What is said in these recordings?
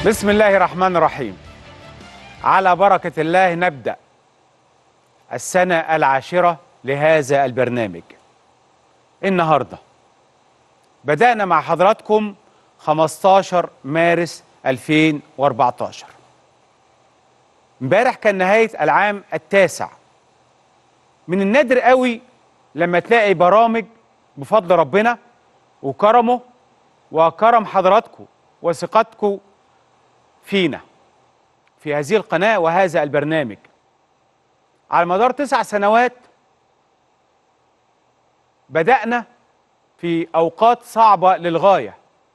بسم الله الرحمن الرحيم على بركة الله نبدأ السنة العاشرة لهذا البرنامج النهاردة بدأنا مع حضراتكم 15 مارس 2014 امبارح كان نهاية العام التاسع من النادر قوي لما تلاقي برامج بفضل ربنا وكرمه وكرم حضراتكم وثقتكم فينا في هذه القناة وهذا البرنامج على مدار تسع سنوات بدأنا في أوقات صعبة للغاية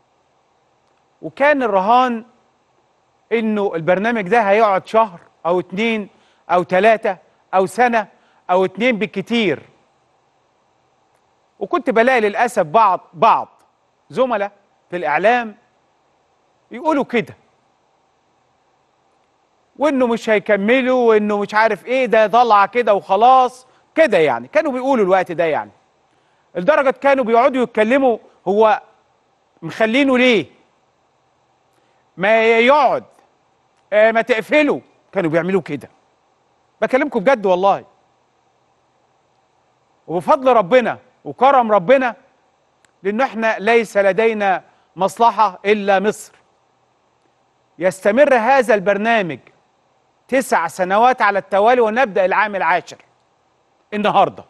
وكان الرهان إنه البرنامج ده هيقعد شهر أو اتنين أو تلاتة أو سنة أو اتنين بالكتير وكنت بلاقي للأسف بعض بعض زملاء في الإعلام يقولوا كده وانه مش هيكملوا وانه مش عارف ايه ده طلع كده وخلاص كده يعني كانوا بيقولوا الوقت ده يعني لدرجه كانوا بيقعدوا يتكلموا هو مخلينه ليه ما يقعد آه ما تقفلوا كانوا بيعملوا كده بكلمكم بجد والله وبفضل ربنا وكرم ربنا لان احنا ليس لدينا مصلحه الا مصر يستمر هذا البرنامج تسع سنوات على التوالي ونبدأ العام العاشر النهاردة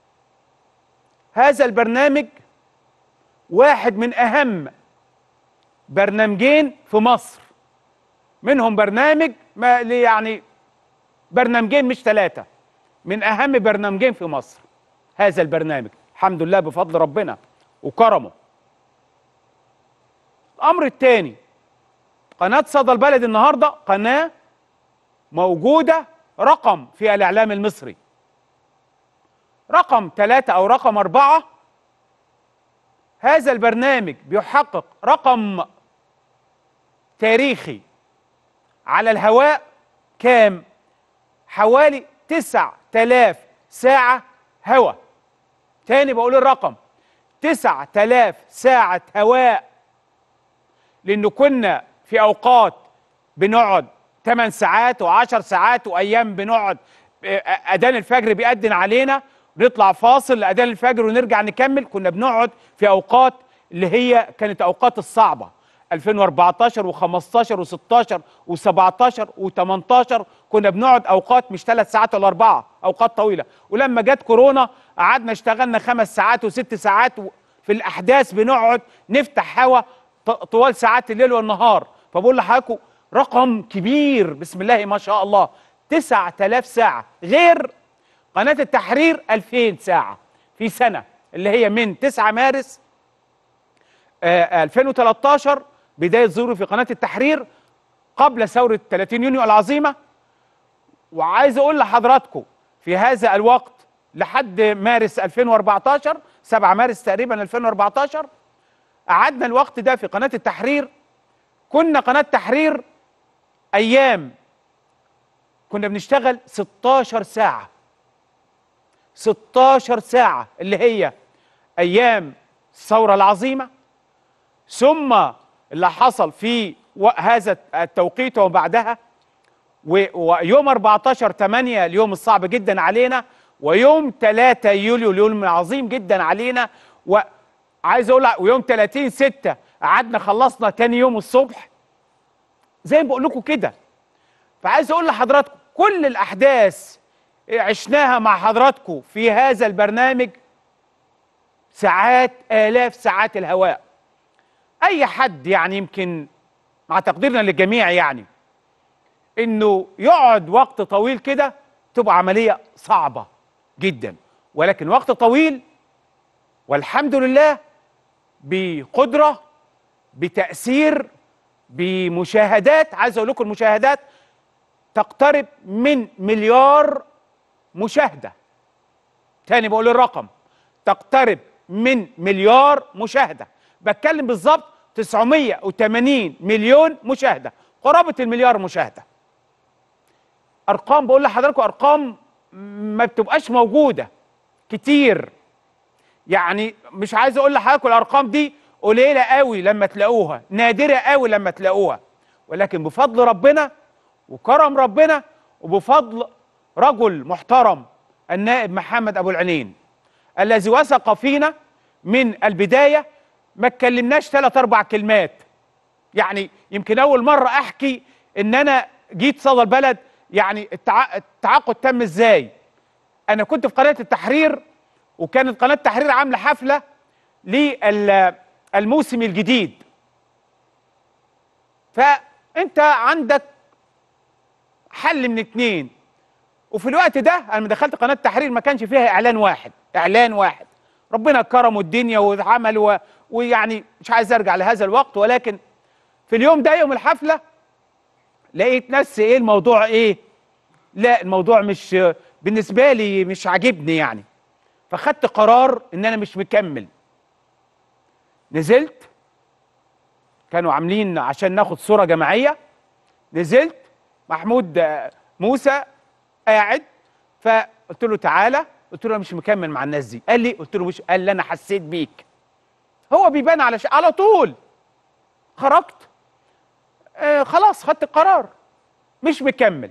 هذا البرنامج واحد من أهم برنامجين في مصر منهم برنامج ما يعني برنامجين مش ثلاثة من أهم برنامجين في مصر هذا البرنامج الحمد لله بفضل ربنا وكرمه الأمر الثاني قناة صدى البلد النهاردة قناة موجودة رقم في الإعلام المصري رقم ثلاثة أو رقم أربعة هذا البرنامج بيحقق رقم تاريخي على الهواء كام حوالي تسع تلاف ساعة هواء تاني بقول الرقم تسع تلاف ساعة هواء لأنه كنا في أوقات بنقعد 8 ساعات و10 ساعات وايام بنقعد اذان الفجر بيأذن علينا نطلع فاصل لاذان الفجر ونرجع نكمل كنا بنقعد في اوقات اللي هي كانت اوقات الصعبه 2014 و15 و16 و17 و18 كنا بنقعد اوقات مش ثلاث ساعات ولا اربعه اوقات طويله ولما جت كورونا قعدنا اشتغلنا خمس ساعات وست ساعات في الاحداث بنقعد نفتح هوا طوال ساعات الليل والنهار فبقول لحضراتكم رقم كبير بسم الله ما شاء الله 9000 ساعة غير قناة التحرير 2000 ساعة في سنة اللي هي من 9 مارس آه 2013 بداية ظهوري في قناة التحرير قبل ثورة 30 يونيو العظيمة وعايز أقول لحضراتكم في هذا الوقت لحد مارس 2014 7 مارس تقريبا 2014 قعدنا الوقت ده في قناة التحرير كنا قناة تحرير ايام كنا بنشتغل 16 ساعة 16 ساعة اللي هي ايام الثورة العظيمة ثم اللي حصل في هذا التوقيت وبعدها ويوم 14 8 اليوم الصعب جدا علينا ويوم 3 يوليو اليوم العظيم جدا علينا وعايز اقول ويوم 30 6 قعدنا خلصنا تاني يوم الصبح زي ما بقول لكم كده فعايز اقول لحضراتكم كل الاحداث عشناها مع حضراتكم في هذا البرنامج ساعات الاف ساعات الهواء اي حد يعني يمكن مع تقديرنا للجميع يعني انه يقعد وقت طويل كده تبقى عمليه صعبه جدا ولكن وقت طويل والحمد لله بقدره بتاثير بمشاهدات عايز اقول لكم المشاهدات تقترب من مليار مشاهده تاني بقول الرقم تقترب من مليار مشاهده بتكلم بالظبط 980 مليون مشاهده قرابه المليار مشاهده ارقام بقول لحضراتكم ارقام ما بتبقاش موجوده كتير يعني مش عايز اقول لحضراتكم الارقام دي قليله قوي لما تلاقوها نادره قوي لما تلاقوها ولكن بفضل ربنا وكرم ربنا وبفضل رجل محترم النائب محمد ابو العينين الذي وثق فينا من البدايه ما اتكلمناش ثلاث اربع كلمات يعني يمكن اول مره احكي ان انا جيت صدى البلد يعني التع... التعاقد تم ازاي انا كنت في قناه التحرير وكانت قناه التحرير عامله حفله للموسم الجديد فانت عندك حل من اتنين وفي الوقت ده انا لما دخلت قناه التحرير ما كانش فيها اعلان واحد اعلان واحد ربنا كرمه الدنيا وعمل و... ويعني مش عايز ارجع لهذا الوقت ولكن في اليوم ده يوم الحفله لقيت نفسي ايه الموضوع ايه لا الموضوع مش بالنسبه لي مش عاجبني يعني فخدت قرار ان انا مش مكمل نزلت كانوا عاملين عشان ناخد صوره جماعيه نزلت محمود آه، موسى قاعد فقلت له تعالى قلت له انا مش مكمل مع الناس دي قال لي قلت له مش قال لي انا حسيت بيك هو بيبان على ش... على طول خرجت آه خلاص خدت القرار مش مكمل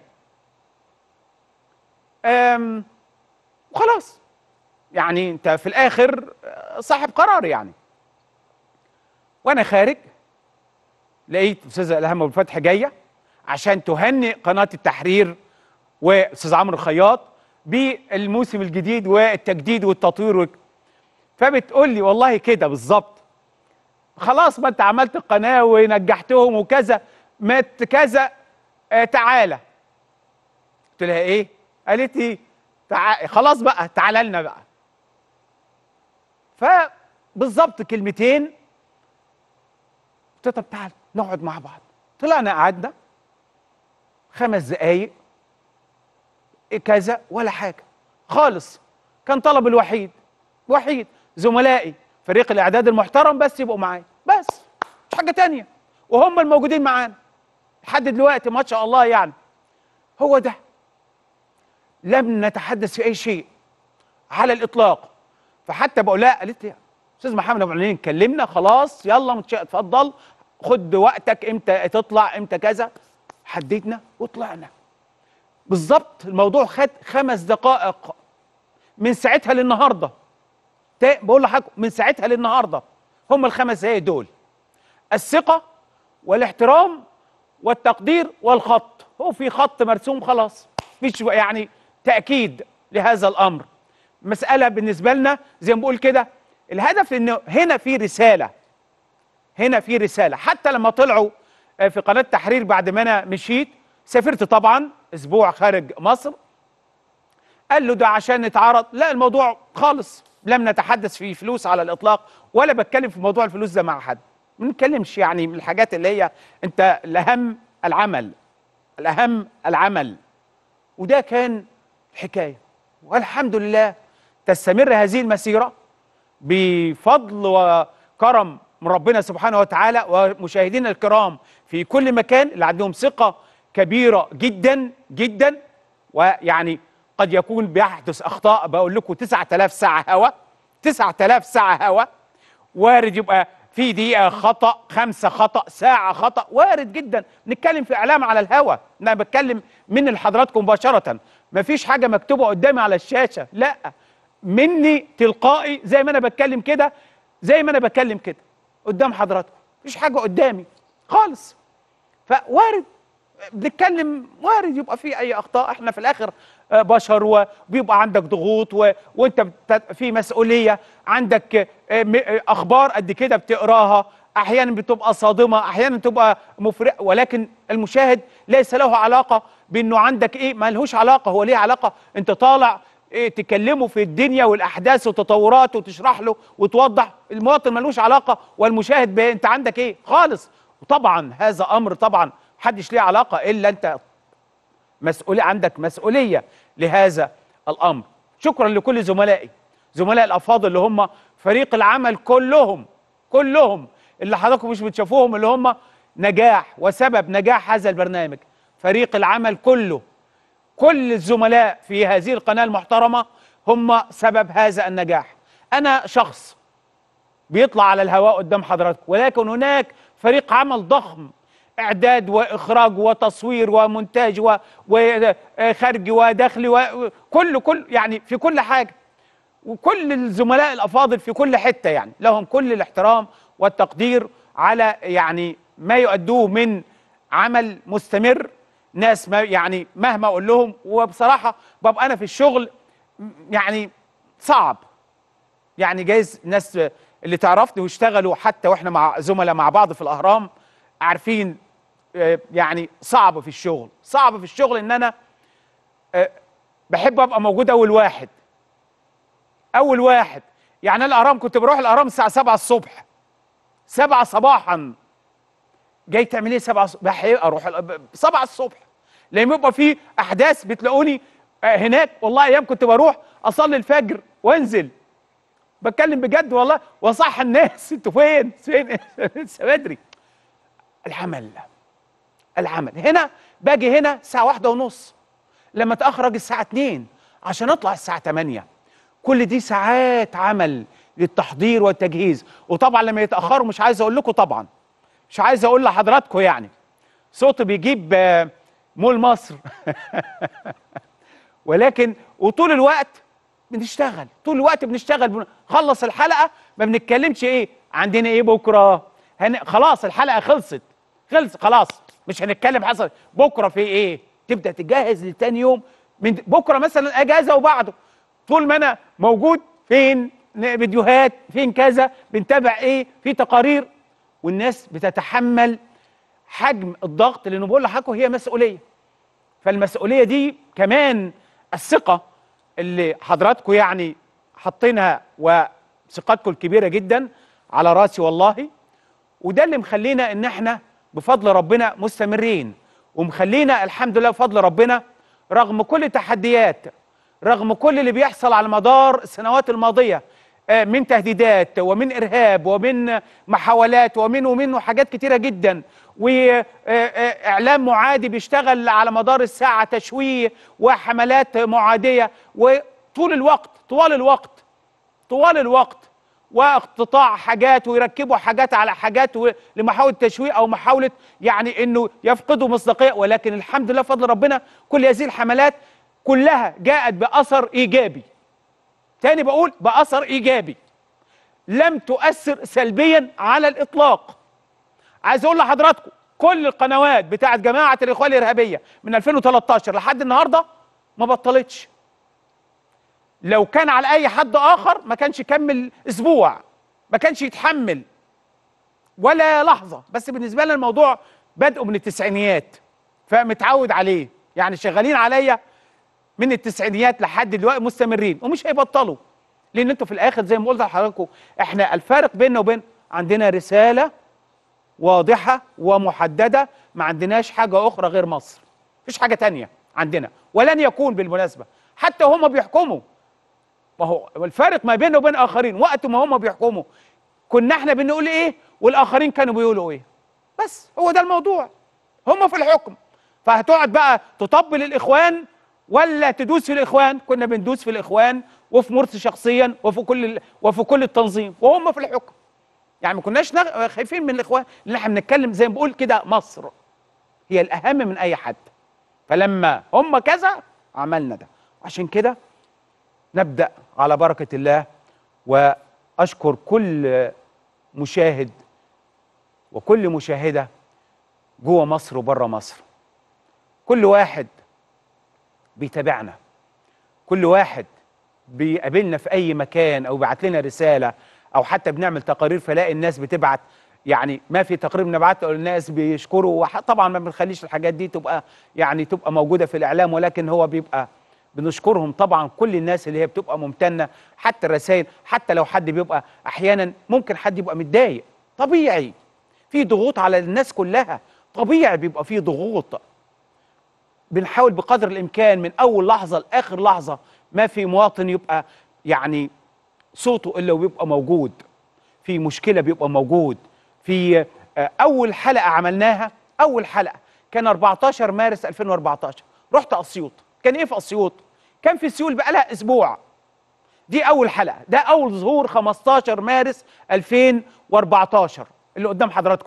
آم وخلاص يعني انت في الاخر آه، صاحب قرار يعني وانا خارج لقيت استاذه الهام ابو الفتح جايه عشان تهنئ قناه التحرير واستاذ عمرو الخياط بالموسم الجديد والتجديد والتطوير وك- فبتقول لي والله كده بالظبط خلاص ما انت عملت القناه ونجحتهم وكذا ما ت- كذا آه تعالى قلت لها ايه قالت لي تع... خلاص بقى تعالى لنا بقى فبالظبط كلمتين قلت لها طب تعال نقعد مع بعض طلعنا قعدنا خمس دقايق كذا ولا حاجه خالص كان طلب الوحيد وحيد زملائي فريق الاعداد المحترم بس يبقوا معايا بس مش حاجه تانية وهم الموجودين معانا لحد دلوقتي ما شاء الله يعني هو ده لم نتحدث في اي شيء على الاطلاق فحتى بقول لها قالت لي استاذ محمد ابو علين كلمنا خلاص يلا متش- اتفضل خد وقتك امتى تطلع امتى كذا حددنا وطلعنا بالظبط الموضوع خد خمس دقائق من ساعتها للنهارده تا- بقول لحضرتك من ساعتها للنهارده هم الخمس دقايق دول الثقه والاحترام والتقدير والخط هو في خط مرسوم خلاص مفيش يعني تاكيد لهذا الامر مساله بالنسبه لنا زي ما بقول كده الهدف انه هنا في رساله هنا في رساله حتى لما طلعوا آه، في قناه تحرير بعد ما انا مشيت سافرت طبعا اسبوع خارج مصر قال له ده عشان نتعرض لا الموضوع خالص لم نتحدث في فلوس على الاطلاق ولا بتكلم في موضوع الفلوس ده مع حد ما نتكلمش يعني من الحاجات اللي هي انت الاهم العمل الاهم العمل وده كان الحكايه والحمد لله تستمر هذه المسيره بفضل وكرم من ربنا سبحانه وتعالى ومشاهدينا الكرام في كل مكان اللي عندهم ثقة كبيرة جدا جدا ويعني قد يكون بيحدث أخطاء بقول لكم 9000 ساعة هوا 9000 ساعة هوا وارد يبقى في دقيقة خطأ خمسة خطأ ساعة خطأ وارد جدا نتكلم في إعلام على الهوا أنا بتكلم من لحضراتكم مباشرة مفيش حاجة مكتوبة قدامي على الشاشة لا مني تلقائي زي ما أنا بتكلم كده زي ما أنا بتكلم كده قدام حضراتكم مفيش حاجة قدامي خالص فوارد بنتكلم وارد يبقى في اي اخطاء احنا في الاخر آه، بشر وبيبقى عندك ضغوط و... وانت بت... في مسؤوليه عندك آه، م- آه، اخبار قد كده بتقراها احيانا بتبقى صادمه احيانا تبقى مفرقه ولكن المشاهد ليس له علاقه بانه عندك ايه ما لهوش علاقه هو ليه علاقه انت طالع إيه تكلمه في الدنيا والاحداث والتطورات وتشرح له وتوضح المواطن ملوش علاقه والمشاهد ب... انت عندك ايه خالص وطبعا هذا امر طبعا محدش ليه علاقه الا انت مسؤول عندك مسؤوليه لهذا الامر شكرا لكل زملائي زملاء الافاضل اللي هم فريق العمل كلهم كلهم اللي حضراتكم مش بتشوفوهم اللي هم نجاح وسبب نجاح هذا البرنامج فريق العمل كله كل الزملاء في هذه القناه المحترمه هم سبب هذا النجاح انا شخص بيطلع على الهواء قدام حضراتكم ولكن هناك فريق عمل ضخم اعداد واخراج وتصوير ومونتاج و- وخارجي وداخلي وكل كل يعني في كل حاجه وكل الزملاء الافاضل في كل حته يعني لهم كل الاحترام والتقدير على يعني ما يؤدوه من عمل مستمر ناس ما يعني مهما اقول لهم وبصراحه ببقى انا في الشغل م- يعني صعب يعني جايز ناس اللي تعرفني واشتغلوا حتى واحنا مع زملاء مع بعض في الاهرام عارفين آه، يعني صعب في الشغل صعب في الشغل ان انا آه، بحب ابقى موجود اول واحد اول واحد يعني أنا الاهرام كنت بروح الاهرام الساعه 7 الصبح 7 صباحا جاي تعمل ايه 7 الصبح اروح ال- 7 الصبح لما يبقى في احداث بتلاقوني آه، هناك والله ايام كنت بروح اصلي الفجر وانزل بتكلم بجد والله واصح الناس انتوا فين فين لسه بدري العمل العمل هنا باجي هنا الساعه واحدة ونص لما اتاخرج الساعه 2 عشان اطلع الساعه 8 كل دي ساعات عمل للتحضير والتجهيز وطبعا لما يتاخروا مش عايز اقول لكم طبعا مش عايز اقول لحضراتكم يعني صوتي بيجيب آه، مول مصر ولكن وطول الوقت بنشتغل طول الوقت بنشتغل خلص الحلقه ما بنتكلمش ايه عندنا ايه بكره هن... خلاص الحلقه خلصت خلص خلاص مش هنتكلم حصل بكره في ايه تبدا تجهز لتاني يوم من بكره مثلا اجازه وبعده طول ما انا موجود فين فيديوهات فين كذا بنتابع ايه في تقارير والناس بتتحمل حجم الضغط لانه بقول لحضراتكم هي مسؤوليه فالمسؤوليه دي كمان الثقه اللي حضراتكم يعني حاطينها وثقتكم الكبيره جدا على راسي والله وده اللي مخلينا ان احنا بفضل ربنا مستمرين ومخلينا الحمد لله بفضل ربنا رغم كل التحديات رغم كل اللي بيحصل على مدار السنوات الماضيه آه، من تهديدات ومن ارهاب ومن محاولات ومن ومن وحاجات كتيره جدا واعلام معادي بيشتغل على مدار الساعه تشويه وحملات معاديه وطول الوقت طوال الوقت طوال الوقت واقتطاع حاجات ويركبوا حاجات على حاجات و- لمحاولة تشويه أو محاولة يعني إنه يفقدوا مصداقية ولكن الحمد لله بفضل ربنا كل هذه الحملات كلها جاءت بأثر إيجابي تاني بقول بأثر إيجابي لم تؤثر سلبيا على الإطلاق عايز أقول لحضراتكم كل القنوات بتاعت جماعة الإخوان الإرهابية من 2013 لحد النهاردة ما بطلتش لو كان على اي حد اخر ما كانش يكمل اسبوع ما كانش يتحمل ولا لحظه بس بالنسبه لنا الموضوع بدأه من التسعينيات فمتعود عليه يعني شغالين عليا من التسعينيات لحد دلوقتي مستمرين ومش هيبطلوا لان انتوا في الاخر زي ما قلت لحضراتكم احنا الفارق بيننا وبين عندنا رساله واضحه ومحدده ما عندناش حاجه اخرى غير مصر مفيش حاجه تانية عندنا ولن يكون بالمناسبه حتى هم بيحكموا ما هو الفارق ما بيننا وبين اخرين وقت ما هم بيحكموا كنا احنا بنقول ايه والاخرين كانوا بيقولوا ايه بس هو ده الموضوع هم في الحكم فهتقعد بقى تطبل الاخوان ولا تدوس في الاخوان كنا بندوس في الاخوان وفي مرسي شخصيا وفي كل ال... وفي كل التنظيم وهم في الحكم يعني ما كناش نغ... خايفين من الاخوان لان احنا بنتكلم زي ما بقول كده مصر هي الاهم من اي حد فلما هم كذا عملنا ده عشان كده نبدأ على بركة الله وأشكر كل مشاهد وكل مشاهدة جوه مصر وبره مصر كل واحد بيتابعنا كل واحد بيقابلنا في أي مكان أو بيبعت لنا رسالة أو حتى بنعمل تقارير فلاقي الناس بتبعت يعني ما في تقرير بنبعته الناس بيشكروا وح- طبعا ما بنخليش الحاجات دي تبقى يعني تبقى موجودة في الإعلام ولكن هو بيبقى بنشكرهم طبعا كل الناس اللي هي بتبقى ممتنه حتى الرسائل حتى لو حد بيبقى احيانا ممكن حد يبقى متضايق طبيعي في ضغوط على الناس كلها طبيعي بيبقى في ضغوط بنحاول بقدر الامكان من اول لحظه لاخر لحظه ما في مواطن يبقى يعني صوته الا وبيبقى موجود في مشكله بيبقى موجود في آه، اول حلقه عملناها اول حلقه كان 14 مارس 2014 رحت اسيوط كان ايه في اسيوط كان في سيول بقالها اسبوع دي اول حلقه ده اول ظهور 15 مارس 2014 اللي قدام حضراتكم ده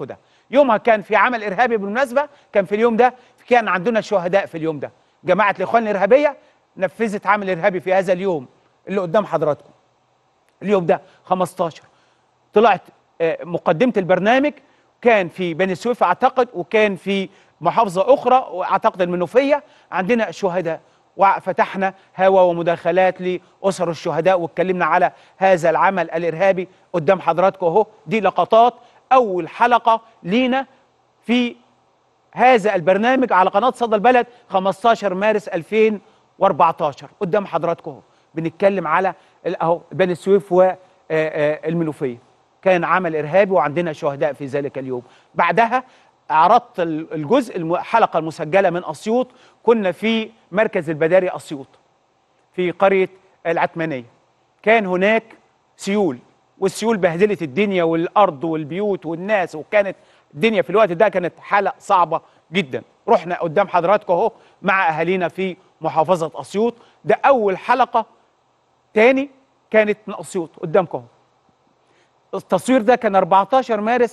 يومها كان في عمل ارهابي بالمناسبه كان في اليوم ده كان عندنا شهداء في اليوم ده جماعه الاخوان الارهابيه نفذت عمل ارهابي في هذا اليوم اللي قدام حضراتكم اليوم ده 15 طلعت آه، مقدمه البرنامج كان في بني سويف اعتقد وكان في محافظه اخرى واعتقد المنوفيه عندنا شهداء وفتحنا هوا ومداخلات لاسر الشهداء واتكلمنا على هذا العمل الارهابي قدام حضراتكم اهو دي لقطات اول حلقه لينا في هذا البرنامج على قناه صدى البلد 15 مارس 2014 قدام حضراتكم اهو بنتكلم على ال- اهو بني سويف والمنوفيه كان عمل ارهابي وعندنا شهداء في ذلك اليوم بعدها عرضت ال- الجزء الم- الحلقه المسجله من اسيوط كنا في مركز البداري اسيوط في قريه العتمانيه كان هناك سيول والسيول بهدلت الدنيا والارض والبيوت والناس وكانت الدنيا في الوقت ده كانت حاله صعبه جدا رحنا قدام حضراتكم اهو مع اهالينا في محافظه اسيوط ده اول حلقه تاني كانت من اسيوط قدامكم اهو التصوير ده كان 14 مارس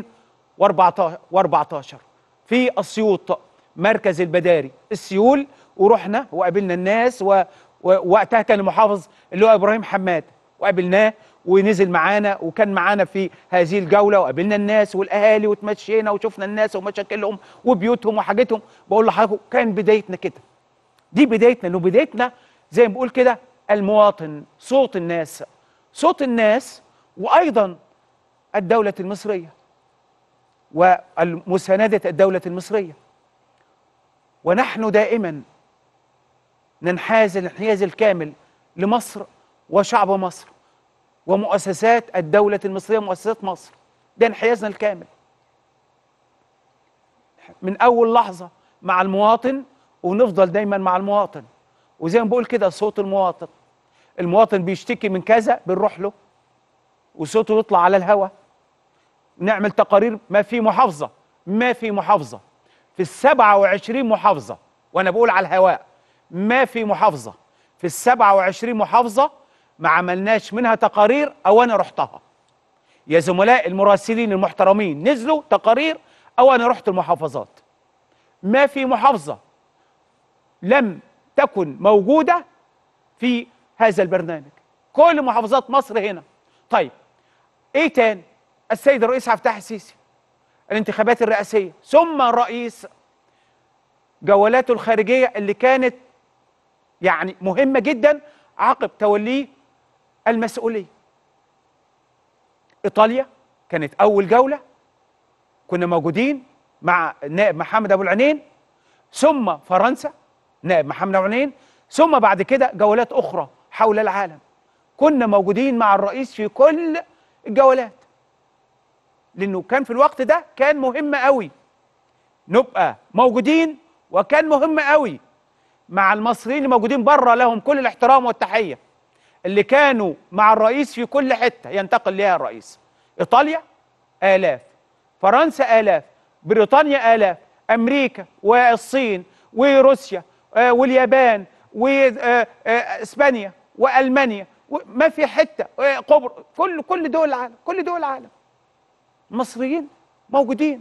2014 في اسيوط مركز البداري السيول ورحنا وقابلنا الناس و- ووقتها كان المحافظ اللي هو ابراهيم حماد وقابلناه ونزل معانا وكان معانا في هذه الجوله وقابلنا الناس والاهالي وتمشينا وشفنا الناس ومشاكلهم وبيوتهم وحاجتهم بقول لحضراتكم كان بدايتنا كده دي بدايتنا انه بدايتنا زي ما بقول كده المواطن صوت الناس صوت الناس وايضا الدوله المصريه ومسانده الدوله المصريه ونحن دائما ننحاز الانحياز الكامل لمصر وشعب مصر ومؤسسات الدولة المصرية مؤسسات مصر ده انحيازنا الكامل من أول لحظة مع المواطن ونفضل دايما مع المواطن وزي ما بقول كده صوت المواطن المواطن بيشتكي من كذا بنروح له وصوته يطلع على الهوا نعمل تقارير ما في محافظة ما في محافظة في السبعة وعشرين محافظة وأنا بقول على الهواء ما في محافظة في السبعة وعشرين محافظة ما عملناش منها تقارير أو أنا رحتها يا زملاء المراسلين المحترمين نزلوا تقارير أو أنا رحت المحافظات ما في محافظة لم تكن موجودة في هذا البرنامج كل محافظات مصر هنا طيب ايه تاني السيد الرئيس عبد الفتاح السيسي الانتخابات الرئاسيه ثم الرئيس جولاته الخارجيه اللي كانت يعني مهمه جدا عقب توليه المسؤوليه ايطاليا كانت اول جوله كنا موجودين مع النائب محمد ابو العينين ثم فرنسا نائب محمد ابو العينين ثم بعد كده جولات اخرى حول العالم كنا موجودين مع الرئيس في كل الجولات لانه كان في الوقت ده كان مهم قوي نبقى موجودين وكان مهم قوي مع المصريين اللي موجودين بره لهم كل الاحترام والتحيه اللي كانوا مع الرئيس في كل حته ينتقل ليها الرئيس ايطاليا الاف فرنسا الاف بريطانيا الاف امريكا والصين وروسيا آه، واليابان واسبانيا والمانيا ما في حته آه، قبر كل كل دول العالم كل دول العالم مصريين موجودين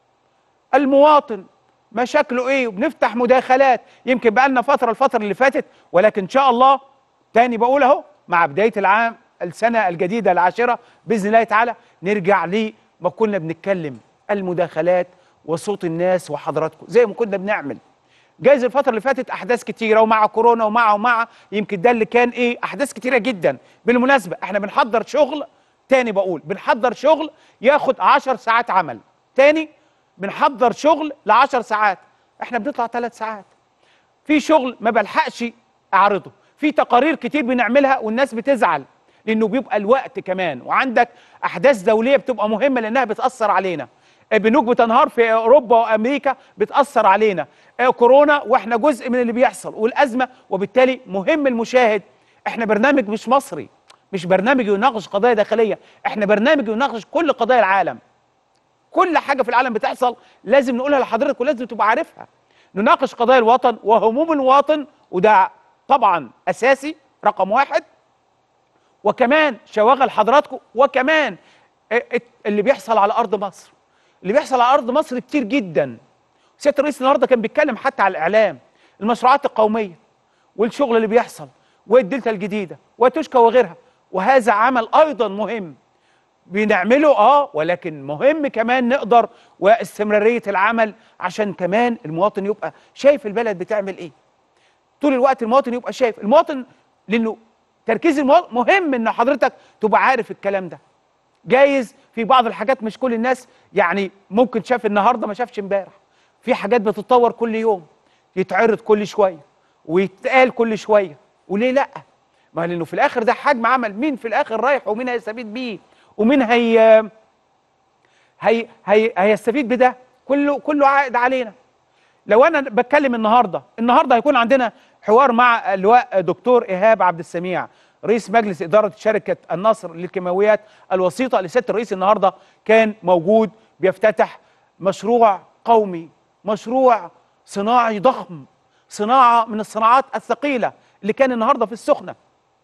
المواطن مشاكله ايه وبنفتح مداخلات يمكن بقى لنا فتره الفتره اللي فاتت ولكن ان شاء الله تاني بقول اهو مع بدايه العام السنه الجديده العاشره باذن الله تعالى نرجع لما كنا بنتكلم المداخلات وصوت الناس وحضراتكم زي ما كنا بنعمل جايز الفترة اللي فاتت أحداث كتيرة ومع كورونا ومع ومع يمكن ده اللي كان إيه أحداث كتيرة جدا بالمناسبة إحنا بنحضر شغل تاني بقول بنحضر شغل ياخد عشر ساعات عمل تاني بنحضر شغل لعشر ساعات إحنا بنطلع ثلاث ساعات في شغل ما بلحقش أعرضه في تقارير كتير بنعملها والناس بتزعل لأنه بيبقى الوقت كمان وعندك أحداث دولية بتبقى مهمة لأنها بتأثر علينا بنوك بتنهار في اوروبا وامريكا بتاثر علينا آه، كورونا واحنا جزء من اللي بيحصل والازمه وبالتالي مهم المشاهد احنا برنامج مش مصري مش برنامج يناقش قضايا داخليه احنا برنامج يناقش كل قضايا العالم كل حاجه في العالم بتحصل لازم نقولها لحضرتك ولازم تبقى عارفها نناقش قضايا الوطن وهموم الوطن وده طبعا اساسي رقم واحد وكمان شواغل حضراتكم وكمان اللي بيحصل على ارض مصر اللي بيحصل على ارض مصر كتير جدا سياده الرئيس النهارده كان بيتكلم حتى على الاعلام المشروعات القوميه والشغل اللي بيحصل والدلتا الجديده وتشكى وغيرها وهذا عمل ايضا مهم بنعمله اه ولكن مهم كمان نقدر واستمراريه العمل عشان كمان المواطن يبقى شايف البلد بتعمل ايه طول الوقت المواطن يبقى شايف المواطن لانه تركيز المواطن مهم ان حضرتك تبقى عارف الكلام ده جايز في بعض الحاجات مش كل الناس يعني ممكن شاف النهارده ما شافش امبارح في حاجات بتتطور كل يوم يتعرض كل شويه ويتقال كل شويه وليه لا ما لانه في الاخر ده حجم عمل مين في الاخر رايح ومين هيستفيد بيه ومين هي هي هي هيستفيد بده كله كله عائد علينا لو انا بتكلم النهارده النهارده هيكون عندنا حوار مع اللواء دكتور ايهاب عبد السميع رئيس مجلس اداره شركه النصر للكيماويات الوسيطه لسياده الرئيس النهارده كان موجود بيفتتح مشروع قومي مشروع صناعي ضخم صناعه من الصناعات الثقيله اللي كان النهارده في السخنه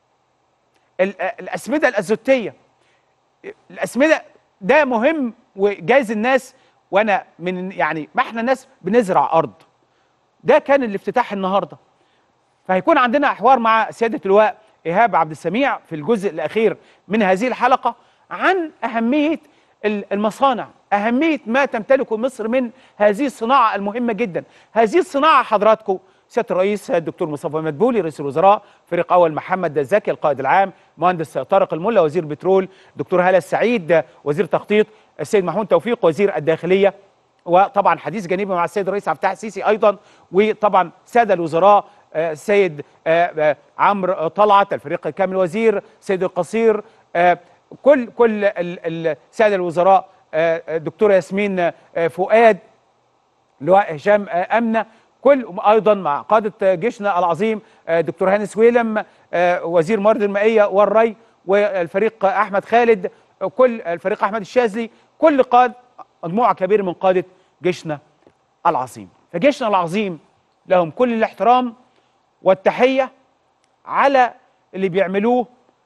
ال- الاسمده الازوتيه الاسمده ده مهم وجايز الناس وانا من يعني ما احنا ناس بنزرع ارض ده كان الافتتاح النهارده فهيكون عندنا حوار مع سياده اللواء ايهاب عبد السميع في الجزء الاخير من هذه الحلقه عن اهميه ال- المصانع اهميه ما تمتلكه مصر من هذه الصناعه المهمه جدا هذه الصناعه حضراتكم سياده الرئيس الدكتور مصطفى مدبولي رئيس الوزراء فريق اول محمد زكي القائد العام مهندس طارق الملا وزير البترول دكتور هلا السعيد وزير تخطيط السيد محمود توفيق وزير الداخليه وطبعا حديث جانبي مع السيد الرئيس عبد الفتاح السيسي ايضا وطبعا ساده الوزراء آه، السيد آه، آه، عمرو طلعت الفريق كامل وزير سيد القصير آه، كل كل ال- الساده الوزراء آه، آه، دكتوره ياسمين آه، فؤاد لواء هشام آه، امنه كل ايضا مع قاده جيشنا العظيم آه، دكتور هاني سويلم آه، وزير موارد المائيه والري والفريق احمد خالد آه، كل الفريق احمد الشاذلي كل قاد مجموعه كبيره من قاده جيشنا العظيم فجيشنا العظيم لهم كل الاحترام والتحيه على اللي بيعملوه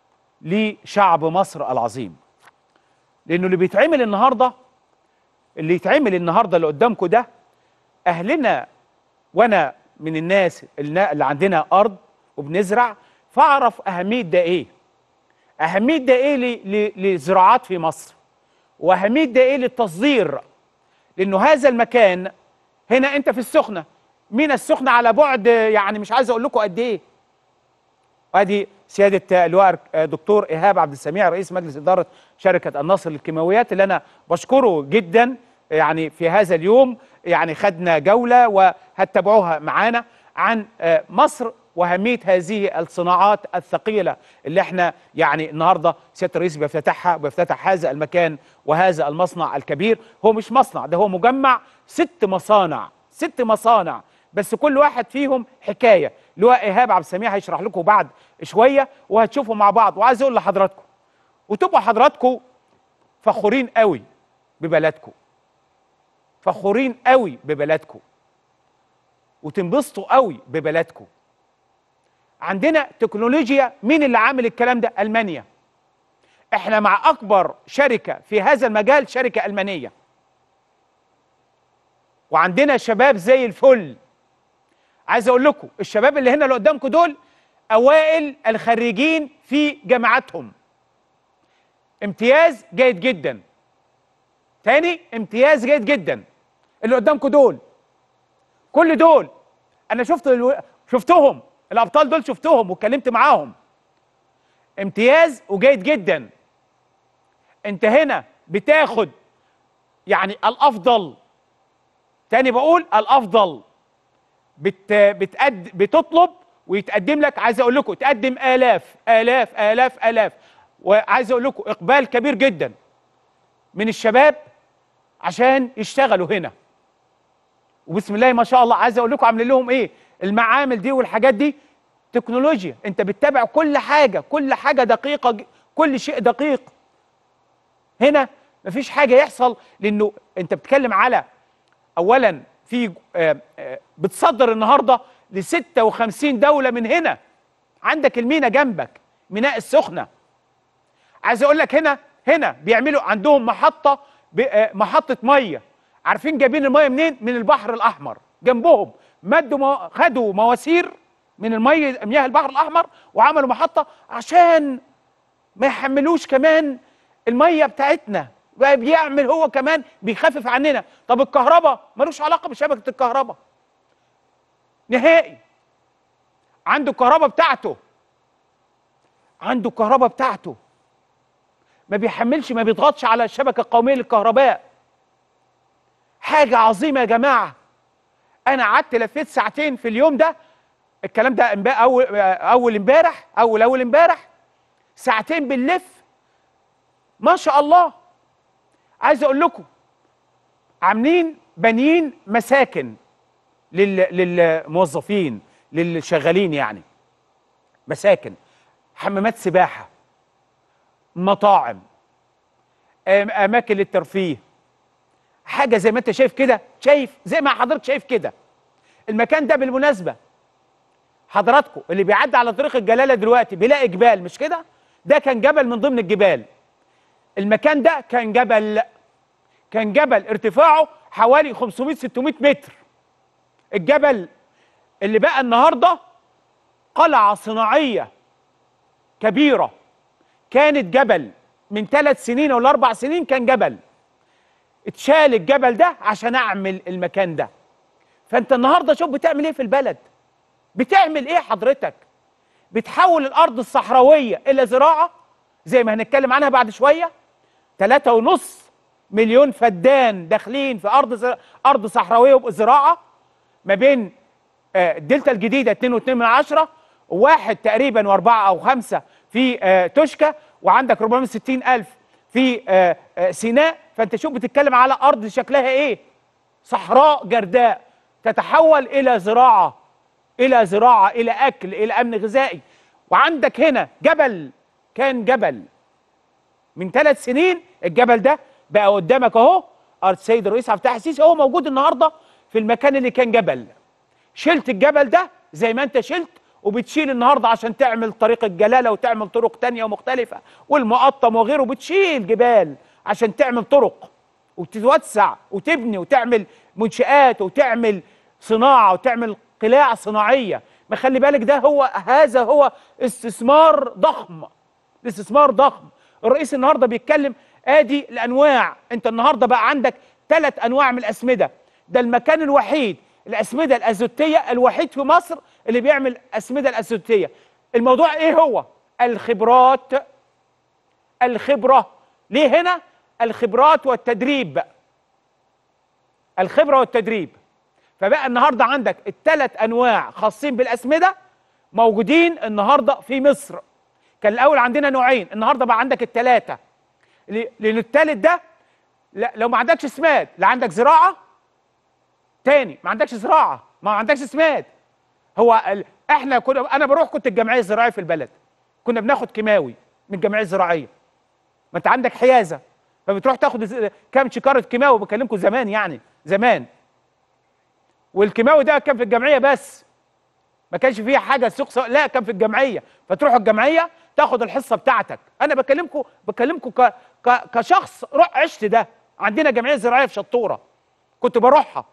لشعب مصر العظيم لانه اللي بيتعمل النهارده اللي يتعمل النهارده اللي قدامكم ده اهلنا وانا من الناس اللي اللي عندنا ارض وبنزرع فاعرف اهميه ده ايه اهميه ده ايه ل- ل- للزراعات في مصر واهميه ده ايه للتصدير لانه هذا المكان هنا انت في السخنه مين السخنه على بعد يعني مش عايز اقول لكم قد ايه وادي سياده اللواء دكتور ايهاب عبد السميع رئيس مجلس اداره شركه النصر للكيماويات اللي انا بشكره جدا يعني في هذا اليوم يعني خدنا جوله وهتتابعوها معانا عن آه، مصر واهميه هذه الصناعات الثقيله اللي احنا يعني النهارده سياده الرئيس بيفتتحها وبيفتتح هذا المكان وهذا المصنع الكبير هو مش مصنع ده هو مجمع ست مصانع ست مصانع بس كل واحد فيهم حكايه لواء ايهاب عبد السميع هيشرح لكم بعد شويه وهتشوفوا مع بعض وعايز اقول لحضراتكم وتبقوا حضراتكم فخورين قوي ببلدكم فخورين قوي ببلدكم وتنبسطوا قوي ببلدكم عندنا تكنولوجيا مين اللي عامل الكلام ده المانيا احنا مع اكبر شركه في هذا المجال شركه المانيه وعندنا شباب زي الفل عايز اقول لكم الشباب اللي هنا اللي قدامكم دول اوائل الخريجين في جامعاتهم امتياز جيد جدا تاني امتياز جيد جدا اللي قدامكم دول كل دول انا شفت الو... شفتهم الابطال دول شفتهم واتكلمت معاهم امتياز وجيد جدا انت هنا بتاخد يعني الافضل تاني بقول الافضل بت بتقد بتطلب ويتقدم لك عايز اقول لكم تقدم الاف الاف الاف الاف وعايز اقول لكم اقبال كبير جدا من الشباب عشان يشتغلوا هنا وبسم الله ما شاء الله عايز اقول لكم عاملين لهم ايه المعامل دي والحاجات دي تكنولوجيا انت بتتابع كل حاجه كل حاجه دقيقه ج- كل شيء دقيق هنا مفيش حاجه يحصل لانه انت بتتكلم على اولا في آه، آه، بتصدر النهارده ل 56 دوله من هنا عندك المينا جنبك ميناء السخنه عايز اقول لك هنا هنا بيعملوا عندهم محطه ب- آه، محطه ميه عارفين جايبين الميه منين من البحر الاحمر جنبهم مدوا مو... خدوا مواسير من الميه مياه البحر الاحمر وعملوا محطه عشان ما يحملوش كمان الميه بتاعتنا بقى بيعمل هو كمان بيخفف عننا طب الكهرباء ملوش علاقه بشبكه الكهرباء نهائي عنده الكهرباء بتاعته عنده الكهرباء بتاعته ما بيحملش ما بيضغطش على الشبكه القوميه للكهرباء حاجه عظيمه يا جماعه انا قعدت لفيت ساعتين في اليوم ده الكلام ده امبا- اول اول امبارح اول اول امبارح ساعتين بنلف ما شاء الله عايز اقول لكم عاملين بانيين مساكن لل... للموظفين للشغالين يعني مساكن حمامات سباحه مطاعم أم- اماكن للترفيه حاجه زي ما انت شايف كده شايف زي ما حضرتك شايف كده المكان ده بالمناسبه حضراتكم اللي بيعدي على طريق الجلاله دلوقتي بيلاقي جبال مش كده ده كان جبل من ضمن الجبال المكان ده كان جبل كان جبل ارتفاعه حوالي 500 600 متر الجبل اللي بقى النهارده قلعه صناعيه كبيره كانت جبل من ثلاث سنين ولا اربع سنين كان جبل اتشال الجبل ده عشان اعمل المكان ده فانت النهارده شوف بتعمل ايه في البلد بتعمل ايه حضرتك بتحول الارض الصحراويه الى زراعه زي ما هنتكلم عنها بعد شويه ثلاثة ونص مليون فدان داخلين في ارض زر... ارض صحراويه وزراعه ما بين آه، الدلتا الجديده 2.2 من عشرة وواحد تقريبا واربعه او خمسه في آه، توشكا وعندك 460 الف في آه، آه، سيناء فانت شوف بتتكلم على ارض شكلها ايه صحراء جرداء تتحول الى زراعه الى زراعه الى اكل الى امن غذائي وعندك هنا جبل كان جبل من ثلاث سنين الجبل ده بقى قدامك اهو السيد الرئيس عبد الفتاح السيسي هو موجود النهارده في المكان اللي كان جبل شلت الجبل ده زي ما انت شلت وبتشيل النهارده عشان تعمل طريق الجلاله وتعمل طرق تانية ومختلفه والمقطم وغيره بتشيل جبال عشان تعمل طرق وتتوسع وتبني وتعمل منشآت وتعمل صناعه وتعمل قلاع صناعيه ما خلي بالك ده هو هذا هو استثمار ضخم استثمار ضخم الرئيس النهارده بيتكلم ادي الانواع انت النهارده بقى عندك ثلاث انواع من الاسمده ده المكان الوحيد الاسمده الازوتيه الوحيد في مصر اللي بيعمل اسمده الازوتيه الموضوع ايه هو الخبرات الخبره ليه هنا الخبرات والتدريب الخبره والتدريب فبقى النهارده عندك الثلاث انواع خاصين بالاسمده موجودين النهارده في مصر كان الاول عندنا نوعين النهارده بقى عندك الثلاثه لان الثالث ده لا لو ما عندكش سماد لا عندك زراعه تاني ما عندكش زراعه ما عندكش سماد هو ال... احنا كنا انا بروح كنت الجمعيه الزراعيه في البلد كنا بناخد كيماوي من الجمعيه الزراعيه ما انت عندك حيازه فبتروح تاخد ز- كام شكاره كيماوي بكلمكم زمان يعني زمان والكيماوي ده كان في الجمعيه بس ما كانش فيه حاجه سوق سواء لا كان في الجمعيه فتروح الجمعيه تاخد الحصه بتاعتك انا بكلمكم بكلمكم ك... ك... كشخص روح عشت ده عندنا جمعيه زراعيه في شطوره كنت بروحها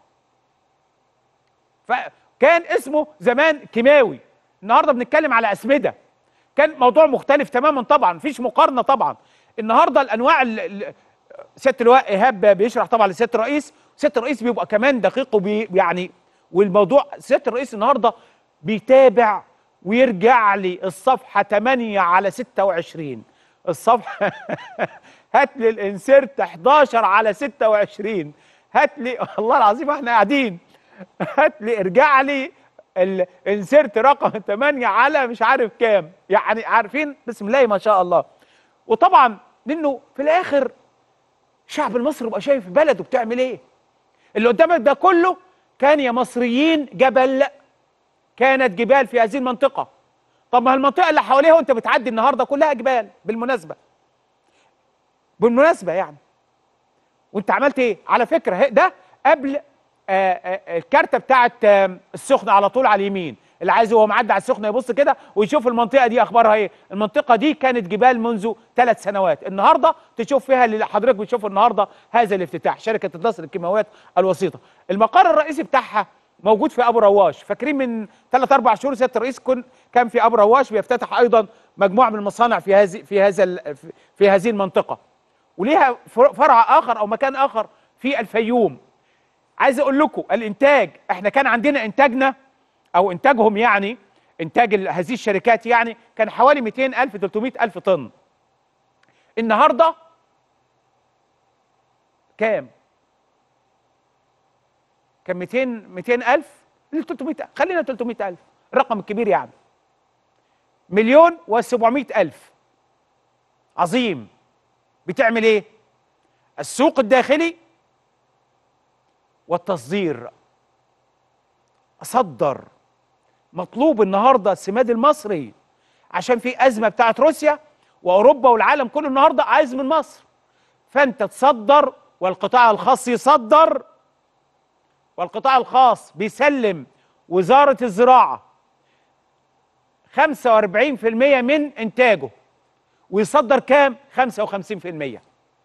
فكان اسمه زمان كيماوي النهارده بنتكلم على اسمده كان موضوع مختلف تماما طبعا مفيش مقارنه طبعا النهارده الانواع ال- ال- سياده اللواء ايهاب بيشرح طبعا لسياده الرئيس سياده الرئيس بيبقى كمان دقيق وبي يعني والموضوع سياده الرئيس النهارده بيتابع ويرجع لي الصفحه 8 على 26 الصفحه هات لي الانسيرت 11 على 26 هات لي والله العظيم احنا قاعدين هات لي ارجع لي الانسيرت رقم 8 على مش عارف كام يعني عارفين بسم الله ما شاء الله وطبعا لانه في الاخر الشعب المصري يبقى شايف بلده بتعمل ايه اللي قدامك ده كله كان يا مصريين جبل كانت جبال في هذه المنطقة طب ما المنطقة اللي حواليها وانت بتعدي النهاردة كلها جبال بالمناسبة بالمناسبة يعني وانت عملت ايه على فكرة هي- ده قبل آه، آه، الكارتة بتاعت آه، السخنة على طول على اليمين اللي عايز وهو معدي على السخنه يبص كده ويشوف المنطقه دي اخبارها ايه المنطقه دي كانت جبال منذ ثلاث سنوات النهارده تشوف فيها اللي حضرتك بتشوفه النهارده هذا الافتتاح شركه النصر الكيماويات الوسيطه المقر الرئيسي بتاعها موجود في ابو رواش فاكرين من ثلاث اربع شهور سياده الرئيس كن كان في ابو رواش بيفتتح ايضا مجموعه من المصانع في هذه في هذا ال- في- في هذه المنطقه وليها فر- فرع اخر او مكان اخر في الفيوم عايز اقول لكم الانتاج احنا كان عندنا انتاجنا او انتاجهم يعني انتاج ال- هذه الشركات يعني كان حوالي 200 الف 300 الف طن النهارده كام كان 200 200 الف ل 300 خلينا 300 الف الرقم الكبير يعني مليون و700 الف عظيم بتعمل ايه السوق الداخلي والتصدير اصدر مطلوب النهارده السماد المصري عشان في ازمه بتاعت روسيا واوروبا والعالم كله النهارده عايز من مصر فانت تصدر والقطاع الخاص يصدر والقطاع الخاص بيسلم وزاره الزراعه 45% من انتاجه ويصدر كام 55%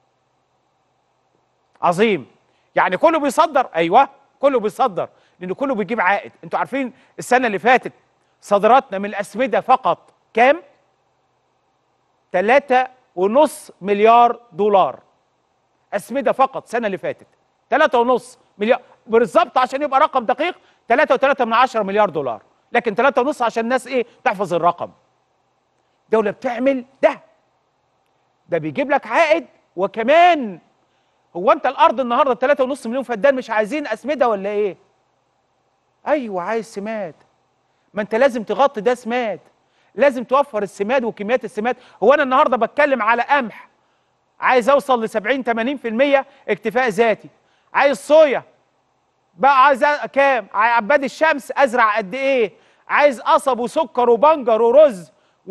عظيم يعني كله بيصدر ايوه كله بيصدر لان كله بيجيب عائد انتوا عارفين السنه اللي فاتت صادراتنا من الاسمده فقط كام 3.5 مليار دولار اسمده فقط السنه اللي فاتت 3.5 مليار بالظبط عشان يبقى رقم دقيق 3.3 من 10 مليار دولار لكن 3.5 عشان الناس ايه تحفظ الرقم دوله بتعمل ده ده بيجيب لك عائد وكمان هو انت الارض النهارده 3.5 مليون فدان مش عايزين اسمده ولا ايه ايوه عايز سماد ما انت لازم تغطي ده سماد لازم توفر السماد وكميات السماد هو انا النهارده بتكلم على قمح عايز اوصل ل 70 80% اكتفاء ذاتي عايز صويا بقى عايز أ- كام ع- عباد الشمس ازرع قد ايه عايز قصب وسكر وبنجر ورز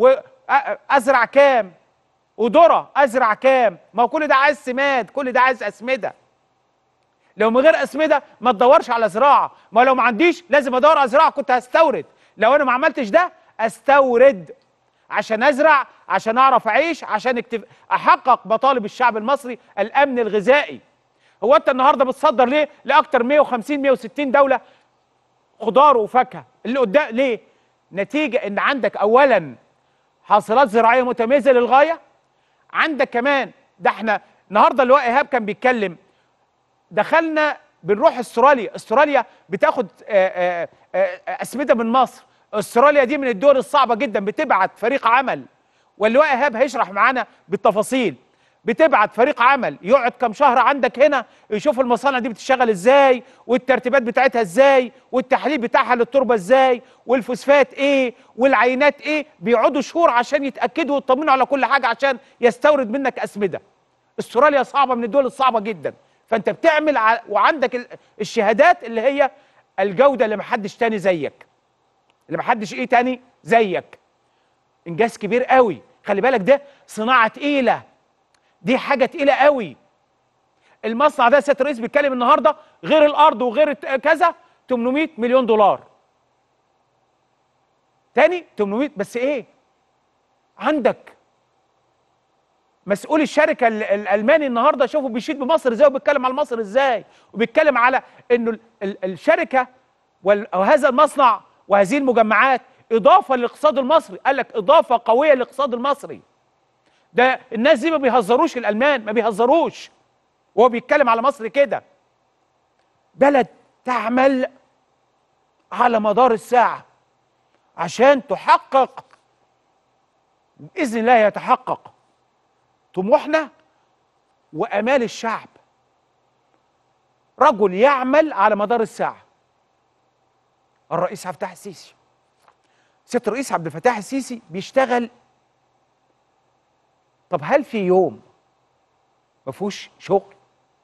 وازرع كام وذره ازرع كام ما هو كل ده عايز سماد كل ده عايز اسمده لو من غير اسمده ما تدورش على زراعه ما لو ما عنديش لازم ادور على زراعه كنت هستورد لو انا ما عملتش ده استورد عشان ازرع عشان اعرف اعيش عشان اكتف... احقق مطالب الشعب المصري الامن الغذائي هو انت النهارده بتصدر ليه لاكتر 150 160 دوله خضار وفاكهه اللي قدام ليه نتيجه ان عندك اولا حاصلات زراعيه متميزه للغايه عندك كمان ده احنا النهارده اللواء ايهاب كان بيتكلم دخلنا بنروح استراليا استراليا بتاخد آه، آه، آه، اسمده من مصر استراليا دي من الدول الصعبه جدا بتبعت فريق عمل واللواء ايهاب هيشرح معانا بالتفاصيل بتبعت فريق عمل يقعد كام شهر عندك هنا يشوف المصانع دي بتشتغل ازاي والترتيبات بتاعتها ازاي والتحليل بتاعها للتربه ازاي والفوسفات ايه والعينات ايه بيقعدوا شهور عشان يتاكدوا ويطمنوا على كل حاجه عشان يستورد منك اسمده استراليا صعبه من الدول الصعبه جدا فانت بتعمل ع... وعندك ال- الشهادات اللي هي الجوده اللي محدش تاني زيك اللي محدش ايه تاني زيك انجاز كبير قوي خلي بالك ده صناعه تقيله دي حاجه تقيله قوي المصنع ده سياده الرئيس بيتكلم النهارده غير الارض وغير الت- كذا 800 مليون دولار تاني 800 بس ايه عندك مسؤول الشركه ال- الالماني النهارده شوفوا بيشيد بمصر ازاي وبيتكلم على مصر ازاي وبيتكلم على انه ال- ال- الشركه وال- وهذا المصنع وهذه المجمعات اضافه للاقتصاد المصري قال لك اضافه قويه للاقتصاد المصري ده الناس دي ما بيهزروش الالمان ما بيهزروش وهو بيتكلم على مصر كده بلد تعمل على مدار الساعه عشان تحقق باذن الله يتحقق طموحنا وامال الشعب رجل يعمل على مدار الساعه الرئيس عبد الفتاح السيسي سياده الرئيس عبد الفتاح السيسي بيشتغل طب هل في يوم ما فيهوش شغل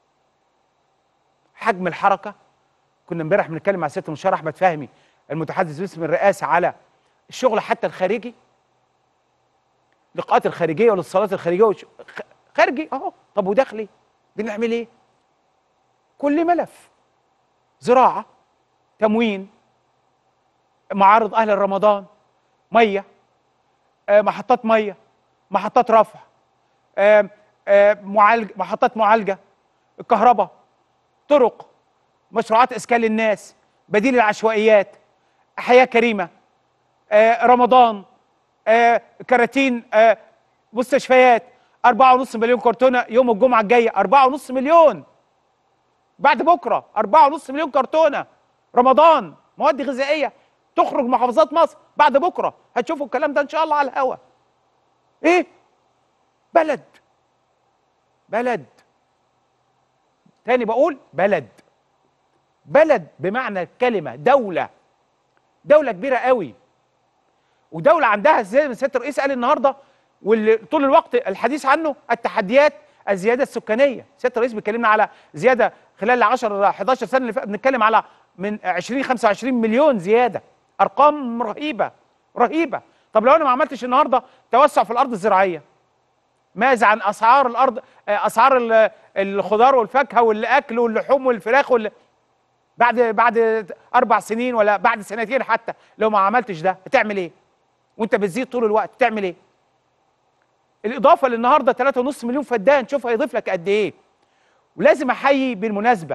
حجم الحركه كنا امبارح بنتكلم مع سياده المستشار احمد فهمي المتحدث باسم الرئاسه على الشغل حتى الخارجي اللقاءات الخارجيه والاتصالات الخارجيه والش... خ- خارجي اهو طب وداخلي بنعمل ايه كل ملف زراعه تموين معارض اهل رمضان ميه آه، محطات ميه محطات رفع آه، آه، معالج محطات معالجه الكهرباء طرق مشروعات اسكان للناس بديل العشوائيات حياه كريمه آه، رمضان آه، كراتين آه، مستشفيات أربعة ونص مليون كرتونة يوم الجمعة الجاية أربعة ونص مليون بعد بكرة أربعة ونص مليون كرتونة رمضان مواد غذائية تخرج محافظات مصر بعد بكرة هتشوفوا الكلام ده إن شاء الله على الهوا إيه بلد بلد تاني بقول بلد بلد بمعنى الكلمة دولة دولة كبيرة قوي ودولة عندها زي ما سيادة الرئيس قال النهارده واللي طول الوقت الحديث عنه التحديات الزيادة السكانية سيادة الرئيس بيكلمنا على زيادة خلال ال 10 11 سنة اللي فاتت بنتكلم على من 20 25 مليون زيادة أرقام رهيبة رهيبة طب لو أنا ما عملتش النهارده توسع في الأرض الزراعية ماذا عن أسعار الأرض آه، أسعار ال- الخضار والفاكهة والأكل واللحوم والفراخ وال بعد بعد أربع سنين ولا بعد سنتين حتى لو ما عملتش ده هتعمل إيه؟ وأنت بتزيد طول الوقت تعمل إيه؟ الإضافة للنهارده 3.5 مليون فدان شوف هيضيف لك قد إيه ولازم أحيي بالمناسبة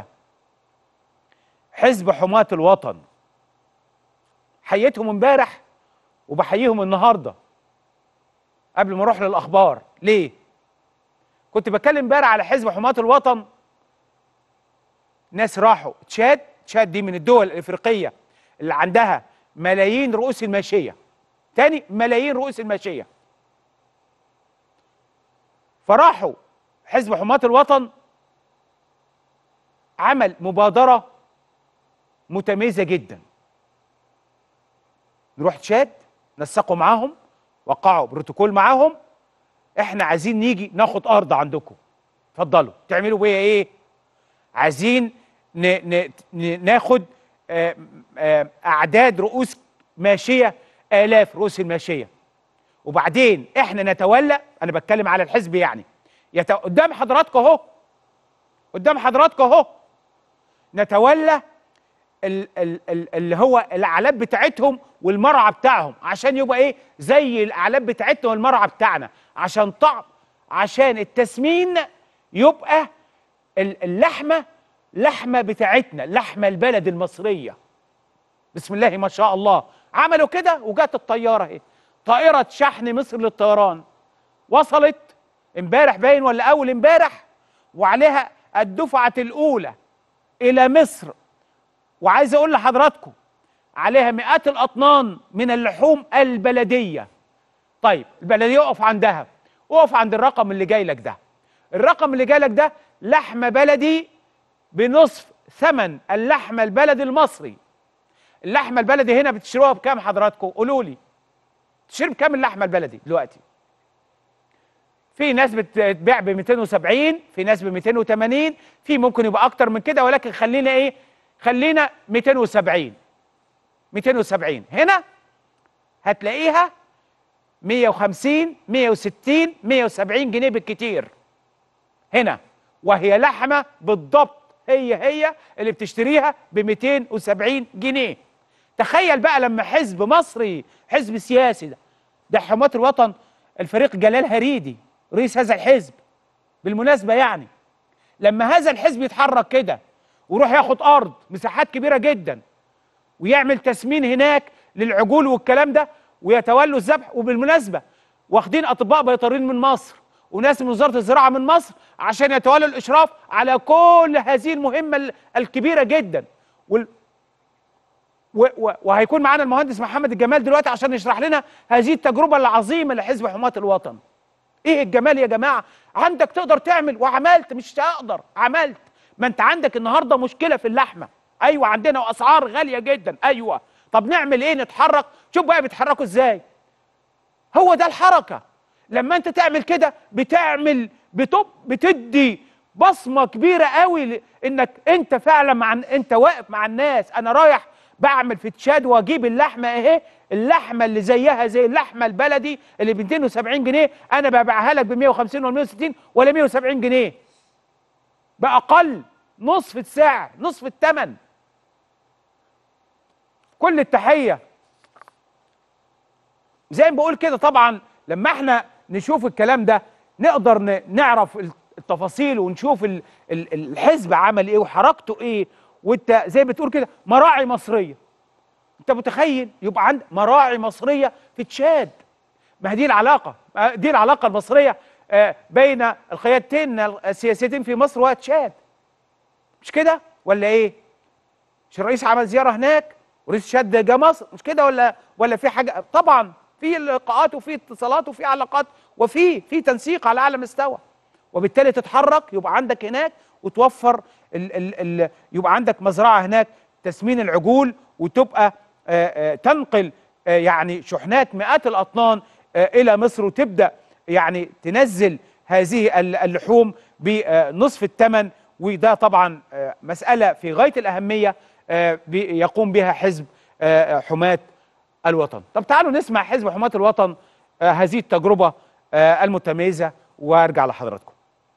حزب حماة الوطن حييتهم امبارح وبحييهم النهارده قبل ما اروح للاخبار ليه كنت بتكلم امبارح على حزب حماة الوطن ناس راحوا تشاد تشاد دي من الدول الافريقيه اللي عندها ملايين رؤوس الماشيه تاني ملايين رؤوس الماشيه فراحوا حزب حماة الوطن عمل مبادره متميزه جدا نروح تشاد نسقوا معاهم وقعوا بروتوكول معاهم احنا عايزين نيجي ناخد ارض عندكم اتفضلوا تعملوا بيها ايه عايزين ن ن ن ناخد آه، آه، اعداد رؤوس ماشيه الاف رؤوس الماشيه وبعدين احنا نتولى انا بتكلم على الحزب يعني يت... قدام حضراتكم اهو قدام حضراتكم اهو نتولى ال- ال- ال- اللي هو الاعلاب بتاعتهم والمرعى بتاعهم عشان يبقى ايه زي الاعلاب بتاعتنا والمرعى بتاعنا عشان طعم عشان التسمين يبقى ال- اللحمه لحمه بتاعتنا لحمه البلد المصريه بسم الله ما شاء الله عملوا كده وجات الطياره اهي طائره شحن مصر للطيران وصلت امبارح باين ولا اول امبارح وعليها الدفعه الاولى الى مصر وعايز اقول لحضراتكم عليها مئات الاطنان من اللحوم البلديه طيب البلديه اقف عندها اقف عند الرقم اللي جاي لك ده الرقم اللي جاي لك ده لحمه بلدي بنصف ثمن اللحمه البلدي المصري اللحمه البلدي هنا بتشتروها بكام حضراتكم قولوا لي تشتري بكام اللحمه البلدي دلوقتي في ناس بتبيع ب 270 في ناس ب 280 في ممكن يبقى اكتر من كده ولكن خلينا ايه خلينا 270 270 هنا هتلاقيها 150 160 170 جنيه بالكتير هنا وهي لحمه بالضبط هي هي اللي بتشتريها ب 270 جنيه تخيل بقى لما حزب مصري حزب سياسي ده ده حماة الوطن الفريق جلال هريدي رئيس هذا الحزب بالمناسبة يعني لما هذا الحزب يتحرك كده ويروح ياخد أرض مساحات كبيرة جدا ويعمل تسمين هناك للعجول والكلام ده ويتولوا الذبح وبالمناسبة واخدين أطباء بيطريين من مصر وناس من وزارة الزراعة من مصر عشان يتولوا الإشراف على كل هذه المهمة ال- الكبيرة جدا وال و- و- وهيكون معانا المهندس محمد الجمال دلوقتي عشان يشرح لنا هذه التجربة العظيمة لحزب حماة الوطن ايه الجمال يا جماعة عندك تقدر تعمل وعملت مش هقدر عملت ما انت عندك النهاردة مشكلة في اللحمة ايوه عندنا واسعار غالية جدا ايوه طب نعمل ايه نتحرك شوف بقى بيتحركوا ازاي هو ده الحركة لما انت تعمل كده بتعمل بتب بتدي بصمة كبيرة قوي ل- انك انت فعلا مع انت واقف مع الناس انا رايح بعمل في تشاد واجيب اللحمة اهي اللحمة اللي زيها زي اللحمة البلدي اللي ب 270 جنيه انا ببيعها لك ب 150 ولا 160 ولا 170 جنيه بأقل نصف السعر نصف الثمن كل التحية زي ما بقول كده طبعا لما احنا نشوف الكلام ده نقدر ن- نعرف التفاصيل ونشوف ال- ال- الحزب عمل ايه وحركته ايه وانت زي ما بتقول كده مراعي مصريه انت متخيل يبقى عند مراعي مصريه في تشاد ما هي دي العلاقه آه، دي العلاقه المصريه آه، بين القيادتين السياسيتين في مصر وتشاد مش كده ولا ايه مش الرئيس عمل زياره هناك ورئيس تشاد جه مصر مش كده ولا ولا في حاجه طبعا في لقاءات وفي اتصالات وفي علاقات وفي في تنسيق على اعلى مستوى وبالتالي تتحرك يبقى عندك هناك وتوفر ال ال ال يبقى عندك مزرعه هناك تسمين العجول وتبقى آه، آه، تنقل آه، يعني شحنات مئات الاطنان آه، الى مصر وتبدا يعني تنزل هذه ال- اللحوم بنصف الثمن وده طبعا آه، مساله في غايه الاهميه آه، بي- يقوم بها حزب آه، حماه الوطن طب تعالوا نسمع حزب حماة الوطن آه هذه التجربة آه المتميزة وارجع لحضراتكم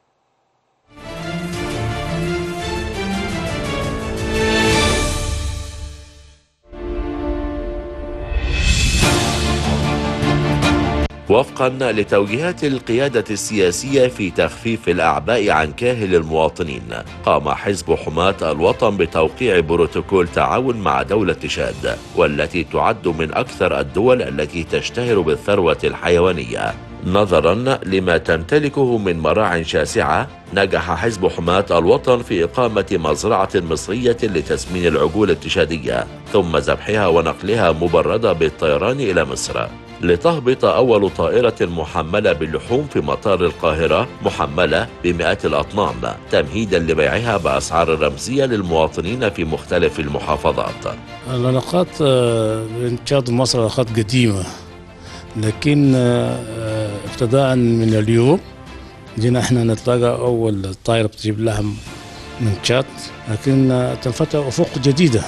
وفقا لتوجيهات القيادة السياسية في تخفيف الأعباء عن كاهل المواطنين قام حزب حماة الوطن بتوقيع بروتوكول تعاون مع دولة تشاد والتي تعد من أكثر الدول التي تشتهر بالثروة الحيوانية نظرا لما تمتلكه من مراع شاسعة نجح حزب حماة الوطن في إقامة مزرعة مصرية لتسمين العجول التشادية ثم ذبحها ونقلها مبردة بالطيران إلى مصر لتهبط أول طائرة محملة باللحوم في مطار القاهرة محملة بمئات الأطنان تمهيدا لبيعها بأسعار رمزية للمواطنين في مختلف المحافظات العلاقات آه، بين تشاد ومصر علاقات قديمة لكن آه، آه، ابتداء من اليوم جينا احنا نتلاقى أول طائرة بتجيب لحم من تشاد لكن آه، تنفتح أفق جديدة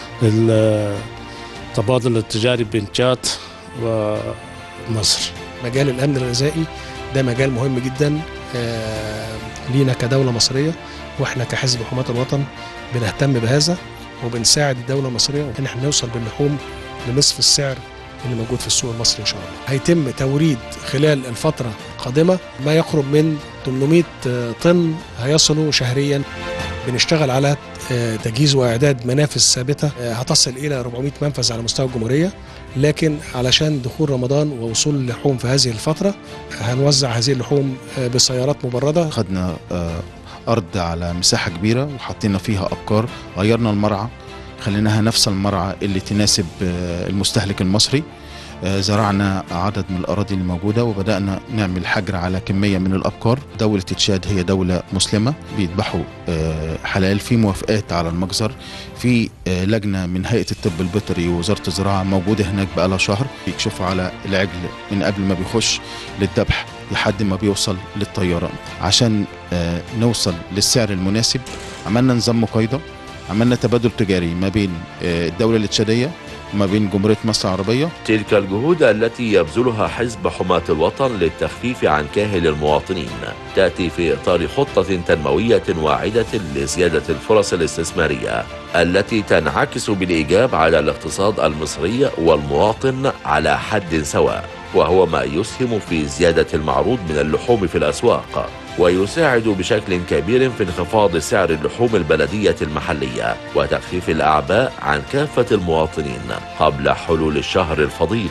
للتبادل التجاري بين تشاد ومصر مجال الامن الغذائي ده مجال مهم جدا آه، لينا كدوله مصريه واحنا كحزب حماة الوطن بنهتم بهذا وبنساعد الدوله المصريه ان احنا نوصل باللحوم لنصف السعر اللي موجود في السوق المصري ان شاء الله. هيتم توريد خلال الفتره القادمه ما يقرب من 800 طن هيصلوا شهريا بنشتغل على آه، تجهيز واعداد منافذ ثابته آه، هتصل الى 400 منفذ على مستوى الجمهوريه لكن علشان دخول رمضان ووصول اللحوم في هذه الفتره هنوزع هذه اللحوم آه، بسيارات مبرده خدنا آه، أرض على مساحة كبيرة وحطينا فيها أبقار غيرنا المرعى خليناها نفس المرعى اللي تناسب آه، المستهلك المصري آه، زرعنا عدد من الأراضي الموجودة وبدأنا نعمل حجر على كمية من الأبقار دولة تشاد هي دولة مسلمة بيذبحوا آه، حلال في موافقات على المجزر في آه، لجنة من هيئة الطب البيطري ووزارة الزراعة موجودة هناك بقالها شهر بيكشفوا على العجل من قبل ما بيخش للذبح لحد ما بيوصل للطيارة عشان آه، نوصل للسعر المناسب عملنا نظام مقايضة عملنا تبادل تجاري ما بين آه، الدولة التشادية وما بين جمهورية مصر العربية تلك الجهود التي يبذلها حزب حماة الوطن للتخفيف عن كاهل المواطنين تأتي في إطار خطة تنموية واعدة لزيادة الفرص الاستثمارية التي تنعكس بالإيجاب على الاقتصاد المصري والمواطن على حد سواء وهو ما يسهم في زيادة المعروض من اللحوم في الأسواق ويساعد بشكل كبير في انخفاض سعر اللحوم البلدية المحلية وتخفيف الأعباء عن كافة المواطنين قبل حلول الشهر الفضيل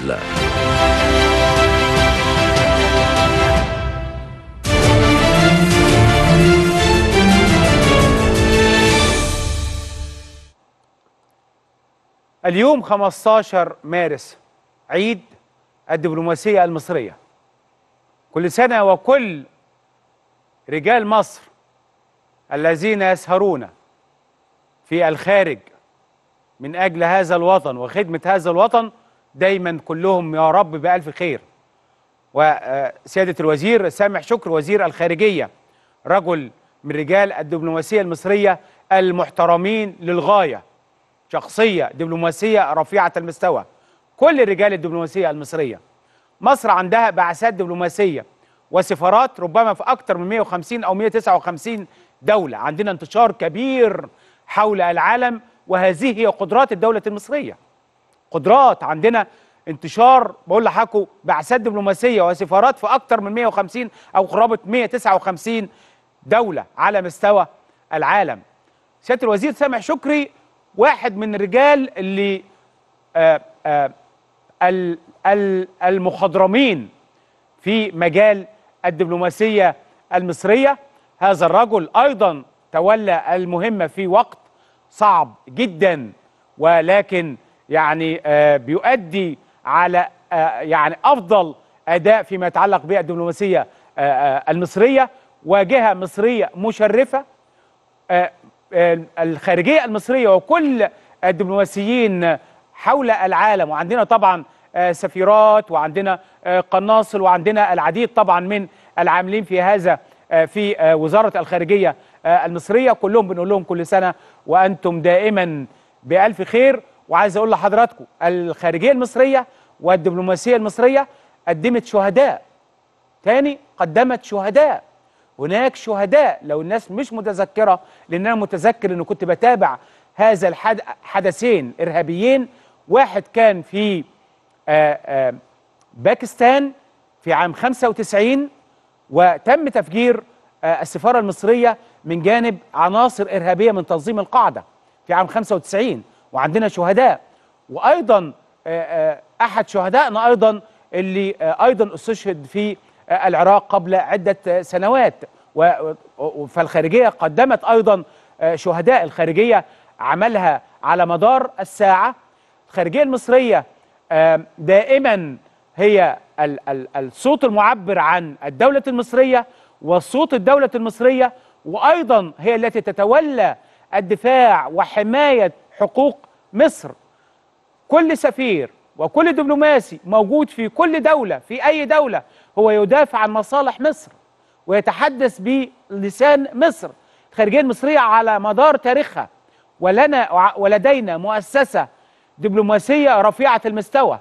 اليوم 15 مارس عيد الدبلوماسية المصرية كل سنة وكل رجال مصر الذين يسهرون في الخارج من أجل هذا الوطن وخدمة هذا الوطن دايما كلهم يا رب بألف خير وسيادة الوزير سامح شكر وزير الخارجية رجل من رجال الدبلوماسية المصرية المحترمين للغاية شخصية دبلوماسية رفيعة المستوى كل رجال الدبلوماسية المصرية مصر عندها بعثات دبلوماسية وسفارات ربما في أكثر من 150 أو 159 دولة عندنا انتشار كبير حول العالم وهذه هي قدرات الدولة المصرية قدرات عندنا انتشار بقول لحضراتكم بعثات دبلوماسيه وسفارات في اكثر من 150 او قرابه 159 دوله على مستوى العالم. سياده الوزير سامح شكري واحد من الرجال اللي آه آه ال- ال- المخضرمين في مجال الدبلوماسيه المصريه هذا الرجل ايضا تولى المهمه في وقت صعب جدا ولكن يعني آه بيؤدي على آه يعني افضل اداء فيما يتعلق بالدبلوماسيه آه آه المصريه وجهه مصريه مشرفه آه، آه، الخارجيه المصريه وكل الدبلوماسيين حول العالم وعندنا طبعا آه، سفيرات وعندنا آه، قناصل وعندنا العديد طبعا من العاملين في هذا آه، في آه، وزاره الخارجيه آه، المصريه كلهم بنقول لهم كل سنه وانتم دائما بالف خير وعايز اقول لحضراتكم الخارجيه المصريه والدبلوماسيه المصريه قدمت شهداء تاني قدمت شهداء هناك شهداء لو الناس مش متذكره لان انا متذكر انه كنت بتابع هذا الحد حدثين ارهابيين واحد كان في آه، آه، باكستان في عام 95 وتم تفجير آه، السفاره المصريه من جانب عناصر ارهابيه من تنظيم القاعده في عام 95 وعندنا شهداء وايضا آه، آه، احد شهدائنا ايضا اللي آه، ايضا استشهد في آه، العراق قبل عده آه، سنوات و- و- فالخارجيه قدمت ايضا آه، شهداء الخارجيه عملها على مدار الساعه الخارجيه المصريه آه، دائما هي ال- ال- الصوت المعبر عن الدوله المصريه وصوت الدوله المصريه وايضا هي التي تتولى الدفاع وحمايه حقوق مصر كل سفير وكل دبلوماسي موجود في كل دولة في أي دولة هو يدافع عن مصالح مصر ويتحدث بلسان مصر الخارجية المصرية على مدار تاريخها ولنا ولدينا مؤسسة دبلوماسية رفيعة المستوى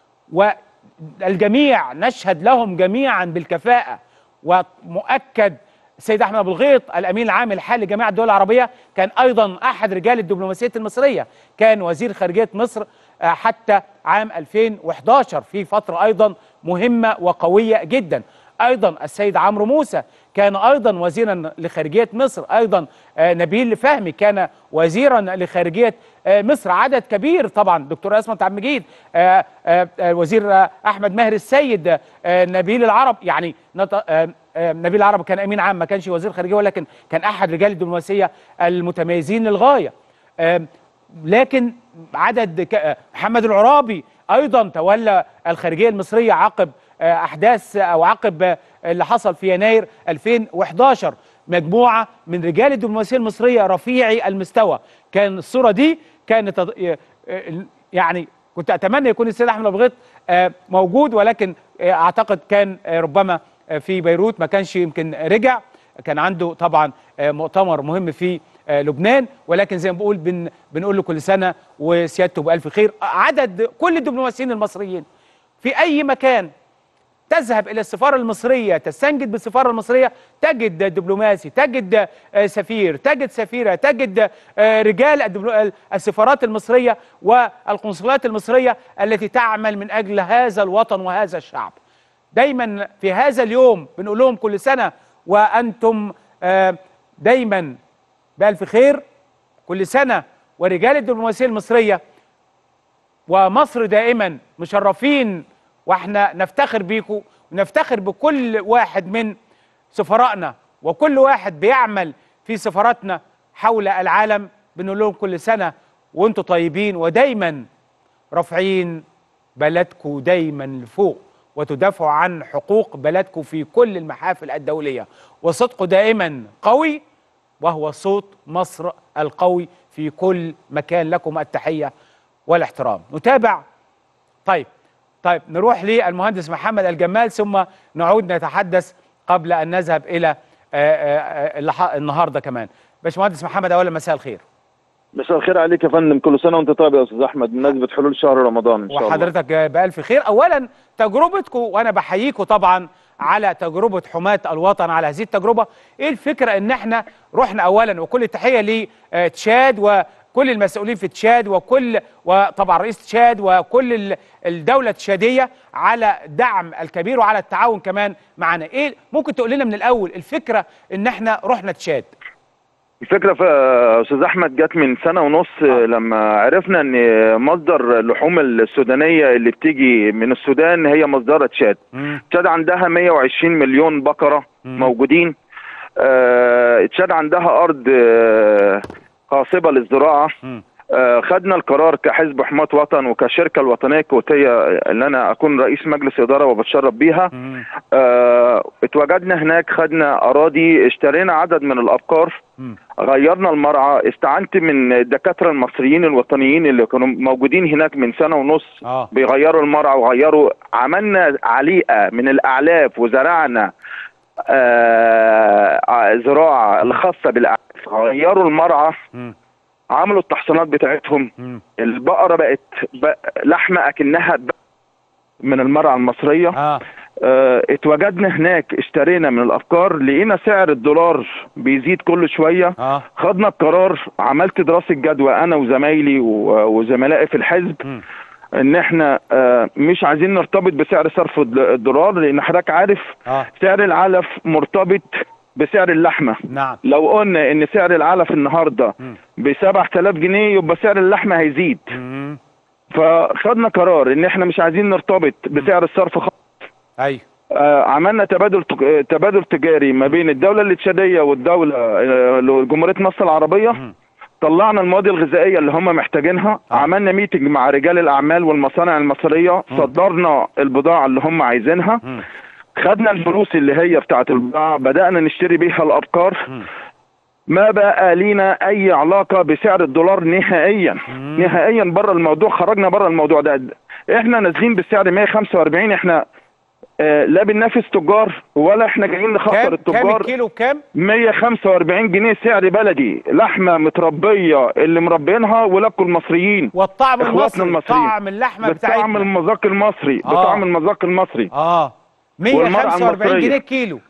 والجميع نشهد لهم جميعا بالكفاءة ومؤكد السيد احمد ابو الغيط الامين العام الحالي لجميع الدول العربيه كان ايضا احد رجال الدبلوماسيه المصريه كان وزير خارجيه مصر آه، حتى عام 2011 في فتره ايضا مهمه وقويه جدا ايضا السيد عمرو موسى كان ايضا وزيرا لخارجيه مصر ايضا آه، نبيل فهمي كان وزيرا لخارجيه آه، مصر عدد كبير طبعا دكتور اسمت عبد المجيد آه، آه، آه، وزير آه، احمد ماهر السيد آه، نبيل العرب يعني نط- آه، آه، نبيل العرب كان امين عام ما كانش وزير خارجيه ولكن كان احد رجال الدبلوماسيه المتميزين للغايه آم، لكن عدد ك- آه، محمد العرابي ايضا تولى الخارجيه المصريه عقب آه، احداث او عقب آه، اللي حصل في يناير 2011 مجموعه من رجال الدبلوماسيه المصريه رفيعي المستوى كان الصوره دي كانت آه، آه، يعني كنت اتمنى يكون السيد احمد ابو غيط آه، موجود ولكن آه، اعتقد كان آه، ربما آه، في بيروت ما كانش يمكن رجع كان عنده طبعا آه، مؤتمر مهم في آه، لبنان ولكن زي ما بقول بن بنقول له كل سنه وسيادته بالف خير عدد كل الدبلوماسيين المصريين في اي مكان تذهب الى السفاره المصريه تستنجد بالسفاره المصريه تجد دبلوماسي تجد آه، سفير تجد سفيره تجد آه، رجال الدبلو- السفارات المصريه والقنصلات المصريه التي تعمل من اجل هذا الوطن وهذا الشعب دايما في هذا اليوم بنقول لهم كل سنه وانتم آه، دايما بالف خير كل سنه ورجال الدبلوماسيه المصريه ومصر دائما مشرفين واحنا نفتخر بيكم ونفتخر بكل واحد من سفرائنا وكل واحد بيعمل في سفاراتنا حول العالم بنقول لهم كل سنه وانتم طيبين ودايما رافعين بلدكم دايما لفوق وتدافعوا عن حقوق بلدكم في كل المحافل الدوليه وصدقه دائما قوي وهو صوت مصر القوي في كل مكان لكم التحيه والاحترام نتابع طيب طيب نروح للمهندس محمد الجمال ثم نعود نتحدث قبل ان نذهب الى آه، آه، اللي ح- النهارده كمان باشمهندس محمد اولا مساء الخير مساء الخير عليك يا فندم كل سنه وانت طيب يا استاذ احمد بمناسبه حلول شهر رمضان ان شاء الله وحضرتك بألف خير أولا تجربتكم وأنا بحييكم طبعا على تجربة حماة الوطن على هذه التجربة إيه الفكرة إن إحنا رحنا أولا وكل التحية لتشاد كل المسؤولين في تشاد وكل وطبعا رئيس تشاد وكل ال- الدوله التشاديه على دعم الكبير وعلى التعاون كمان معنا ايه ممكن تقول لنا من الاول الفكره ان احنا رحنا تشاد الفكره في استاذ احمد جت من سنه ونص لما عرفنا ان مصدر اللحوم السودانيه اللي بتيجي من السودان هي مصدرها تشاد تشاد عندها 120 مليون بقره موجودين آه، تشاد عندها ارض آه، خاصبه للزراعه آه، خدنا القرار كحزب حماة وطن وكشركة الوطنية الكويتية اللي أنا أكون رئيس مجلس إدارة وبتشرف بيها آه، اتواجدنا هناك خدنا أراضي اشترينا عدد من الأبقار غيرنا المرعى استعنت من الدكاترة المصريين الوطنيين اللي كانوا موجودين هناك من سنة ونص اه بيغيروا المرعى وغيروا عملنا عليقة من الأعلاف وزرعنا آه زراعة الخاصة بالأعلاف غيروا المرعى مم. عملوا التحصينات بتاعتهم مم. البقرة بقت ب- لحمة أكنها ب- من المرعى المصرية اه آه، اتواجدنا هناك اشترينا من الأفكار لقينا سعر الدولار بيزيد كل شوية اه خدنا القرار عملت دراسة جدوى أنا وزمايلي و- وزملائي في الحزب مم. إن إحنا آه، مش عايزين نرتبط بسعر صرف الد- الدولار لأن حضرتك عارف اه سعر العلف مرتبط بسعر اللحمة نعم لو قلنا إن سعر العلف النهاردة مم. ب 7000 جنيه يبقى سعر اللحمة هيزيد مم. فخدنا قرار إن إحنا مش عايزين نرتبط بسعر الصرف خالص ايوه آه، عملنا تبادل تج- تبادل تجاري ما بين الدولة الاتشادية والدولة آه، جمهورية مصر العربية مم. طلعنا المواد الغذائية اللي هم محتاجينها آه. عملنا ميتنج مع رجال الأعمال والمصانع المصرية صدرنا البضاعة اللي هم عايزينها مم. خدنا الفلوس اللي هي بتاعت البضاعة بدأنا نشتري بيها الأبقار مم. ما بقى لينا أي علاقة بسعر الدولار نهائيا نهائيا بره الموضوع خرجنا بره الموضوع ده احنا نازلين بالسعر 145 احنا آه، لا بننافس تجار ولا احنا جايين نخسر كام كام التجار الكيلو كام 145 جنيه سعر بلدي لحمه متربيه اللي مربينها ولادكم المصريين والطعم إخواتنا المصري المصريين. طعم اللحمه بطعم بتاعتنا المذاق المصري آه. بطعم المذاق المصري اه والمرأة 145 المصرية. جنيه كيلو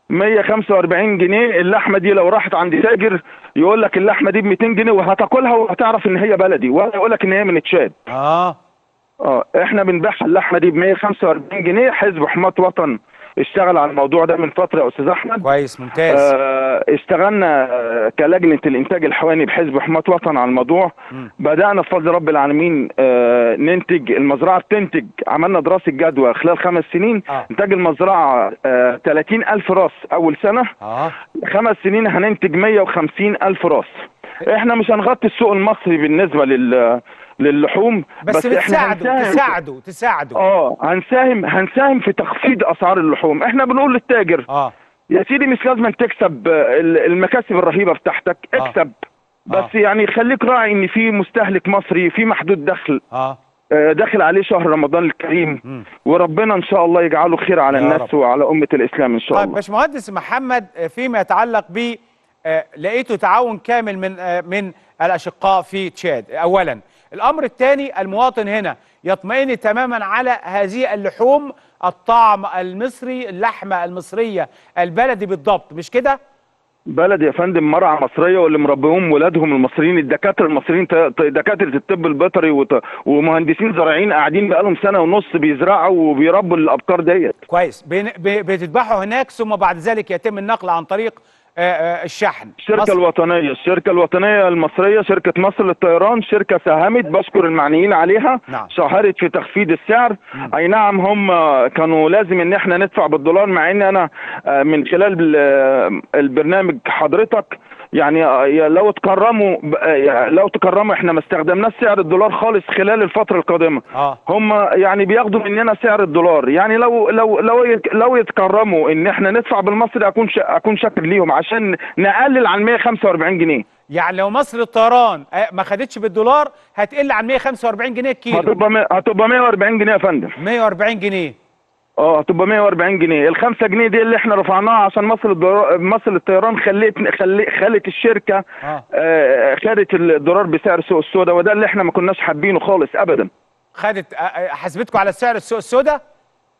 145 جنيه اللحمه دي لو راحت عند تاجر يقول لك اللحمه دي ب 200 جنيه وهتاكلها وهتعرف ان هي بلدي ولا يقول لك ان هي من تشاد اه اه احنا بنبيعها اللحمه دي ب 145 جنيه حزب حماة وطن اشتغل على الموضوع ده من فتره يا استاذ احمد كويس ممتاز آه، اشتغلنا آه، كلجنه الانتاج الحيواني بحزب حماة وطن على الموضوع مم. بدانا بفضل رب العالمين آه، ننتج المزرعه بتنتج عملنا دراسه جدوى خلال خمس سنين آه. انتاج المزرعه آه، 30 الف راس اول سنه اه خمس سنين هننتج 150 الف راس احنا مش هنغطي السوق المصري بالنسبه لل للحوم بس, احنا بتساعدوا هنساهم- تساعدوا تساعدوا اه هنساهم هنساهم في تخفيض اسعار اللحوم احنا بنقول للتاجر اه يا سيدي مش لازم تكسب آه، ال- المكاسب الرهيبه بتاعتك آه. اكسب بس آه. يعني خليك راعي ان في مستهلك مصري في محدود دخل اه آه، داخل عليه شهر رمضان الكريم مم. وربنا ان شاء الله يجعله خير على يا الناس رب. وعلى امه الاسلام ان شاء طيب الله باشمهندس محمد آه، فيما يتعلق ب آه، لقيته تعاون كامل من آه، من الاشقاء في تشاد اولا الامر الثاني المواطن هنا يطمئن تماما على هذه اللحوم الطعم المصري اللحمه المصريه البلدي بالضبط مش كده بلد يا فندم مرعى مصريه واللي مربيهم ولادهم المصريين الدكاتره المصريين ت- ت- دكاتره الطب البيطري وت- ومهندسين زراعيين قاعدين بقالهم سنه ونص بيزرعوا وبيربوا الابقار ديت كويس بين- ب- بتذبحوا هناك ثم بعد ذلك يتم النقل عن طريق آه، آه، الشحن الشركه مصر- الوطنيه الشركه الوطنيه المصريه شركه مصر للطيران شركه ساهمت بشكر المعنيين عليها نعم. شهرت في تخفيض السعر اي نعم هم كانوا لازم ان احنا ندفع بالدولار مع ان انا آه، من خلال ال- البرنامج حضرتك يعني آه، لو تكرموا ب- آه، لو تكرموا احنا ما استخدمناش سعر الدولار خالص خلال الفتره القادمه اه هم يعني بياخدوا مننا سعر الدولار يعني لو لو لو يت- لو يتكرموا ان احنا ندفع بالمصري اكون ش- اكون شاكر ليهم عشان نقلل عن 145 جنيه يعني لو مصر للطيران آه، ما خدتش بالدولار هتقل عن 145 جنيه الكيلو هتبقى م- هتبقى 140 جنيه يا فندم 140 جنيه اه هتبقى 140 جنيه ال 5 جنيه دي اللي احنا رفعناها عشان مصر الدولار مصر للطيران خليت خلي خلت الشركه اه آه خدت الدولار بسعر السوق السوداء وده اللي احنا ما كناش حابينه خالص ابدا خدت آه، آه، حسبتكم على سعر السوق السوداء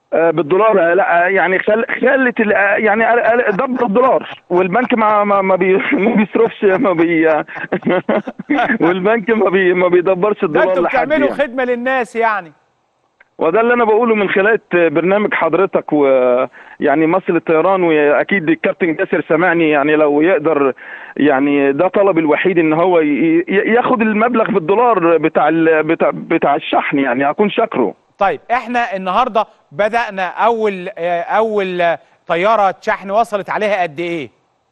آه، بالدولار آه، لا آه، يعني خل خلت ال- آه، يعني قل- قل- دبر الدولار والبنك ما ما ما, بي ما بيصرفش ما بي والبنك ما بي ما بيدبرش ده الدولار انتوا لحد بتعملوا يعني. خدمه للناس يعني وده اللي انا بقوله من خلال برنامج حضرتك ويعني مصر الطيران واكيد الكابتن جاسر سامعني يعني لو يقدر يعني ده طلب الوحيد ان هو ي- ي- ياخد المبلغ بالدولار بتاع ال- بتاع بتاع الشحن يعني اكون شاكره طيب احنا النهارده بدانا اول آه، اول آه، طياره شحن وصلت عليها قد ايه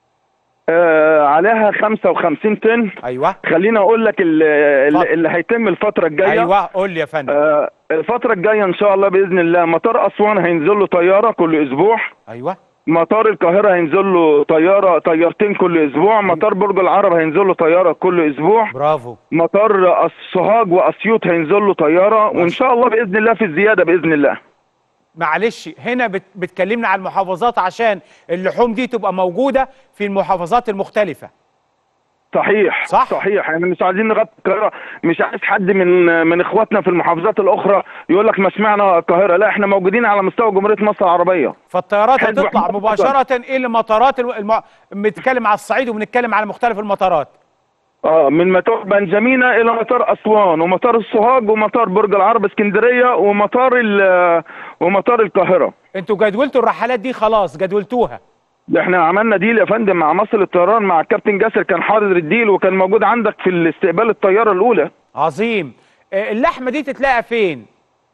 آه عليها 55 طن ايوه خليني اقول لك ال- ال- اتفضل. اللي هيتم الفتره الجايه ايوه قول لي يا فندم آه الفتره الجايه ان شاء الله باذن الله مطار اسوان هينزل له طياره كل اسبوع ايوه مطار القاهرة هينزل له طيارة طيارتين كل أسبوع، مطار برج العرب هينزل له طيارة كل أسبوع، برافو مطار السوهاج وأسيوط هينزل له طيارة، وإن شاء الله بإذن الله في الزيادة بإذن الله. معلش هنا بت بتكلمنا على المحافظات عشان اللحوم دي تبقى موجوده في المحافظات المختلفه صحيح صح. صحيح يعني مش عايزين نغطي القاهرة، مش عايز حد من من إخواتنا في المحافظات الأخرى يقول لك ما سمعنا القاهرة، لا إحنا موجودين على مستوى جمهورية مصر العربية. فالطيارات حلو، هتطلع إحنا مباشره الى مطارات الم... الم... بنتكلم على الصعيد وبنتكلم على مختلف المطارات اه من مطار بنجامينا الى مطار اسوان ومطار السوهاج ومطار برج العرب اسكندريه ومطار ال- ومطار القاهره انتوا جدولتوا الرحلات دي خلاص جدولتوها ده احنا عملنا ديل يا فندم مع مصر للطيران مع الكابتن جاسر كان حاضر الديل وكان موجود عندك في الاستقبال الطياره الاولى عظيم آه، اللحمه دي تتلاقى فين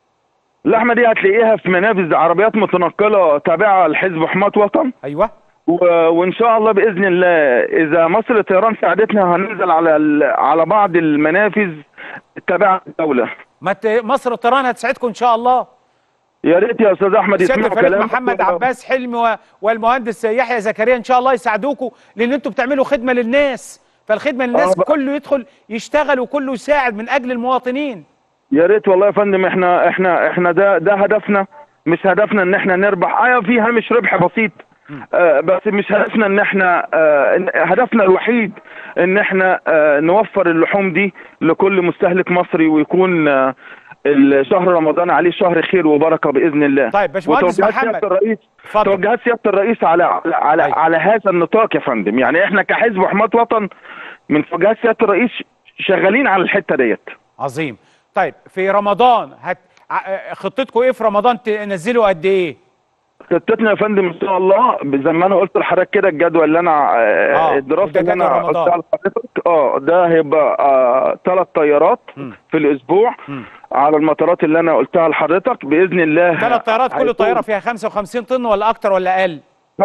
اللحمه دي هتلاقيها في منافذ عربيات متنقله تابعه لحزب حماة وطن ايوه و... وان شاء الله باذن الله اذا مصر للطيران ساعدتنا هننزل على ال... على بعض المنافذ التابعه للدوله ما ت... مصر الطيران هتساعدكم ان شاء الله يا ريت يا استاذ احمد سياده يسمعوا الفريق كلام محمد عباس حلمي و... والمهندس يحيى زكريا ان شاء الله يساعدوكم لان انتوا بتعملوا خدمه للناس فالخدمه للناس آه بقى. كله يدخل يشتغل وكله يساعد من اجل المواطنين يا ريت والله يا فندم احنا احنا احنا ده ده هدفنا مش هدفنا ان احنا نربح ايوه في هامش ربح بسيط آه بس مش هدفنا ان احنا آه إن- هدفنا الوحيد ان احنا آه نوفر اللحوم دي لكل مستهلك مصري ويكون آه الشهر رمضان عليه شهر خير وبركه باذن الله طيب، باشمهندس وتوجيهات محمد. سياده الرئيس اتفضل. توجيهات سياده الرئيس على على على, أيوة. على هذا النطاق يا فندم يعني احنا كحزب حماة وطن من توجيهات سياده الرئيس شغالين على الحته ديت عظيم طيب في رمضان هت... ع- خطتكم ايه في رمضان تنزلوا قد ايه خطتنا يا فندم ان شاء الله زي ما انا قلت لحضرتك كده الجدول اللي انا آه، آه الدراسه ده اللي جدول انا رمضان. قلتها لحضرتك اه ده هيبقى آه ثلاث طيارات مم. في الاسبوع مم. على المطارات اللي انا قلتها لحضرتك باذن الله ثلاث طيارات كل هيكون طياره فيها 55 طن ولا اكتر ولا اقل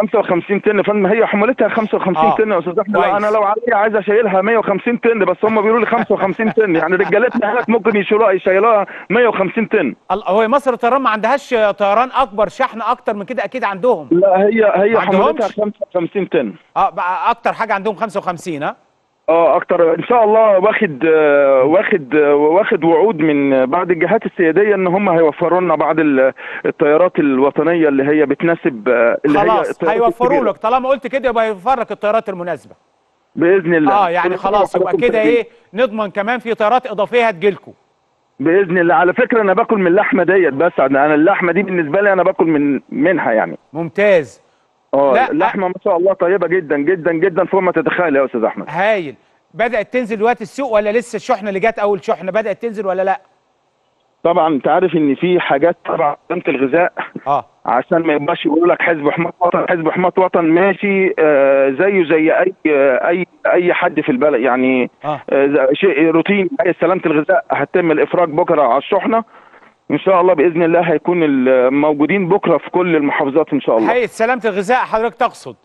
55 طن يا فندم هي حمولتها 55 آه. طن يا استاذ احمد كويس. انا لو عليا عايز اشيلها 150 طن بس هم بيقولوا لي 55 طن يعني رجالتنا هناك ممكن يشيلوها يشيلوها 150 طن ال- هو مصر الطيران ما عندهاش طيران اكبر شحن اكتر من كده اكيد عندهم لا هي هي ما حمولتها عندهمش؟ 55 طن اه بقى اكتر حاجه عندهم 55 ها اه اكتر ان شاء الله واخد آه، واخد آه، واخد وعود من بعض الجهات السياديه ان هم هيوفروا لنا بعض ال- الطيارات الوطنيه اللي هي بتناسب آه، اللي هي خلاص الطيارات هيوفروا الكبيرة. لك طالما قلت كده يبقى هيوفر لك الطيارات المناسبه باذن الله اه يعني كل سنة خلاص يبقى وحضراتكم كده طيبين. ايه نضمن كمان في طيارات اضافيه هتجيلكم باذن الله على فكره انا باكل من اللحمه ديت بس انا اللحمه دي بالنسبه لي انا باكل من منها يعني ممتاز اه لا، اللحمه ما شاء الله طيبه جدا جدا جدا فوق ما تتخيل يا استاذ احمد هايل بدات تنزل دلوقتي السوق ولا لسه الشحنه اللي جت اول شحنه بدات تنزل ولا لا طبعا انت عارف ان في حاجات تبع منظمه الغذاء اه عشان ما يبقاش يقولوا لك حزب حماة وطن حزب حماة وطن ماشي آه زيه زي اي آه اي اي حد في البلد يعني اه آه زي- شيء روتين هي سلامه الغذاء هتم الافراج بكره على الشحنه ان شاء الله باذن الله هيكون ال- موجودين بكره في كل المحافظات ان شاء الله هيئه سلامه الغذاء حضرتك تقصد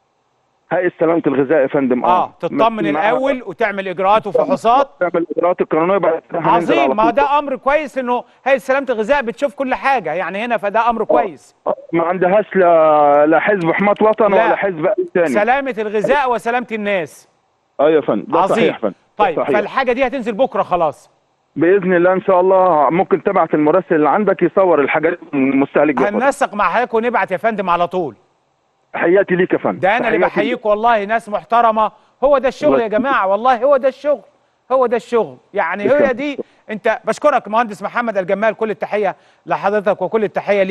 هيئه سلامه الغذاء يا فندم اه تطمن مع- الاول وتعمل اجراءات وفحوصات تعمل الاجراءات القانونيه بعد كده هننزل على عظيم ما طول. ده امر كويس انه هيئه سلامه الغذاء بتشوف كل حاجه يعني هنا فده امر كويس ما عندهاش لا لا حزب حماة وطن لا. ولا حزب اي ثاني سلامه الغذاء وسلامه الناس اه يا فندم ده عظيم صحيح يا فندم ده طيب صحيح. فالحاجه دي هتنزل بكره خلاص باذن الله ان شاء الله ممكن تبعت المراسل اللي عندك يصور الحاجات من المستهلك ده هننسق مع حضرتك ونبعت يا فندم على طول تحياتي ليك يا فندم ده انا اللي تحياتي بحييك والله ناس محترمه هو ده الشغل يا جماعه والله هو ده الشغل هو ده الشغل يعني هي دي انت بشكرك مهندس محمد الجمال كل التحيه لحضرتك وكل التحيه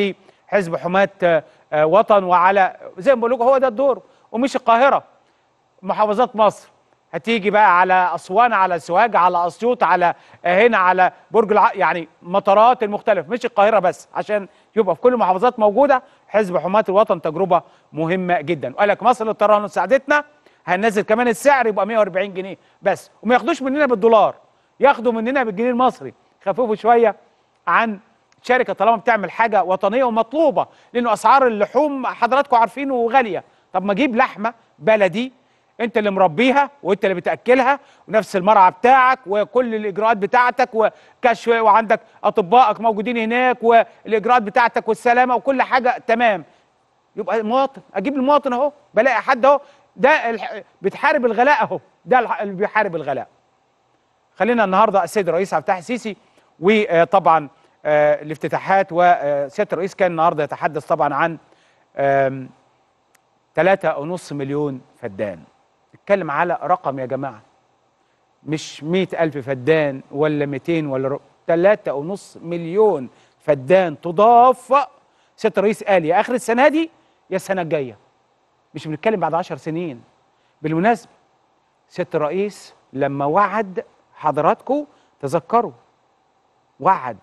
حزب حماة آه، آه، وطن وعلى زي ما بقول لكم هو ده الدور ومش القاهره محافظات مصر هتيجي بقى على اسوان على سوهاج على اسيوط على آه، هنا على برج الع... يعني مطارات المختلفه مش القاهره بس عشان يبقى في كل المحافظات موجوده حزب حماة الوطن تجربه مهمه جدا وقال لك مصر للطيران ساعدتنا هننزل كمان السعر يبقى 140 جنيه بس وما ياخدوش مننا بالدولار ياخدوا مننا بالجنيه المصري خففوا شويه عن شركه طالما بتعمل حاجه وطنيه ومطلوبه لانه اسعار اللحوم حضراتكم عارفينه غاليه طب ما اجيب لحمه بلدي انت اللي مربيها وانت اللي بتاكلها ونفس المرعى بتاعك وكل الاجراءات بتاعتك وكشف وعندك اطبائك موجودين هناك والاجراءات بتاعتك والسلامه وكل حاجه تمام يبقى المواطن اجيب المواطن اهو بلاقي حد اهو ده الح... بتحارب الغلاء اهو ده الح- اللي بيحارب الغلاء خلينا النهارده السيد الرئيس عبد الفتاح السيسي وطبعا آه، الافتتاحات وسياده الرئيس كان النهارده يتحدث طبعا عن آم، تلاتة ونص مليون فدان نتكلم على رقم يا جماعة مش مئة ألف فدان ولا 200 ولا ربع تلاتة ونص مليون فدان تضاف سيادة الرئيس قال يا آخر السنة دي يا السنة الجاية مش بنتكلم بعد عشر سنين بالمناسبة سيادة الرئيس لما وعد حضراتكم تذكروا وعد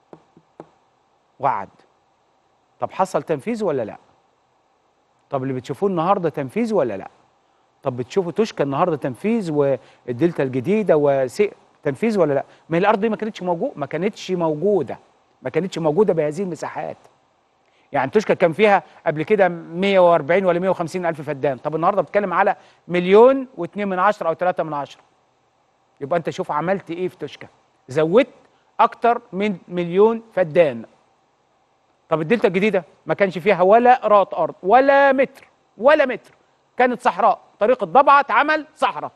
وعد طب حصل تنفيذ ولا لا طب اللي بتشوفوه النهارده تنفيذ ولا لا طب بتشوفوا توشكا النهارده تنفيذ والدلتا الجديده وسي تنفيذ ولا لا ما هي الارض دي ما كانتش موجوده ما كانتش موجوده ما كانتش موجوده بهذه المساحات يعني توشكا كان فيها قبل كده 140 ولا 150 الف فدان طب النهارده بتتكلم على مليون و2 من عشرة او 3 من عشرة يبقى انت شوف عملت ايه في توشكا زودت اكتر من مليون فدان طب الدلتا الجديده ما كانش فيها ولا قراط ارض ولا متر ولا متر كانت صحراء طريق الضبعه اتعمل صحراء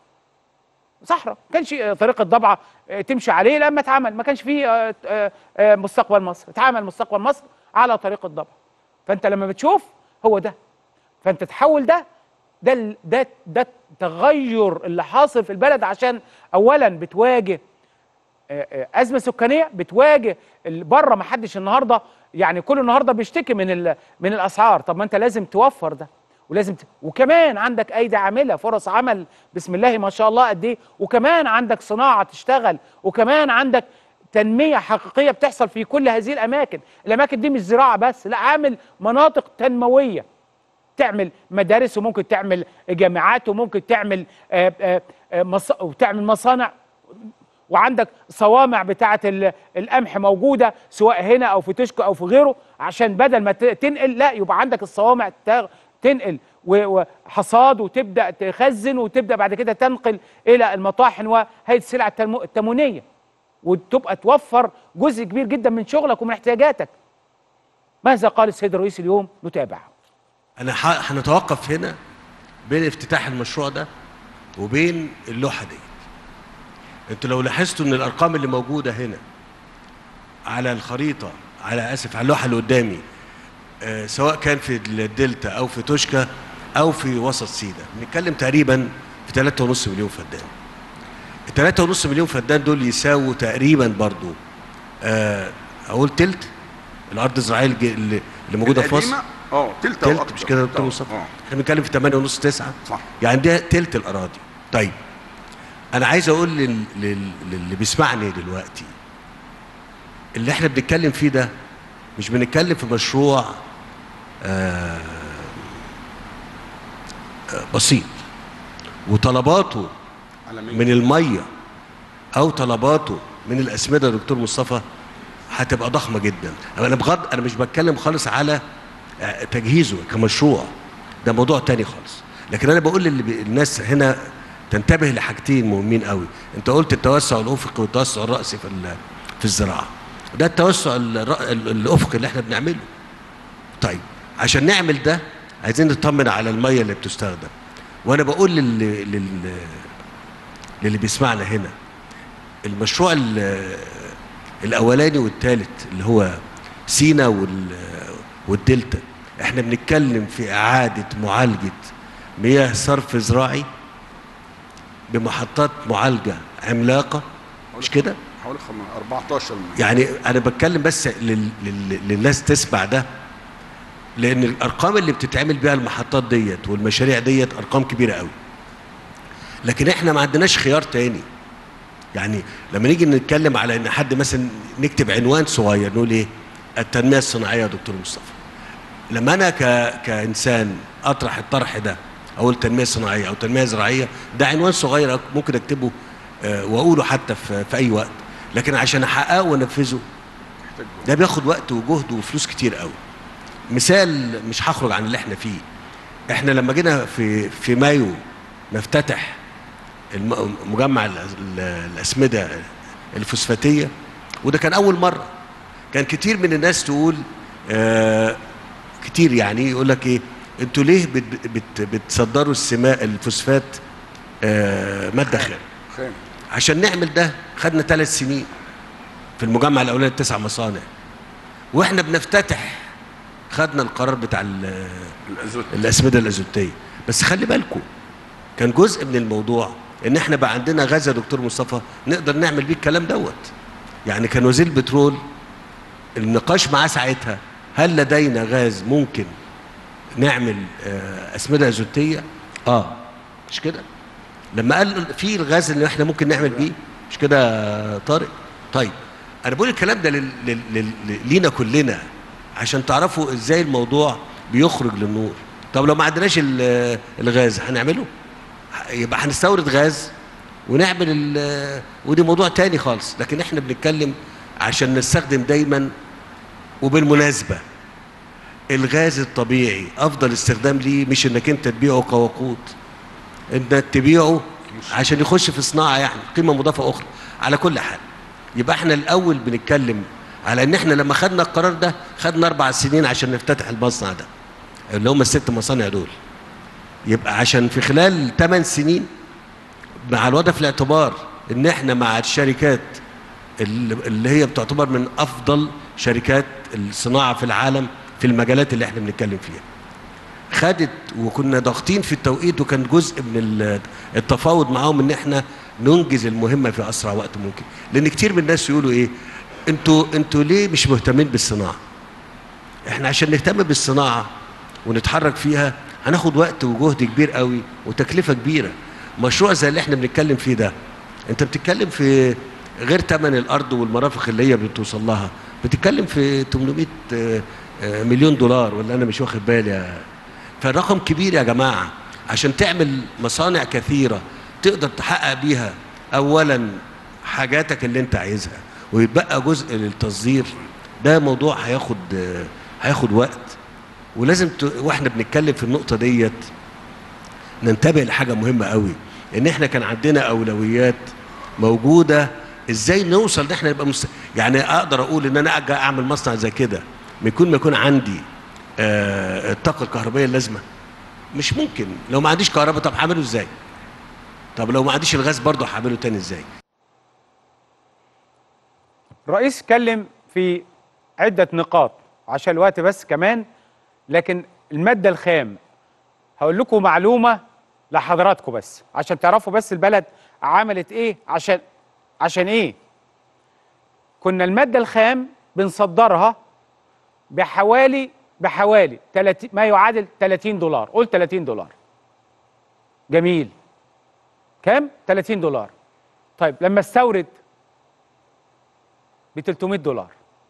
صحراء ما كانش آه، طريق الضبعه آه، تمشي عليه لما اتعمل ما كانش فيه آه، آه، آه، مستقبل مصر اتعمل مستقبل مصر على طريق الضبعه فانت لما بتشوف هو ده فانت تحول ده ده ال- ده ده التغير اللي حاصل في البلد عشان اولا بتواجه آه، آه، ازمه سكانيه بتواجه ال- بره ما حدش النهارده يعني كل النهارده بيشتكي من ال- من الاسعار طب ما انت لازم توفر ده ولازم ت... وكمان عندك ايدي عامله فرص عمل بسم الله ما شاء الله قد ايه وكمان عندك صناعه تشتغل وكمان عندك تنميه حقيقيه بتحصل في كل هذه الاماكن الاماكن دي مش زراعه بس لا عامل مناطق تنمويه تعمل مدارس وممكن تعمل جامعات وممكن تعمل آه، آه، آه، مص... وتعمل مصانع وعندك صوامع بتاعه ال- القمح موجوده سواء هنا او في تشكو او في غيره عشان بدل ما ت- تنقل لا يبقى عندك الصوامع تا- تنقل و- وحصاد وتبدا تخزن وتبدا بعد كده تنقل الى المطاحن وهي السلع التنمو- التموينيه وتبقى توفر جزء كبير جدا من شغلك ومن احتياجاتك ماذا قال السيد الرئيس اليوم نتابع انا ح- هنتوقف هنا بين افتتاح المشروع ده وبين اللوحه دي انتوا لو لاحظتوا ان الارقام اللي موجوده هنا على الخريطه على اسف على اللوحه اللي قدامي آه سواء كان في الدلتا او في توشكا او في وسط سيدا بنتكلم تقريبا في 3.5 مليون فدان ال 3.5 مليون فدان دول يساووا تقريبا برضو آه اقول تلت الارض الزراعيه الج- اللي اللي موجوده في مصر القديمة، اه تلت او تلت اكتر مش كده يا دكتور آه، مصطفى اه احنا بنتكلم في 8 ونص 9 صح. يعني ده تلت الاراضي طيب انا عايز اقول لل... لل... للي بيسمعني دلوقتي اللي احنا بنتكلم فيه ده مش بنتكلم في مشروع آه آه بسيط وطلباته عالمية. من الميه او طلباته من الاسمده يا دكتور مصطفى هتبقى ضخمه جدا انا بغض انا مش بتكلم خالص على آه، تجهيزه كمشروع ده موضوع تاني خالص لكن انا بقول للناس هنا تنتبه لحاجتين مهمين قوي انت قلت التوسع الافقي والتوسع الراسي في ال- في الزراعه ده التوسع الر- ال- الافقي اللي احنا بنعمله طيب عشان نعمل ده عايزين نطمن على الميه اللي بتستخدم وانا بقول لل... لل... للي بيسمعنا هنا المشروع ال- الاولاني والثالث اللي هو سينا وال... والدلتا احنا بنتكلم في اعاده معالجه مياه صرف زراعي بمحطات معالجه عملاقه مش كده حوالي خم- 14 مليون يعني انا بتكلم بس لل... لل... للناس تسمع ده لان الارقام اللي بتتعمل بيها المحطات ديت والمشاريع ديت ارقام كبيره قوي لكن احنا ما عندناش خيار تاني يعني لما نيجي نتكلم على ان حد مثلا نكتب عنوان صغير نقول ايه التنميه الصناعيه يا دكتور مصطفى لما انا ك... كانسان اطرح الطرح ده اقول تنميه صناعيه او تنميه زراعيه ده عنوان صغير ممكن اكتبه آه، واقوله حتى في, في اي وقت لكن عشان احققه وانفذه ده بياخد وقت وجهد وفلوس كتير قوي مثال مش هخرج عن اللي احنا فيه احنا لما جينا في في مايو نفتتح الم- مجمع ال- ال- الاسمده الفوسفاتيه وده كان اول مره كان كتير من الناس تقول آه كتير يعني يقول لك ايه انتوا ليه بت بت بتصدروا السماء الفوسفات آه ماده خام عشان نعمل ده خدنا ثلاث سنين في المجمع الاولاني التسع مصانع واحنا بنفتتح خدنا القرار بتاع ال- الاسمده الازوتيه بس خلي بالكم كان جزء من الموضوع ان احنا بقى عندنا غاز يا دكتور مصطفى نقدر نعمل بيه الكلام دوت يعني كان وزير البترول النقاش معاه ساعتها هل لدينا غاز ممكن نعمل آه، اسمده ازوتيه اه مش كده لما قال في الغاز اللي احنا ممكن نعمل بيه مش كده يا طارق طيب انا بقول الكلام ده لل... لل... لل... لينا كلنا عشان تعرفوا ازاي الموضوع بيخرج للنور طب لو ما عندناش ال- الغاز هنعمله يبقى هنستورد غاز ونعمل ال- ودي موضوع تاني خالص لكن احنا بنتكلم عشان نستخدم دايما وبالمناسبه الغاز الطبيعي افضل استخدام ليه مش انك انت تبيعه كوقود انك تبيعه عشان يخش في صناعه يعني قيمه مضافه اخرى على كل حال يبقى احنا الاول بنتكلم على ان احنا لما خدنا القرار ده خدنا اربع سنين عشان نفتتح المصنع ده اللي هم الست مصانع دول يبقى عشان في خلال 8 سنين مع الوضع في الاعتبار ان احنا مع الشركات اللي اللي هي بتعتبر من افضل شركات الصناعه في العالم في المجالات اللي احنا بنتكلم فيها خدت وكنا ضاغطين في التوقيت وكان جزء من ال- التفاوض معاهم ان احنا ننجز المهمه في اسرع وقت ممكن لان كتير من الناس يقولوا ايه انتوا انتوا ليه مش مهتمين بالصناعه احنا عشان نهتم بالصناعه ونتحرك فيها هناخد وقت وجهد كبير قوي وتكلفه كبيره مشروع زي اللي احنا بنتكلم فيه ده انت بتتكلم في غير ثمن الارض والمرافق اللي هي بتوصل لها بتتكلم في 800 آه، آه، مليون دولار ولا انا مش واخد بالي يا- فالرقم كبير يا جماعه عشان تعمل مصانع كثيره تقدر تحقق بيها اولا حاجاتك اللي انت عايزها ويتبقى جزء للتصدير ده موضوع هياخد آه، هياخد وقت ولازم ت... واحنا بنتكلم في النقطه ديت ننتبه لحاجه مهمه قوي ان احنا كان عندنا اولويات موجوده ازاي نوصل ان احنا نبقى مست... يعني اقدر اقول ان انا اجي اعمل مصنع زي كده من يكون ما يكون عندي آه الطاقه الكهربائيه اللازمه مش ممكن لو ما عنديش كهرباء طب هعمله ازاي طب لو ما عنديش الغاز برضه هعمله تاني ازاي الرئيس اتكلم في عدة نقاط عشان الوقت بس كمان لكن المادة الخام هقول لكم معلومة لحضراتكم بس عشان تعرفوا بس البلد عملت ايه عشان عشان ايه كنا المادة الخام بنصدرها بحوالي بحوالي 30 ما يعادل 30 دولار قول 30 دولار جميل كام 30 دولار طيب لما استورد ب 300 دولار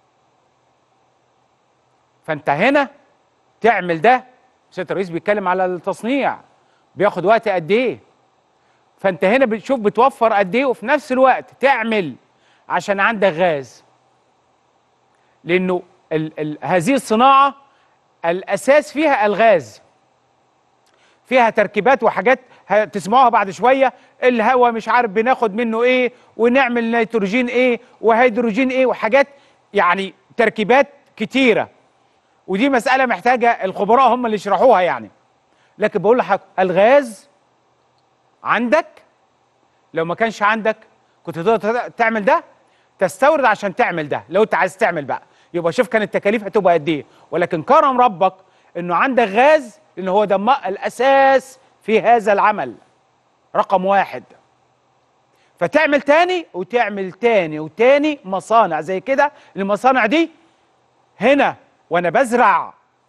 فانت هنا تعمل ده سياده الرئيس بيتكلم على التصنيع بياخد وقت قد ايه فانت هنا بتشوف بتوفر قد ايه وفي نفس الوقت تعمل عشان عندك غاز لانه ال ال هذه الصناعه الاساس فيها الغاز فيها تركيبات وحاجات هتسمعوها بعد شويه الهواء مش عارف بناخد منه ايه ونعمل نيتروجين ايه وهيدروجين ايه وحاجات يعني تركيبات كتيره ودي مساله محتاجه الخبراء هم اللي يشرحوها يعني لكن بقول لحضرتك الغاز عندك لو ما كانش عندك كنت تقدر تعمل ده تستورد عشان تعمل ده لو انت عايز تعمل بقى يبقى شوف كانت التكاليف هتبقى قد ايه ولكن كرم ربك انه عندك غاز لان هو ده ما- الاساس في هذا العمل رقم واحد فتعمل تاني وتعمل تاني وتاني مصانع زي كده المصانع دي هنا وانا بزرع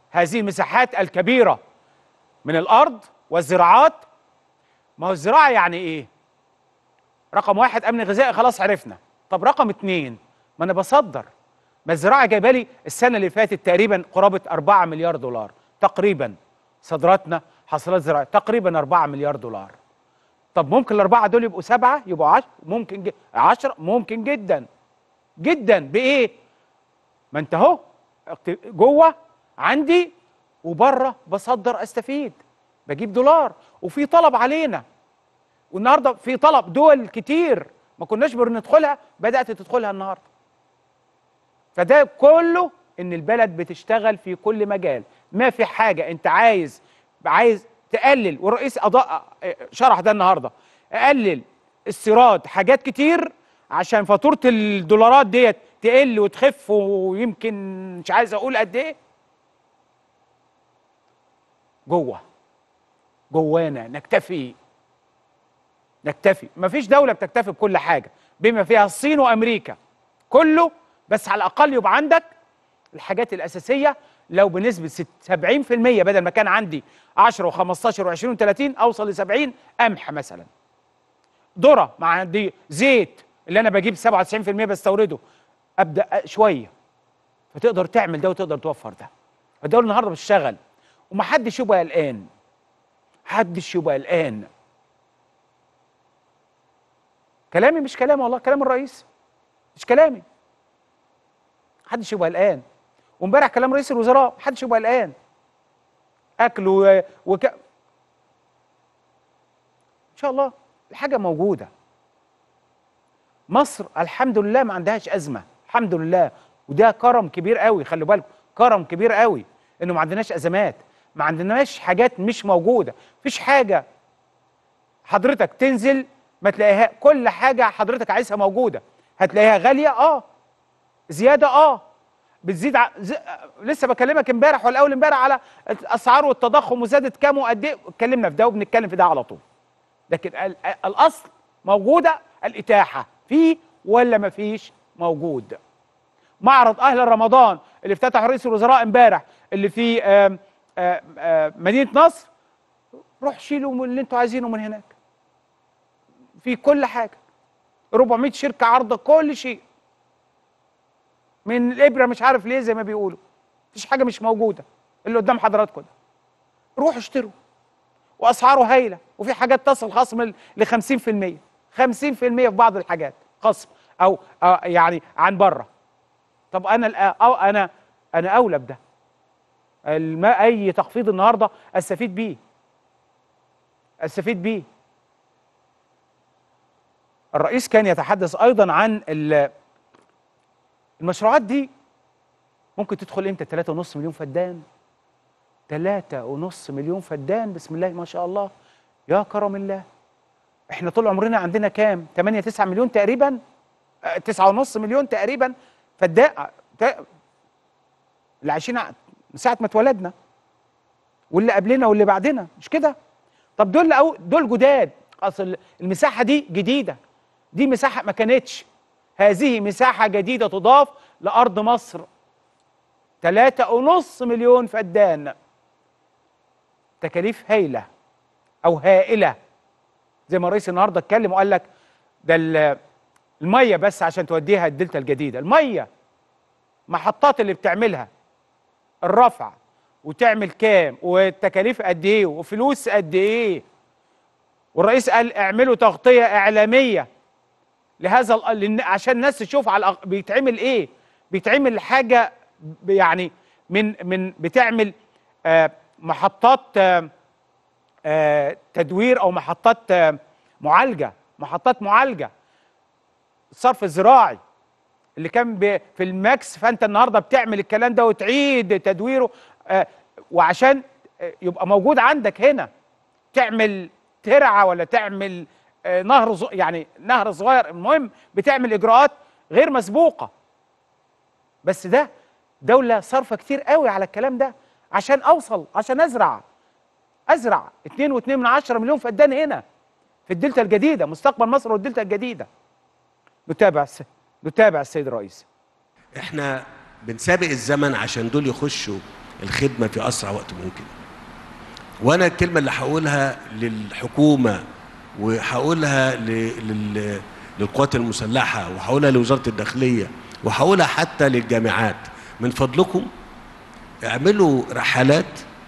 هذه المساحات الكبيره من الارض والزراعات ما هو الزراعه يعني ايه رقم واحد امن غذائي خلاص عرفنا طب رقم اتنين ما انا بصدر ما الزراعه جايبه لي السنه اللي فاتت تقريبا قرابه 4 مليار دولار تقريبا صادراتنا حصلات زراعيه تقريبا 4 مليار دولار طب ممكن الاربعه دول يبقوا سبعه يبقوا 10 ممكن ج... 10 ممكن جدا جدا بايه ما انت اهو اقت- جوه عندي وبره بصدر استفيد بجيب دولار وفي طلب علينا والنهارده في طلب دول كتير ما كناش بندخلها بدات تدخلها النهارده فده كله ان البلد بتشتغل في كل مجال ما في حاجه انت عايز عايز تقلل والرئيس اضاء شرح ده النهارده اقلل استيراد حاجات كتير عشان فاتوره الدولارات ديت تقل وتخف ويمكن مش عايز اقول قد ايه جوه جوانا نكتفي نكتفي مفيش دولة بتكتفي بكل حاجة بما فيها الصين وأمريكا كله بس على الأقل يبقى عندك الحاجات الأساسية لو بنسبة ست- 70% بدل ما كان عندي 10 و15 و20 و30 أوصل ل 70 قمح مثلا ذرة مع عندي زيت اللي أنا بجيب 97% بستورده أبدأ شوية فتقدر تعمل ده وتقدر توفر ده الدولة النهارده بتشتغل ومحدش يبقى قلقان محدش يبقى قلقان كلامي مش كلامي والله كلام الرئيس مش كلامي محدش يبقى قلقان وامبارح كلام رئيس الوزراء محدش يبقى قلقان اكل و... وك... ان شاء الله الحاجه موجوده مصر الحمد لله ما عندهاش ازمه الحمد لله وده كرم كبير قوي خلي بالكم كرم كبير قوي انه ما عندناش ازمات ما عندناش حاجات مش موجوده مفيش حاجه حضرتك تنزل ما تلاقيها كل حاجه حضرتك عايزها موجوده هتلاقيها غاليه اه زياده اه بتزيد ع... ز... لسه بكلمك امبارح ولا اول امبارح على الاسعار والتضخم وزادت كام وقد ايه اتكلمنا في ده وبنتكلم في ده على طول لكن ال... الاصل موجوده الاتاحه فيه ولا ما فيش موجود معرض اهل رمضان اللي افتتح رئيس الوزراء امبارح اللي في آم آم آم مدينه نصر روح شيلوا من اللي انتوا عايزينه من هناك في كل حاجه 400 شركه عارضه كل شيء من الابره مش عارف ليه زي ما بيقولوا مفيش حاجه مش موجوده اللي قدام حضراتكم ده روحوا اشتروا واسعاره هايله وفي حاجات تصل خصم ل 50% 50% في بعض الحاجات خصم او آه يعني عن بره طب انا الآ- أو انا انا اولى بده الم- اي تخفيض النهارده استفيد بيه استفيد بيه الرئيس كان يتحدث ايضا عن ال- المشروعات دي ممكن تدخل امتى 3.5 مليون فدان 3.5 مليون فدان بسم الله ما شاء الله يا كرم الله احنا طول عمرنا عندنا كام 8 9 مليون تقريبا آه، 9.5 مليون تقريبا فدان آه، تا- اللي عايشين ع- من ساعه ما اتولدنا واللي قبلنا واللي بعدنا مش كده طب دول أو دول جداد اصل المساحه دي جديده دي مساحه ما كانتش هذه مساحه جديده تضاف لارض مصر ثلاثة ونص مليون فدان تكاليف هايلة أو هائلة زي ما الرئيس النهاردة اتكلم وقال لك ده ال- المية بس عشان توديها الدلتا الجديدة المية محطات اللي بتعملها الرفع وتعمل كام والتكاليف قد ايه وفلوس قد ايه والرئيس قال اعملوا تغطية إعلامية لهذا ال- لن- عشان الناس تشوف على الأق- بيتعمل ايه بيتعمل حاجة ب- يعني من من بتعمل آه، محطات آه، آه، تدوير او محطات آه، معالجه محطات معالجه الصرف الزراعي اللي كان ب- في الماكس فانت النهارده بتعمل الكلام ده وتعيد تدويره آه، وعشان آه، يبقى موجود عندك هنا تعمل ترعه ولا تعمل آه، نهر ز- يعني نهر صغير المهم بتعمل اجراءات غير مسبوقه بس ده دولة صارفة كتير قوي على الكلام ده عشان أوصل عشان أزرع أزرع 2.2 من عشرة مليون فدان هنا في الدلتا الجديدة مستقبل مصر والدلتا الجديدة نتابع الس- نتابع السيد الرئيس احنا بنسابق الزمن عشان دول يخشوا الخدمه في اسرع وقت ممكن وانا الكلمه اللي هقولها للحكومه وهقولها ل- لل- للقوات المسلحه وهقولها لوزاره الداخليه وهقولها حتى للجامعات من فضلكم اعملوا رحلات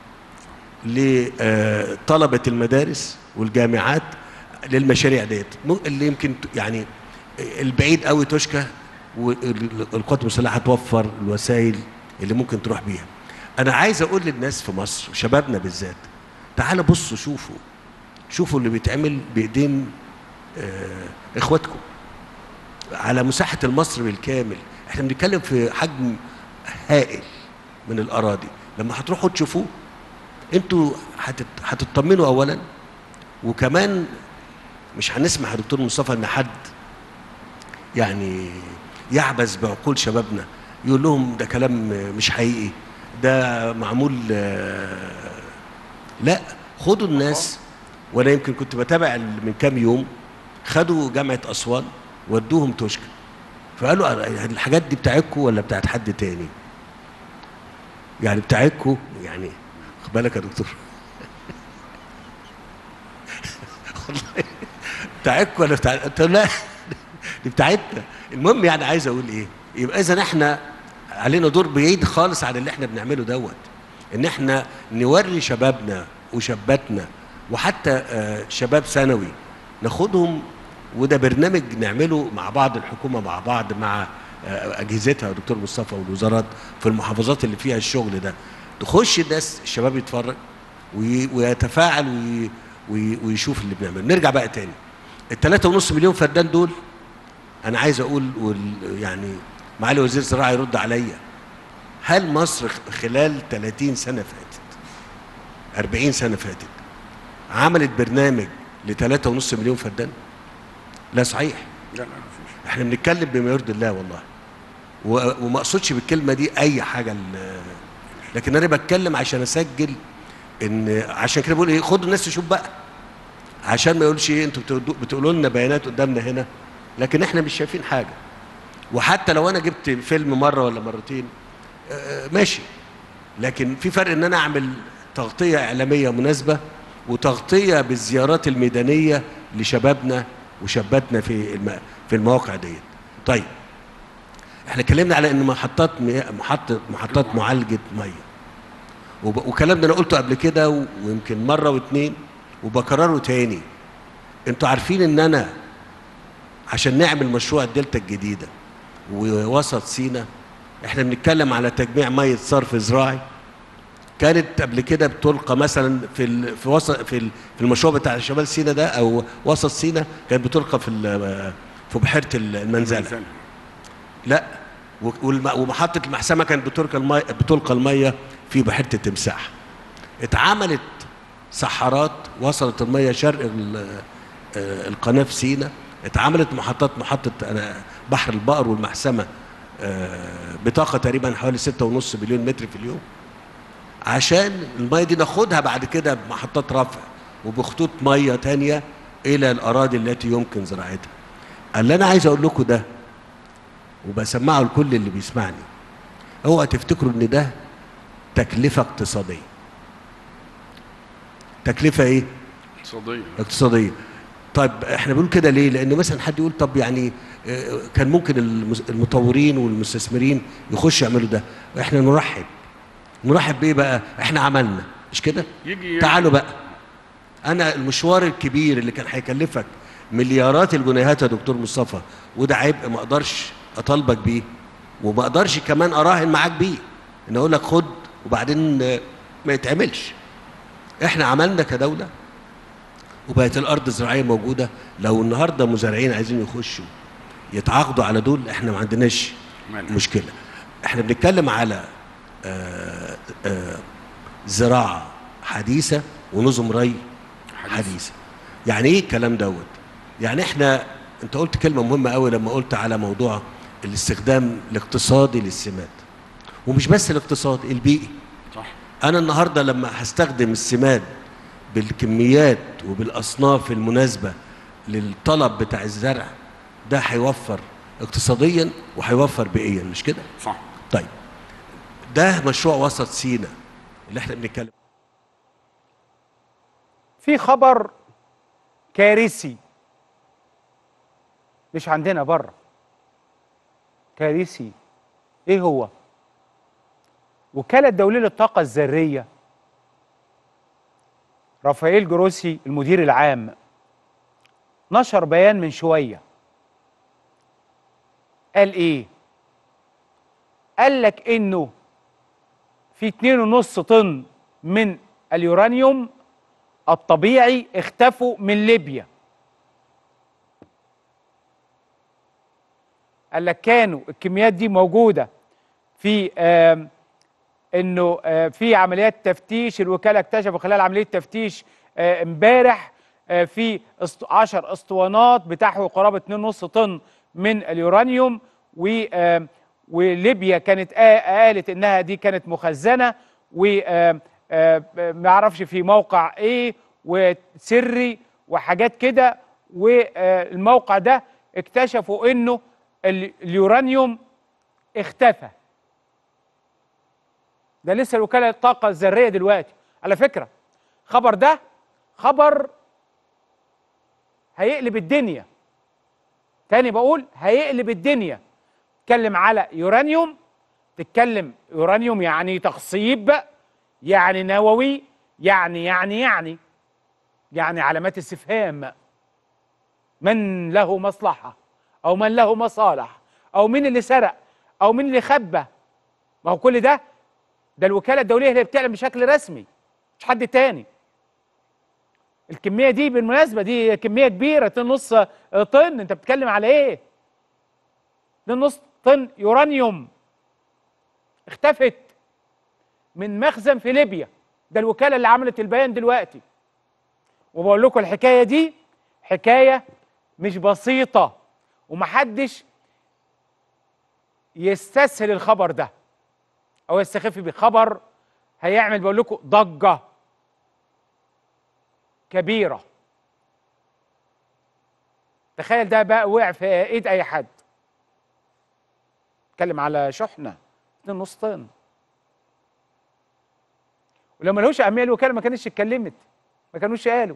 لطلبه المدارس والجامعات للمشاريع ديت مو- اللي يمكن ت- يعني البعيد قوي تشكى والقوات المسلحه توفر الوسائل اللي ممكن تروح بيها انا عايز اقول للناس في مصر وشبابنا بالذات تعالوا بصوا شوفوا شوفوا اللي بيتعمل بايدين آه، اخواتكم على مساحه المصر بالكامل احنا بنتكلم في حجم هائل من الاراضي لما هتروحوا تشوفوه انتوا هتت- هتطمنوا اولا وكمان مش هنسمح يا دكتور مصطفى ان حد يعني يعبث بعقول شبابنا يقول لهم ده كلام مش حقيقي ده معمول آه، لا خدوا الناس وانا يمكن كنت بتابع من كام يوم خدوا جامعه اسوان ودوهم توشكا فقالوا الحاجات دي بتاعتكم ولا بتاعت حد تاني يعني بتاعتكم يعني خد بالك يا دكتور والله بتاعتكم ولا بتاع قلت له لا دي بتاعتنا المهم يعني عايز اقول ايه يبقى اذا احنا علينا دور بعيد خالص عن اللي احنا بنعمله دوت ان احنا نوري شبابنا وشاباتنا وحتى آه، شباب ثانوي ناخدهم وده برنامج نعمله مع بعض الحكومه مع بعض مع آه، اجهزتها يا دكتور مصطفى والوزارات في المحافظات اللي فيها الشغل ده تخش الناس الشباب يتفرج وي- ويتفاعل وي- وي- ويشوف اللي بنعمله نرجع بقى تاني الثلاثة ونص مليون فدان دول انا عايز اقول وال يعني معالي وزير الزراعه يرد عليا هل مصر خ- خلال 30 سنه فاتت 40 سنه فاتت عملت برنامج ل 3.5 مليون فدان لا صحيح احنا بنتكلم بما يرضي الله والله و- وما اقصدش بالكلمه دي اي حاجه ل- لكن انا بتكلم عشان اسجل ان عشان كده بقول ايه خدوا الناس تشوف بقى عشان ما يقولش ايه انتوا بتقولوا- بتقولوا لنا بيانات قدامنا هنا لكن احنا مش شايفين حاجه وحتى لو انا جبت فيلم مره ولا مرتين آه، ماشي لكن في فرق ان انا اعمل تغطيه اعلاميه مناسبه وتغطيه بالزيارات الميدانيه لشبابنا وشاباتنا في الم... في المواقع ديت طيب احنا اتكلمنا على ان محطات مياه- محطه محطات معالجه ميه وب... وكلام ده انا قلته قبل كده و... ويمكن مره واتنين وبكرره تاني انتوا عارفين ان انا عشان نعمل مشروع الدلتا الجديده ووسط سينا احنا بنتكلم على تجميع ميه صرف زراعي كانت قبل كده بتلقى مثلا في ال... في وسط في, ال... في المشروع بتاع شمال سينا ده او وسط سينا كانت بتلقى في ال... في بحيره المنزله لا و- والم- ومحطه المحسمه كانت بتلقى الميه بتلقى الميه في بحيره التمساح اتعملت سحارات وصلت الميه شرق ال- آه، القناه في سينا اتعملت محطات محطه أنا- بحر البقر والمحسمه آه، بطاقه تقريبا حوالي 6.5 مليون متر في اليوم عشان الميه دي ناخدها بعد كده بمحطات رفع وبخطوط ميه تانية الى الاراضي التي يمكن زراعتها اللي انا عايز اقول لكم ده وبسمعه لكل اللي بيسمعني اوعى تفتكروا ان ده تكلفه اقتصاديه تكلفه ايه اقتصادية اقتصاديه طيب احنا بنقول كده ليه لان مثلا حد يقول طب يعني آه، كان ممكن المس- المطورين والمستثمرين يخشوا يعملوا ده احنا نرحب نرحب بايه بقى احنا عملنا مش كده يجي تعالوا بقى انا المشوار الكبير اللي كان هيكلفك مليارات الجنيهات يا دكتور مصطفى وده عبء ما اقدرش اطالبك بيه وما اقدرش كمان اراهن معاك بيه ان اقول لك خد وبعدين آه، ما يتعملش احنا عملنا كدوله وبقت الارض الزراعيه موجوده لو النهارده مزارعين عايزين يخشوا يتعاقدوا على دول احنا ما عندناش مانع. مشكله احنا بنتكلم على آه آه زراعه حديثه ونظم ري حديث. حديثه يعني ايه الكلام دوت يعني احنا انت قلت كلمه مهمه قوي لما قلت على موضوع الاستخدام الاقتصادي للسماد ومش بس الاقتصادي البيئي صح انا النهارده لما هستخدم السماد بالكميات وبالاصناف المناسبه للطلب بتاع الزرع ده هيوفر اقتصاديا وهيوفر بيئيا مش كده صح طيب ده مشروع وسط سينا اللي احنا بنتكلم في خبر كارثي مش عندنا بره كارثي ايه هو وكالة الدولية للطاقة الذرية رافائيل جروسي المدير العام نشر بيان من شوية قال ايه قال لك انه في 2.5 طن من اليورانيوم الطبيعي اختفوا من ليبيا قال لك كانوا الكميات دي موجوده في آم انه آه في عمليات تفتيش الوكاله اكتشفوا خلال عمليه تفتيش آه امبارح آه في 10 اسطوانات بتحوي قرابه 2.5 طن من اليورانيوم و وليبيا كانت قالت انها دي كانت مخزنه و ما اعرفش في موقع ايه وسري وحاجات كده والموقع ده اكتشفوا انه اليورانيوم اختفى ده لسه الوكاله الطاقه الذريه دلوقتي على فكره خبر ده خبر هيقلب الدنيا تاني بقول هيقلب الدنيا تتكلم على يورانيوم تتكلم يورانيوم يعني تخصيب يعني نووي يعني يعني يعني يعني علامات استفهام من له مصلحة أو من له مصالح أو مين اللي سرق أو مين اللي خبى ما هو كل ده ده الوكالة الدولية اللي بتعلن بشكل رسمي مش حد تاني الكمية دي بالمناسبة دي كمية كبيرة نص طن أنت بتتكلم على إيه؟ نص طن يورانيوم اختفت من مخزن في ليبيا ده الوكاله اللي عملت البيان دلوقتي وبقول لكم الحكايه دي حكايه مش بسيطه ومحدش يستسهل الخبر ده او يستخف بخبر هيعمل بقول لكم ضجه كبيره تخيل ده بقى وقع في ايد اي حد اتكلم على شحنه 2.5 طن ولو ما لهوش اهميه الوكاله ما كانتش اتكلمت ما كانوش قالوا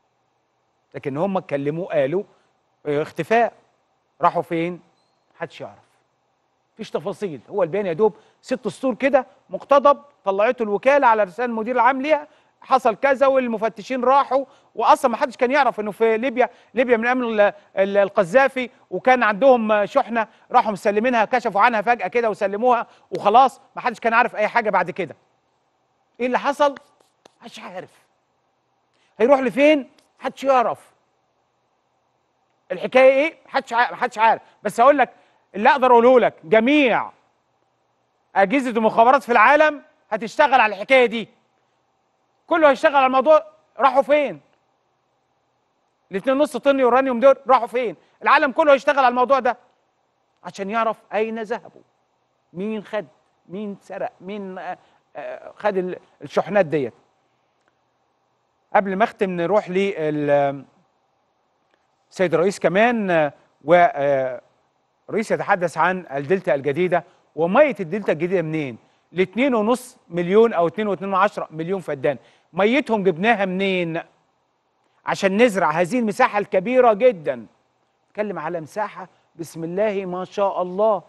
لكن هم اتكلموا قالوا اه اختفاء راحوا فين محدش يعرف مفيش تفاصيل هو البيان يا دوب ست سطور كده مقتضب طلعته الوكاله على لسان المدير العام ليها حصل كذا والمفتشين راحوا واصلا ما حدش كان يعرف انه في ليبيا ليبيا من امن القذافي وكان عندهم شحنه راحوا مسلمينها كشفوا عنها فجاه كده وسلموها وخلاص ما حدش كان عارف اي حاجه بعد كده ايه اللي حصل محدش عارف هيروح لفين محدش يعرف الحكايه ايه محدش عارف محدش عارف بس اقول لك اللي اقدر اقوله لك جميع اجهزه المخابرات في العالم هتشتغل على الحكايه دي كله هيشتغل على الموضوع راحوا فين الاثنين نص طن يورانيوم دول راحوا فين العالم كله هيشتغل على الموضوع ده عشان يعرف اين ذهبوا مين خد مين سرق مين خد الشحنات ديت قبل ما اختم نروح للسيد الرئيس كمان ورئيس يتحدث عن الدلتا الجديده وميه الدلتا الجديده منين؟ ل 2.5 مليون او 2.2 مليون فدان ميتهم جبناها منين؟ عشان نزرع هذه المساحه الكبيره جدا نتكلم على مساحه بسم الله ما شاء الله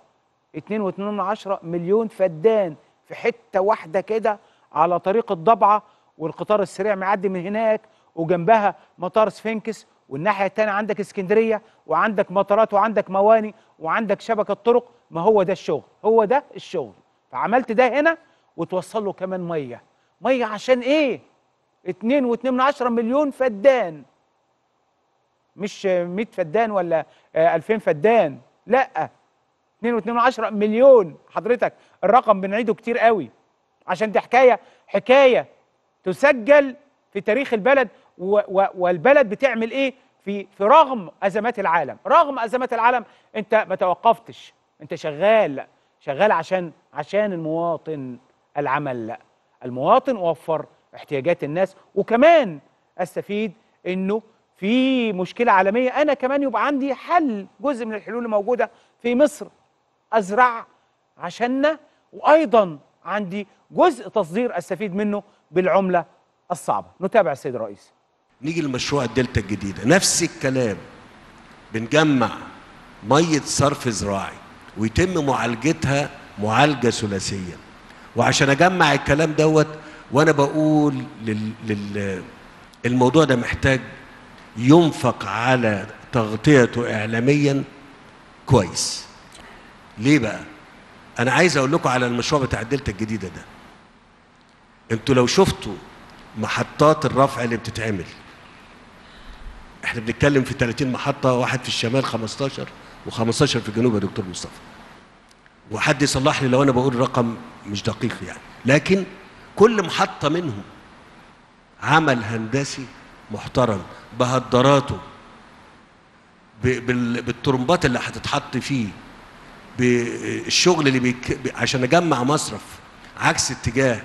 2.2 مليون فدان في حته واحده كده على طريق الضبعه والقطار السريع معدي من هناك وجنبها مطار سفنكس والناحيه الثانيه عندك اسكندريه وعندك مطارات وعندك مواني وعندك شبكه طرق ما هو ده الشغل هو ده الشغل فعملت ده هنا وتوصل له كمان ميه ميه عشان ايه 2.2 مليون فدان مش 100 فدان ولا 2000 فدان لا 2.2 مليون حضرتك الرقم بنعيده كتير قوي عشان دي حكايه حكايه تسجل في تاريخ البلد و و والبلد بتعمل ايه في في رغم ازمات العالم رغم ازمات العالم انت ما توقفتش انت شغال شغال عشان عشان المواطن العمل لا المواطن وفر احتياجات الناس وكمان استفيد انه في مشكله عالميه انا كمان يبقى عندي حل جزء من الحلول الموجوده في مصر ازرع عشاننا وايضا عندي جزء تصدير استفيد منه بالعمله الصعبه نتابع السيد الرئيس نيجي لمشروع الدلتا الجديدة نفس الكلام بنجمع مية صرف زراعي ويتم معالجتها معالجة ثلاثية وعشان أجمع الكلام دوت وأنا بقول لل... لل... الموضوع ده محتاج ينفق على تغطيته إعلاميا كويس ليه بقى؟ أنا عايز أقول لكم على المشروع بتاع الدلتا الجديدة ده انتوا لو شفتوا محطات الرفع اللي بتتعمل احنا بنتكلم في 30 محطة واحد في الشمال 15 و15 في الجنوب يا دكتور مصطفى وحد يصلح لي لو انا بقول رقم مش دقيق يعني لكن كل محطة منهم عمل هندسي محترم بهدراته ب- بال- بالترمبات اللي هتتحط فيه بالشغل اللي بيك... ب- عشان اجمع مصرف عكس اتجاه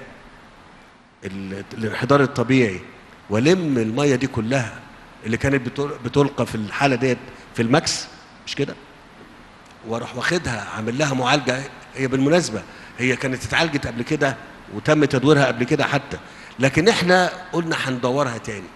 ال- الانحدار الطبيعي والم الميه دي كلها اللي كانت بتل- بتلقى في الحاله ديت في الماكس مش كده واروح واخدها عامل لها معالجه هي بالمناسبه هي كانت اتعالجت قبل كده وتم تدويرها قبل كده حتى لكن احنا قلنا هندورها تاني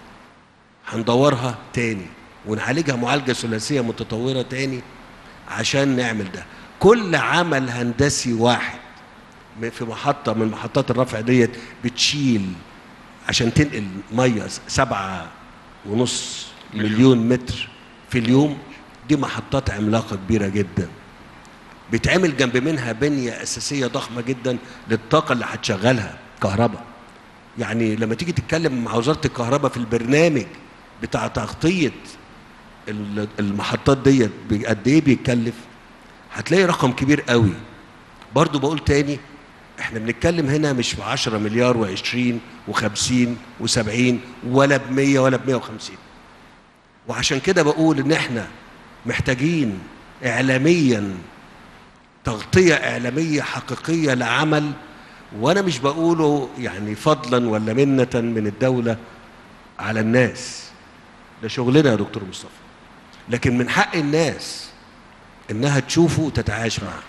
هندورها تاني ونعالجها معالجه ثلاثيه متطوره تاني عشان نعمل ده كل عمل هندسي واحد م- في محطة من محطات الرفع ديت بتشيل عشان تنقل مية س- سبعة ونص مليون متر في اليوم دي محطات عملاقة كبيرة جدا بيتعمل جنب منها بنية أساسية ضخمة جدا للطاقة اللي هتشغلها كهرباء يعني لما تيجي تتكلم مع وزارة الكهرباء في البرنامج بتاع تغطية ال- المحطات ديت قد ايه بيتكلف هتلاقي رقم كبير قوي برضو بقول تاني احنا بنتكلم هنا مش في 10 مليار و20 و50 و70 ولا ب 100 ولا ب 150 وعشان كده بقول ان احنا محتاجين اعلاميا تغطية اعلامية حقيقية لعمل وانا مش بقوله يعني فضلا ولا منة من الدولة على الناس ده شغلنا يا دكتور مصطفى لكن من حق الناس انها تشوفه وتتعايش معاه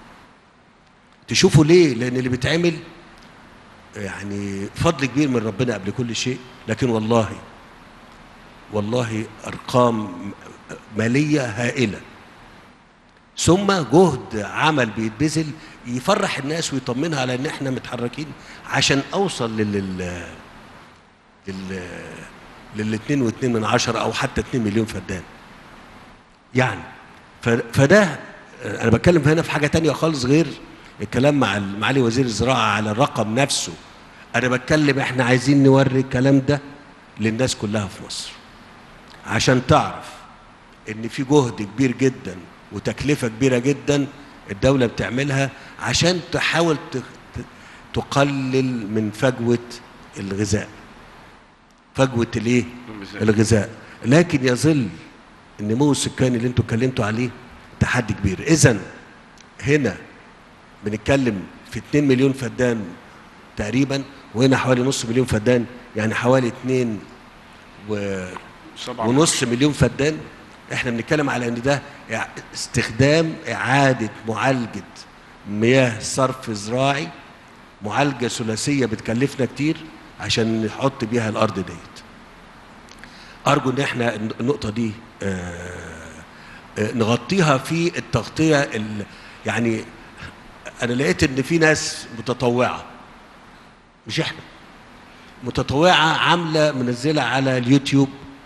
تشوفه ليه لان اللي بيتعمل يعني فضل كبير من ربنا قبل كل شيء لكن والله والله ارقام ماليه هائله ثم جهد عمل بيتبذل يفرح الناس ويطمنها على ان احنا متحركين عشان اوصل لل لل لل للاتنين واتنين من عشرة او حتى اتنين مليون فدان يعني ف- فده انا بتكلم هنا في حاجه تانية خالص غير الكلام مع ال- معالي وزير الزراعه على الرقم نفسه انا بتكلم احنا عايزين نوري الكلام ده للناس كلها في مصر عشان تعرف ان في جهد كبير جدا وتكلفه كبيره جدا الدوله بتعملها عشان تحاول ت- ت- تقلل من فجوه الغذاء فجوه الايه الغذاء لكن يظل النمو السكاني اللي انتوا اتكلمتوا عليه تحدي كبير اذا هنا بنتكلم في 2 مليون فدان تقريبا وهنا حوالي نص مليون فدان يعني حوالي 2 و ونص مليون فدان احنا بنتكلم على ان ده إع- استخدام اعاده معالجه مياه صرف زراعي معالجه ثلاثيه بتكلفنا كتير عشان نحط بيها الارض ديت ارجو ان احنا الن- النقطه دي آه، آه، نغطيها في التغطيه ال- يعني انا لقيت ان في ناس متطوعه مش احنا متطوعه عامله منزله على اليوتيوب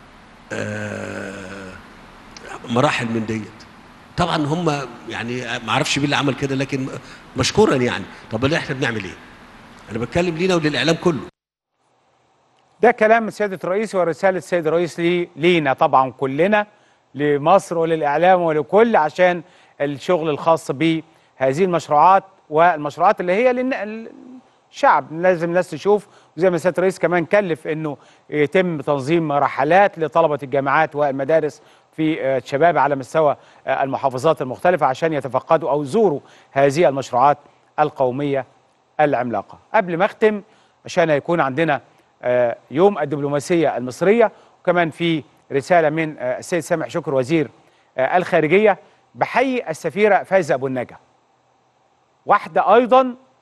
آه، مراحل من ديت طبعا هم يعني ما اعرفش مين اللي عمل كده لكن مشكورا يعني طب اللي احنا بنعمل ايه انا بتكلم لينا وللاعلام كله ده كلام سيادة الرئيس ورسالة السيد الرئيس لي لينا طبعا كلنا لمصر وللإعلام ولكل عشان الشغل الخاص بهذه المشروعات والمشروعات اللي هي للشعب لازم الناس تشوف وزي ما سيادة الرئيس كمان كلف انه يتم تنظيم رحلات لطلبة الجامعات والمدارس في آه، الشباب على مستوى آه، المحافظات المختلفة عشان يتفقدوا أو يزوروا هذه المشروعات القومية العملاقة قبل ما أختم عشان يكون عندنا آه، يوم الدبلوماسية المصرية وكمان في رسالة من آه، السيد سامح شكر وزير آه، الخارجية بحيي السفيرة فايزة أبو النجا واحدة أيضا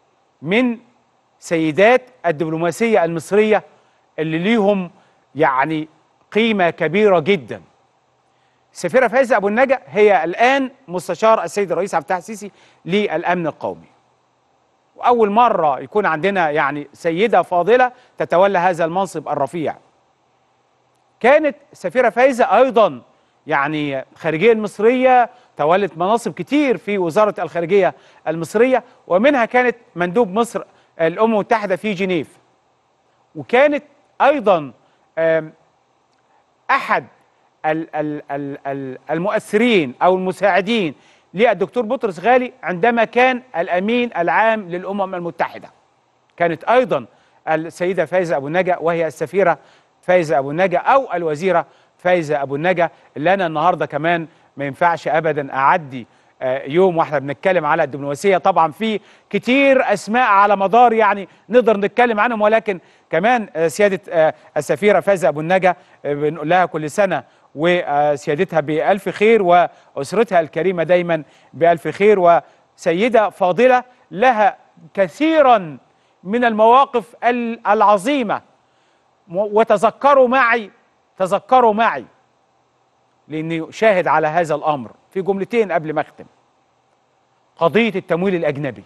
من سيدات الدبلوماسيه المصريه اللي ليهم يعني قيمه كبيره جدا السفيره فايزه ابو النجا هي الان مستشار السيد الرئيس عبد الفتاح السيسي للامن القومي واول مره يكون عندنا يعني سيده فاضله تتولى هذا المنصب الرفيع كانت السفيره فايزه ايضا يعني الخارجيه المصريه تولت مناصب كتير في وزاره الخارجيه المصريه ومنها كانت مندوب مصر الامم المتحده في جنيف وكانت ايضا آم، احد ال- ال- ال- ال- المؤثرين او المساعدين للدكتور بطرس غالي عندما كان الامين العام للامم المتحده كانت ايضا السيده فايزه ابو النجا وهي السفيره فايزه ابو النجا او الوزيره فايزه ابو النجا اللي انا النهارده كمان ما ينفعش ابدا اعدي آه، يوم واحنا بنتكلم على الدبلوماسيه طبعا في كتير اسماء على مدار يعني نقدر نتكلم عنهم ولكن كمان آه، سياده آه، السفيره فايزه ابو النجا آه، بنقول لها كل سنه وسيادتها بألف خير وأسرتها الكريمة دايما بألف خير وسيدة فاضلة لها كثيرا من المواقف ال- العظيمة و- وتذكروا معي تذكروا معي لأني شاهد على هذا الأمر في جملتين قبل ما أختم قضية التمويل الأجنبي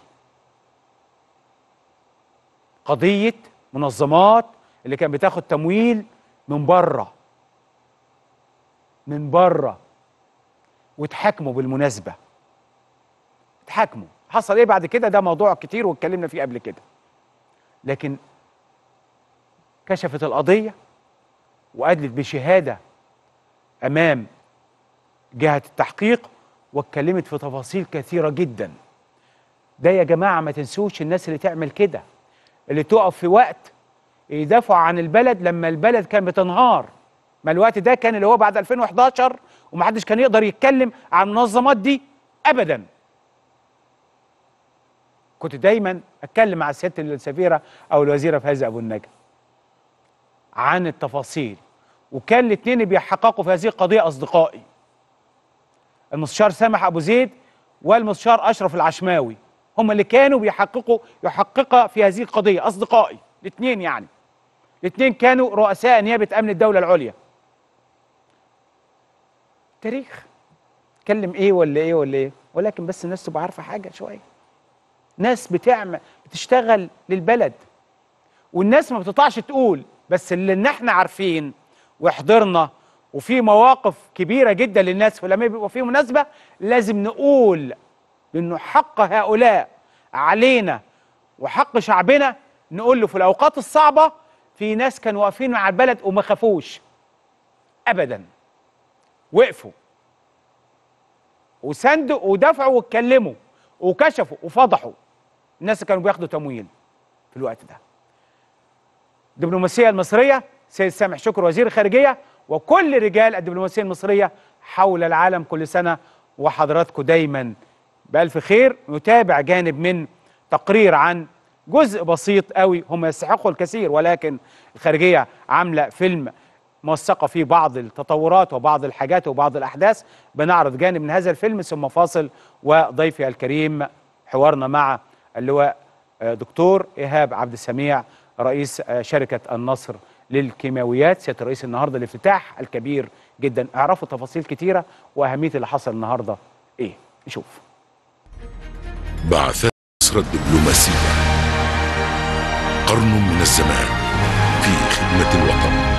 قضية منظمات اللي كانت بتاخد تمويل من بره من بره واتحاكموا بالمناسبه اتحاكموا حصل ايه بعد كده ده موضوع كتير واتكلمنا فيه قبل كده لكن كشفت القضيه وادلت بشهاده امام جهه التحقيق واتكلمت في تفاصيل كثيره جدا ده يا جماعه ما تنسوش الناس اللي تعمل كده اللي تقف في وقت يدافعوا عن البلد لما البلد كان بتنهار ما الوقت ده كان اللي هو بعد 2011 ومحدش كان يقدر يتكلم عن المنظمات دي ابدا كنت دايما اتكلم مع سياده السفيره او الوزيره فايزه ابو النجا عن التفاصيل وكان الاثنين بيحققوا في هذه القضيه اصدقائي المستشار سامح ابو زيد والمستشار اشرف العشماوي هم اللي كانوا بيحققوا يحققا في هذه القضيه اصدقائي الاثنين يعني الاثنين كانوا رؤساء نيابه امن الدوله العليا تاريخ اتكلم ايه ولا ايه ولا ايه ولكن بس الناس تبقى عارفه حاجه شويه ناس بتعمل بتشتغل للبلد والناس ما بتطلعش تقول بس اللي ان احنا عارفين وحضرنا وفي مواقف كبيره جدا للناس ولما بيبقى في مناسبه لازم نقول انه حق هؤلاء علينا وحق شعبنا نقول له في الاوقات الصعبه في ناس كانوا واقفين مع البلد وما خافوش ابدا وقفوا وسندوا ودفعوا واتكلموا وكشفوا وفضحوا الناس اللي كانوا بياخدوا تمويل في الوقت ده الدبلوماسيه المصريه سيد سامح شكر وزير الخارجيه وكل رجال الدبلوماسيه المصريه حول العالم كل سنه وحضراتكم دايما بألف خير نتابع جانب من تقرير عن جزء بسيط قوي هم يستحقوا الكثير ولكن الخارجيه عامله فيلم موثقه فيه بعض التطورات وبعض الحاجات وبعض الاحداث بنعرض جانب من هذا الفيلم ثم فاصل وضيفي الكريم حوارنا مع اللواء آه، دكتور ايهاب عبد السميع رئيس آه، شركه النصر للكيماويات سياده الرئيس النهارده الافتتاح الكبير جدا اعرفوا تفاصيل كتيره واهميه اللي حصل النهارده ايه نشوف بعثات مصر الدبلوماسية قرن من الزمان في خدمة الوطن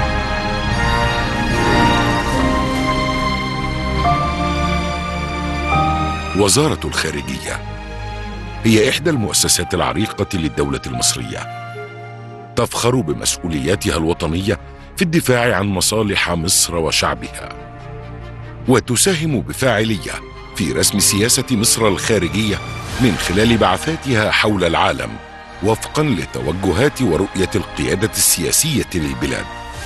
وزارة الخارجية هي إحدى المؤسسات العريقة للدولة المصرية تفخر بمسؤولياتها الوطنية في الدفاع عن مصالح مصر وشعبها وتساهم بفاعليه في رسم سياسه مصر الخارجيه من خلال بعثاتها حول العالم وفقا لتوجهات ورؤيه القياده السياسيه للبلاد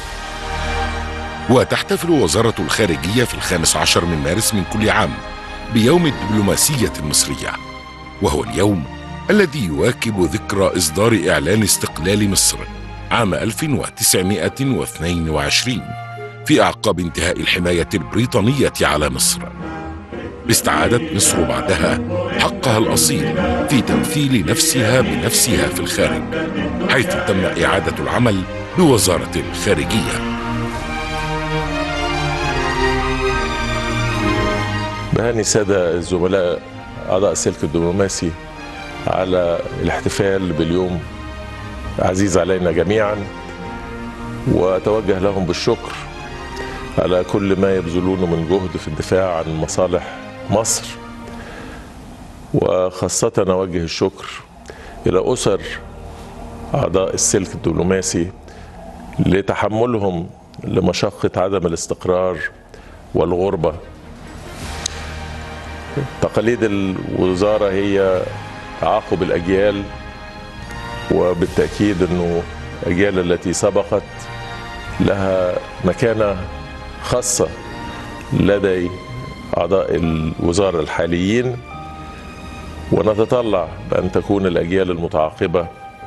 وتحتفل وزاره الخارجيه في الخامس عشر من مارس من كل عام بيوم الدبلوماسيه المصريه وهو اليوم الذي يواكب ذكرى اصدار اعلان استقلال مصر عام 1922 في أعقاب انتهاء الحماية البريطانية على مصر استعادت مصر بعدها حقها الأصيل في تمثيل نفسها بنفسها في الخارج حيث تم إعادة العمل بوزارة الخارجية بهاني السادة الزملاء أعضاء السلك الدبلوماسي على الاحتفال باليوم عزيز علينا جميعا وأتوجه لهم بالشكر على كل ما يبذلونه من جهد في الدفاع عن مصالح مصر وخاصة أوجه الشكر إلى أسر أعضاء السلك الدبلوماسي لتحملهم لمشقة عدم الاستقرار والغربة تقاليد الوزارة هي تعاقب الأجيال وبالتأكيد أنه الأجيال التي سبقت لها مكانة خاصة لدي أعضاء الوزارة الحاليين ونتطلع بأن تكون الأجيال المتعاقبة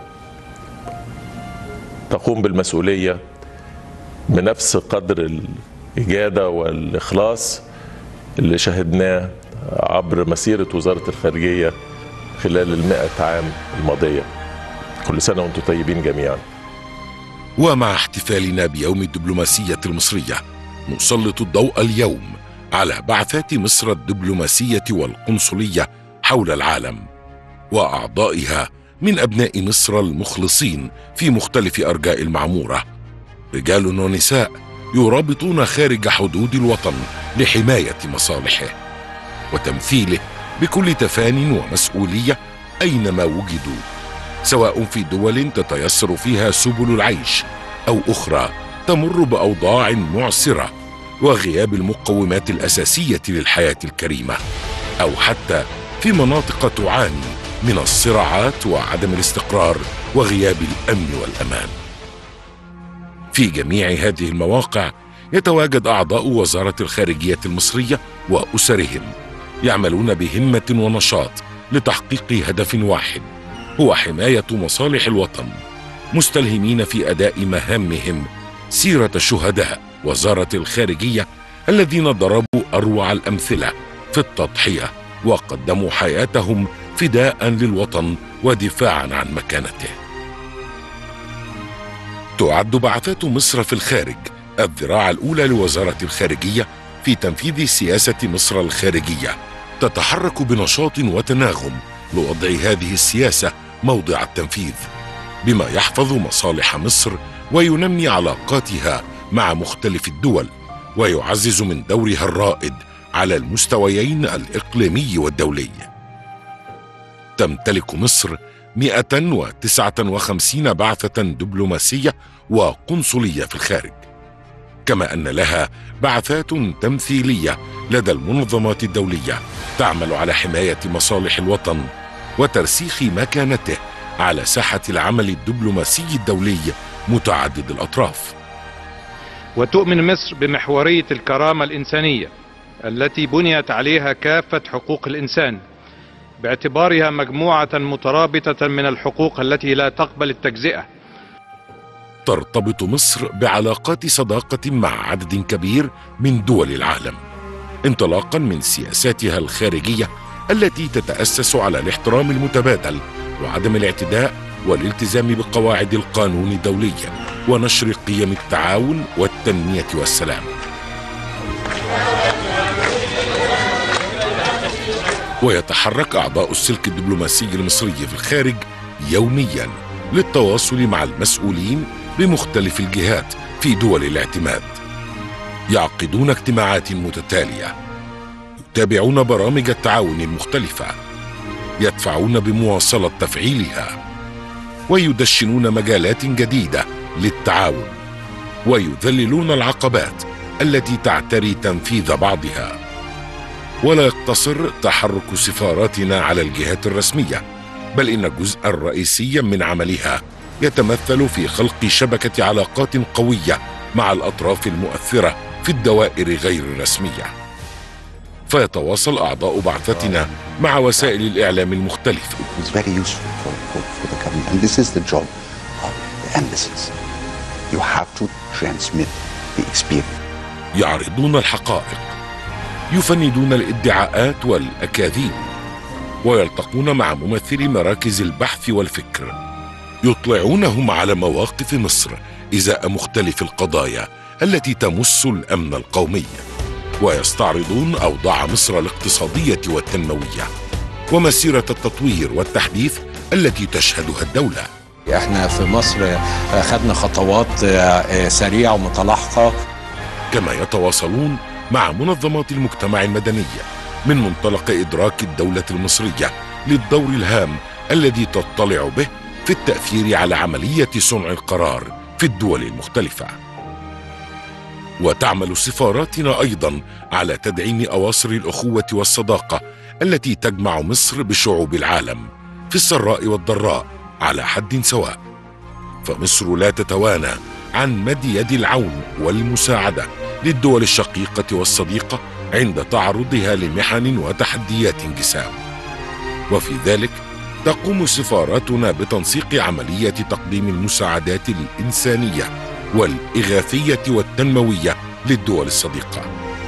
تقوم بالمسؤولية بنفس قدر الإجادة والإخلاص اللي شهدناه عبر مسيرة وزارة الخارجية خلال المئة عام الماضية كل سنة وانتم طيبين جميعا ومع احتفالنا بيوم الدبلوماسية المصرية نسلط الضوء اليوم على بعثات مصر الدبلوماسية والقنصلية حول العالم وأعضائها من أبناء مصر المخلصين في مختلف أرجاء المعمورة رجال ونساء يرابطون خارج حدود الوطن لحماية مصالحه وتمثيله بكل تفان ومسؤولية أينما وجدوا سواء في دول تتيسر فيها سبل العيش أو أخرى تمر بأوضاع معسرة وغياب المقومات الأساسية للحياة الكريمة أو حتى في مناطق تعاني من الصراعات وعدم الاستقرار وغياب الأمن والأمان في جميع هذه المواقع يتواجد أعضاء وزارة الخارجية المصرية وأسرهم يعملون بهمة ونشاط لتحقيق هدف واحد هو حماية مصالح الوطن مستلهمين في أداء مهامهم سيرة شهداء وزارة الخارجية الذين ضربوا أروع الأمثلة في التضحية وقدموا حياتهم فداء للوطن ودفاعا عن مكانته تعد بعثات مصر في الخارج الذراع الأولى لوزارة الخارجية في تنفيذ سياسة مصر الخارجية تتحرك بنشاط وتناغم لوضع هذه السياسة موضع التنفيذ بما يحفظ مصالح مصر وينمي علاقاتها مع مختلف الدول ويعزز من دورها الرائد على المستويين الإقليمي والدولي تمتلك مصر 159 بعثة دبلوماسية وقنصلية في الخارج كما أن لها بعثات تمثيلية لدى المنظمات الدولية تعمل على حماية مصالح الوطن وترسيخ مكانته على ساحة العمل الدبلوماسي الدولي متعدد الأطراف وتؤمن مصر بمحورية الكرامة الإنسانية التي بنيت عليها كافة حقوق الإنسان باعتبارها مجموعة مترابطة من الحقوق التي لا تقبل التجزئة ترتبط مصر بعلاقات صداقة مع عدد كبير من دول العالم انطلاقا من سياساتها الخارجية التي تتأسس على الاحترام المتبادل وعدم الاعتداء والالتزام بقواعد القانون الدولي ونشر قيم التعاون والتنمية والسلام ويتحرك أعضاء السلك الدبلوماسي المصري في الخارج يوميا للتواصل مع المسؤولين بمختلف الجهات في دول الاعتماد يعقدون اجتماعات متتاليه يتابعون برامج التعاون المختلفه يدفعون بمواصله تفعيلها ويدشنون مجالات جديده للتعاون ويذللون العقبات التي تعتري تنفيذ بعضها ولا يقتصر تحرك سفاراتنا على الجهات الرسميه بل ان جزءا رئيسيا من عملها يتمثل في خلق شبكه علاقات قويه مع الاطراف المؤثره في الدوائر غير الرسميه فيتواصل اعضاء بعثتنا مع وسائل الاعلام المختلفه It's very useful for, for, for the government. And this is the job of the embassies. You have to transmit the experience. يعرضون الحقائق يفندون الادعاءات والاكاذيب ويلتقون مع ممثلي مراكز البحث والفكر يطلعونهم على مواقف مصر ازاء مختلف القضايا التي تمس الامن القومي ويستعرضون اوضاع مصر الاقتصاديه والتنمويه ومسيره التطوير والتحديث التي تشهدها الدوله احنا في مصر خدنا خطوات سريعه ومتلاحقه كما يتواصلون مع منظمات المجتمع المدني من منطلق ادراك الدوله المصريه للدور الهام الذي تطلع به في التاثير على عمليه صنع القرار في الدول المختلفه وتعمل سفاراتنا ايضا على تدعيم اواصر الاخوه والصداقه التي تجمع مصر بشعوب العالم في السراء والضراء على حد سواء فمصر لا تتوانى عن مد يد العون والمساعده للدول الشقيقه والصديقه عند تعرضها لمحن وتحديات جسام وفي ذلك تقوم سفاراتنا بتنسيق عمليه تقديم المساعدات الانسانيه والاغاثيه والتنمويه للدول الصديقه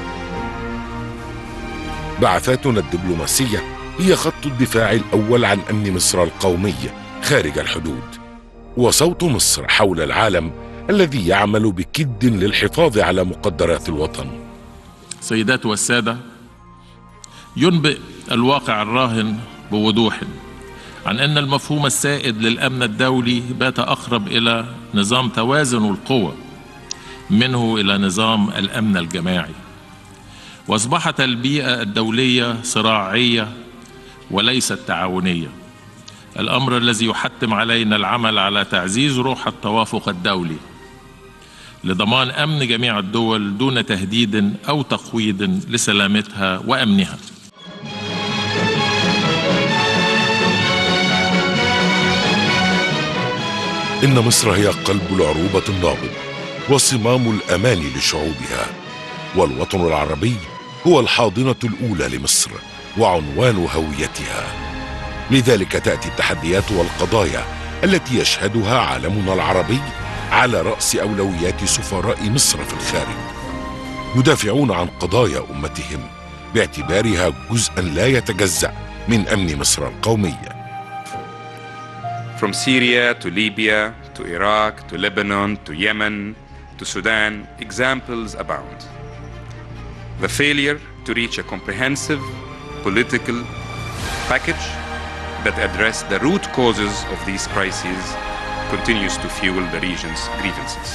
بعثاتنا الدبلوماسيه هي خط الدفاع الاول عن امن مصر القومي خارج الحدود وصوت مصر حول العالم الذي يعمل بكد للحفاظ على مقدرات الوطن سيدات والساده ينبئ الواقع الراهن بوضوح عن ان المفهوم السائد للامن الدولي بات اقرب الى نظام توازن القوى منه الى نظام الامن الجماعي واصبحت البيئه الدوليه صراعيه وليست تعاونيه الامر الذي يحتم علينا العمل على تعزيز روح التوافق الدولي لضمان امن جميع الدول دون تهديد او تقويض لسلامتها وامنها إن مصر هي قلب العروبة النابض وصمام الأمان لشعوبها والوطن العربي هو الحاضنة الأولى لمصر وعنوان هويتها لذلك تأتي التحديات والقضايا التي يشهدها عالمنا العربي على رأس أولويات سفراء مصر في الخارج يدافعون عن قضايا أمتهم باعتبارها جزءا لا يتجزأ من أمن مصر القومي From Syria to Libya to Iraq to Lebanon to Yemen to Sudan, examples abound. The failure to reach a comprehensive political package that address the root causes of these crises continues to fuel the region's grievances.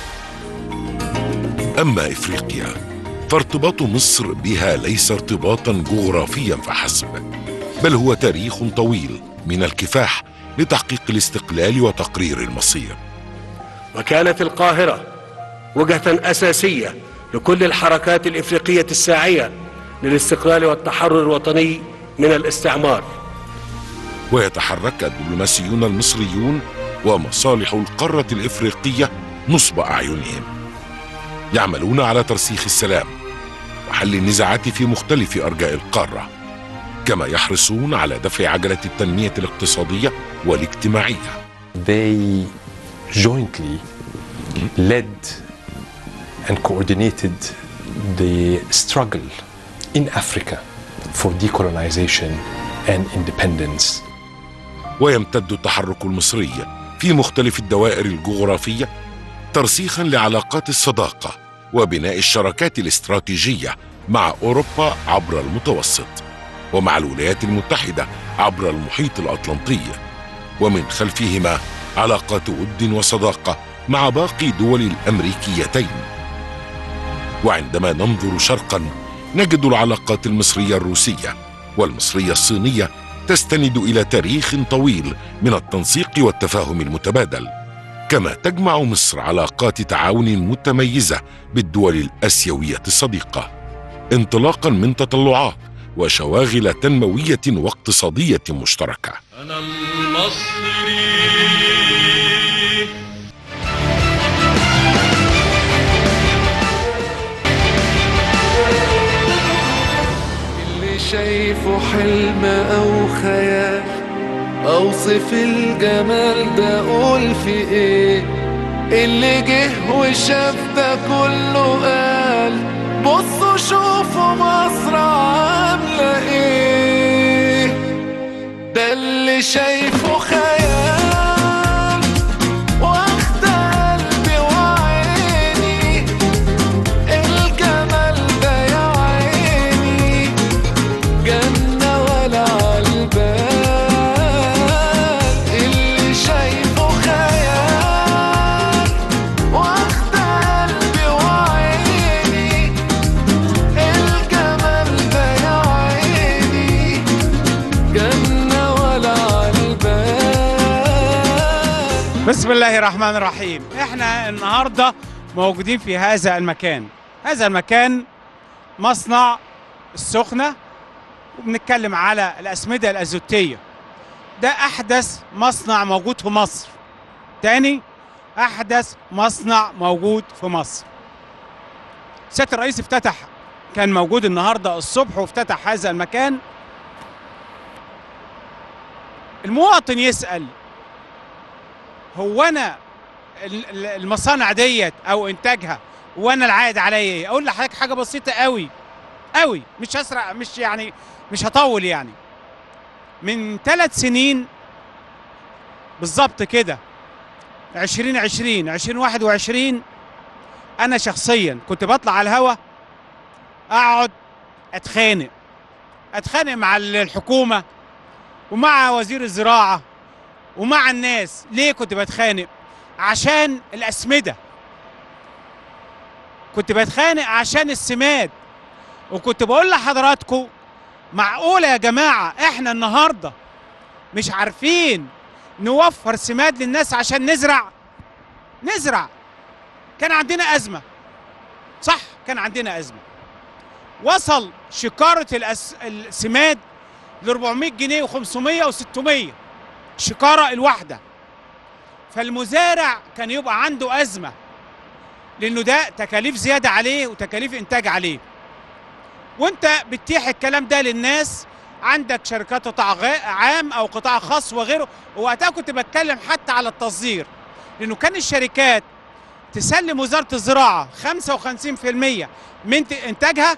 أما إفريقيا فارتباط مصر بها ليس ارتباطا جغرافيا فحسب بل هو تاريخ طويل من الكفاح لتحقيق الاستقلال وتقرير المصير وكانت القاهرة وجهة أساسية لكل الحركات الإفريقية الساعية للاستقلال والتحرر الوطني من الاستعمار ويتحرك الدبلوماسيون المصريون ومصالح القارة الإفريقية نصب أعينهم يعملون على ترسيخ السلام وحل النزاعات في مختلف أرجاء القارة كما يحرصون على دفع عجلة التنمية الاقتصادية والاجتماعية They jointly led and coordinated the struggle in Africa for decolonization and independence. ويمتد التحرك المصري في مختلف الدوائر الجغرافية ترسيخا لعلاقات الصداقة وبناء الشراكات الاستراتيجية مع أوروبا عبر المتوسط ومع الولايات المتحدة عبر المحيط الأطلنطي ومن خلفهما علاقات ود وصداقة مع باقي دول الأمريكيتين وعندما ننظر شرقا نجد العلاقات المصرية الروسية والمصرية الصينية تستند إلى تاريخ طويل من التنسيق والتفاهم المتبادل كما تجمع مصر علاقات تعاون متميزة بالدول الآسيوية الصديقة انطلاقا من تطلعات وشواغل تنموية واقتصادية مشتركة أنا المصري اللي شايفه حلم أو خيال أوصف الجمال ده أقول في إيه اللي جه وشاف ده كله قال بصوا شوفوا مصر عاملة إيه اللي شايفه خيال واخد قلبي وعيني الجمال ده يا عيني جنة ولا عالبال اللي شايفه خيال واخد قلبي وعيني الجمال ده يا عيني جنة ولا عالبال بسم الله الرحمن الرحيم احنا النهارده موجودين في هذا المكان هذا المكان مصنع السخنة وبنتكلم على الأسمدة الأزوتية ده أحدث مصنع موجود في مصر تاني أحدث مصنع موجود في مصر سيادة الرئيس افتتح كان موجود النهاردة الصبح وافتتح هذا المكان المواطن يسأل هو انا ال- ال- المصانع ديت او انتاجها وانا العائد عليا ايه اقول لحضرتك حاجه بسيطه قوي قوي مش هسرع مش يعني مش هطول يعني من ثلاث سنين بالظبط كده 2020 2021 انا شخصيا كنت بطلع على الهوا اقعد اتخانق اتخانق مع الحكومه ومع وزير الزراعه ومع الناس ليه كنت بتخانق عشان الأسمدة كنت بتخانق عشان السماد وكنت بقول لحضراتكم معقولة يا جماعة احنا النهاردة مش عارفين نوفر سماد للناس عشان نزرع نزرع كان عندنا أزمة صح كان عندنا أزمة وصل شكارة الأس... السماد ل 400 جنيه و500 و600 شكارة الواحدة فالمزارع كان يبقى عنده أزمة لأنه ده تكاليف زيادة عليه وتكاليف إنتاج عليه وانت بتتيح الكلام ده للناس عندك شركات قطاع غا- عام او قطاع خاص وغيره ووقتها كنت بتكلم حتى على التصدير لانه كان الشركات تسلم وزاره الزراعه 55% من ت- انتاجها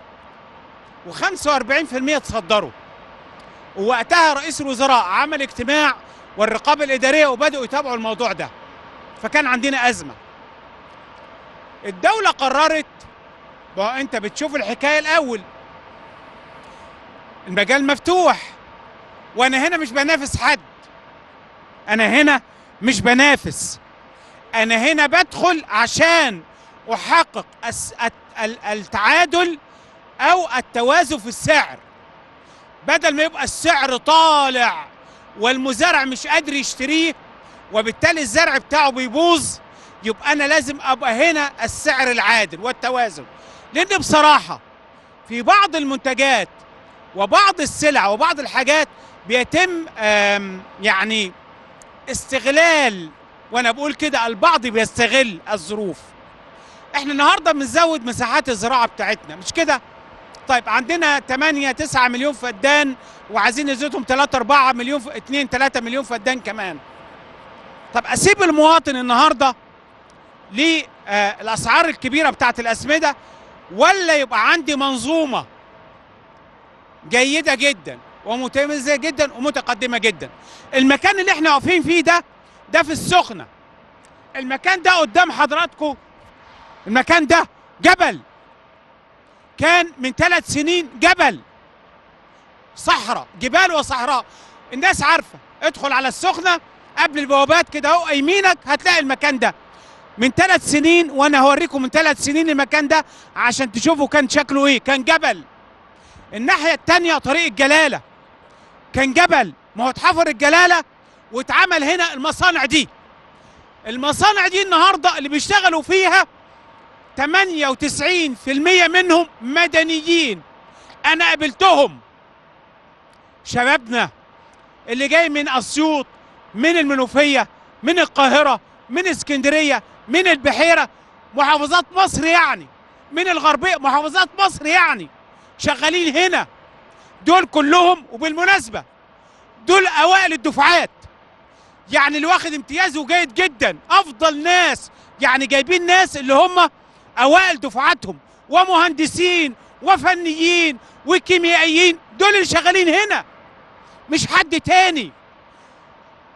و45% تصدره ووقتها رئيس الوزراء عمل اجتماع والرقابه الاداريه وبداوا يتابعوا الموضوع ده فكان عندنا ازمه الدوله قررت ما هو انت بتشوف الحكايه الاول المجال مفتوح وانا هنا مش بنافس حد انا هنا مش بنافس انا هنا بدخل عشان احقق الس- الت- ال- التعادل او التوازن في السعر بدل ما يبقى السعر طالع والمزارع مش قادر يشتريه وبالتالي الزرع بتاعه بيبوظ يبقى انا لازم ابقى هنا السعر العادل والتوازن لان بصراحه في بعض المنتجات وبعض السلع وبعض الحاجات بيتم آم، يعني استغلال وانا بقول كده البعض بيستغل الظروف احنا النهارده بنزود مساحات الزراعه بتاعتنا مش كده طيب عندنا 8 9 مليون فدان وعايزين نزيدهم 3 4 مليون ف... 2 3 مليون فدان كمان طب اسيب المواطن النهارده للاسعار الكبيره بتاعت الاسمده ولا يبقى عندي منظومه جيده جدا ومتميزه جدا ومتقدمه جدا المكان اللي احنا واقفين فيه ده ده في السخنه المكان ده قدام حضراتكم المكان ده جبل كان من ثلاث سنين جبل صحراء جبال وصحراء الناس عارفه ادخل على السخنه قبل البوابات كده اهو يمينك هتلاقي المكان ده من ثلاث سنين وانا هوريكم من ثلاث سنين المكان ده عشان تشوفوا كان شكله ايه كان جبل الناحيه الثانيه طريق الجلاله كان جبل ما هو اتحفر الجلاله واتعمل هنا المصانع دي المصانع دي النهارده اللي بيشتغلوا فيها 98% منهم مدنيين انا قابلتهم شبابنا اللي جاي من اسيوط من المنوفيه من القاهره من اسكندريه من البحيره محافظات مصر يعني من الغربيه محافظات مصر يعني شغالين هنا دول كلهم وبالمناسبه دول اوائل الدفعات يعني اللي واخد امتياز وجيد جدا افضل ناس يعني جايبين ناس اللي هم اوائل دفعاتهم ومهندسين وفنيين وكيميائيين دول اللي شغالين هنا مش حد تاني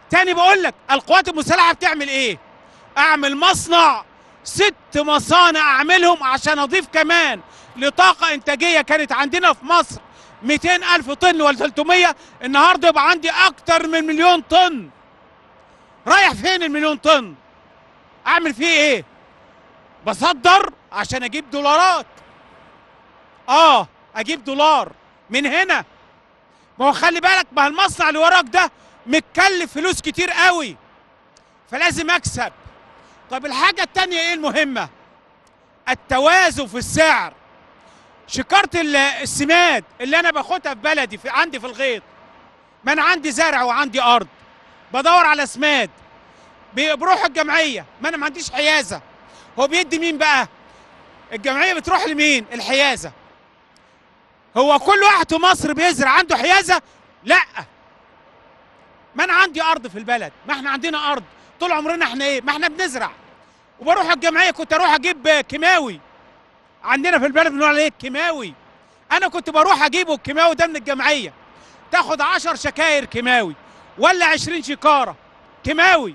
تاني بقول لك القوات المسلحه بتعمل ايه اعمل مصنع ست مصانع اعملهم عشان اضيف كمان لطاقه انتاجيه كانت عندنا في مصر 200 الف طن ولا 300 النهارده يبقى عندي اكتر من مليون طن رايح فين المليون طن اعمل فيه ايه بصدر عشان اجيب دولارات اه اجيب دولار من هنا ما هو خلي بالك ما المصنع اللي وراك ده متكلف فلوس كتير قوي فلازم اكسب طب الحاجه التانية ايه المهمه التوازن في السعر شكاره ال- السماد اللي انا باخدها في بلدي في عندي في الغيط ما انا عندي زرع وعندي ارض بدور على سماد بي- بروح الجمعيه ما انا ما عنديش حيازه هو بيدي مين بقى الجمعيه بتروح لمين الحيازه هو كل واحد في مصر بيزرع عنده حيازه لا ما انا عندي ارض في البلد ما احنا عندنا ارض طول عمرنا احنا ايه ما احنا بنزرع وبروح الجمعيه كنت اروح اجيب كيماوي عندنا في البلد بنقول عليه كيماوي انا كنت بروح اجيبه الكيماوي ده من الجمعيه تاخد عشر شكاير كيماوي ولا عشرين شكاره كيماوي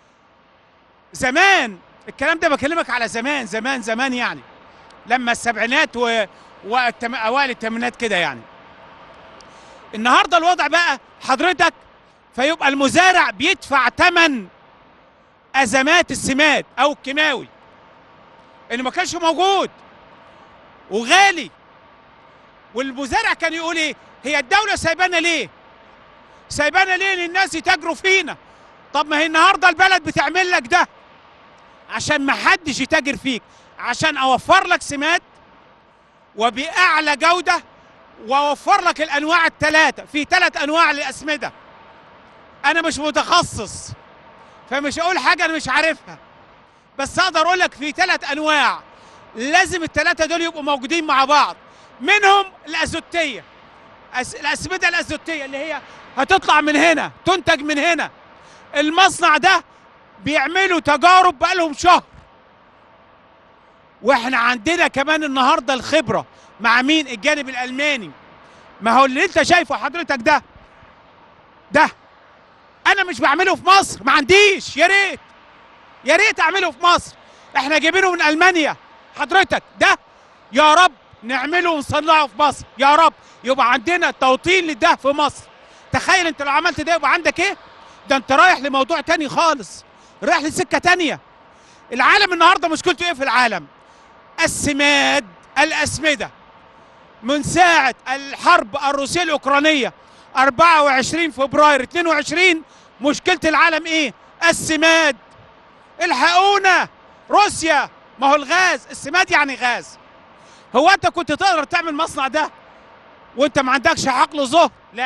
زمان الكلام ده بكلمك على زمان زمان زمان يعني لما السبعينات و... والتم... اوائل الثمانينات كده يعني النهارده الوضع بقى حضرتك فيبقى المزارع بيدفع ثمن ازمات السماد او الكيماوي اللي ما كانش موجود وغالي والمزارع كان يقول ايه هي الدوله سايبانا ليه سايبانا ليه للناس يتاجروا فينا طب ما هي النهارده البلد بتعمل لك ده عشان ما حدش يتاجر فيك عشان اوفر لك سماد وباعلى جوده واوفر لك الانواع الثلاثه في ثلاث انواع للاسمده انا مش متخصص فمش اقول حاجه انا مش عارفها بس اقدر اقول لك في ثلاث انواع لازم الثلاثه دول يبقوا موجودين مع بعض منهم الازوتيه أس... الاسمده الازوتيه اللي هي هتطلع من هنا تنتج من هنا المصنع ده بيعملوا تجارب بقالهم شهر واحنا عندنا كمان النهارده الخبره مع مين الجانب الالماني ما هو اللي انت شايفه حضرتك ده ده انا مش بعمله في مصر ما عنديش يا ريت يا ريت اعمله في مصر احنا جايبينه من المانيا حضرتك ده يا رب نعمله ونصنعه في مصر يا رب يبقى عندنا توطين لده في مصر تخيل انت لو عملت ده يبقى عندك ايه ده انت رايح لموضوع تاني خالص رايح لسكه تانيه العالم النهارده مشكلته ايه في العالم السماد الاسمده من ساعه الحرب الروسيه الاوكرانيه 24 فبراير 22 مشكله العالم ايه السماد الحقونا روسيا ما هو الغاز السماد يعني غاز هو انت كنت تقدر تعمل مصنع ده وانت ما عندكش حقل ظهر لا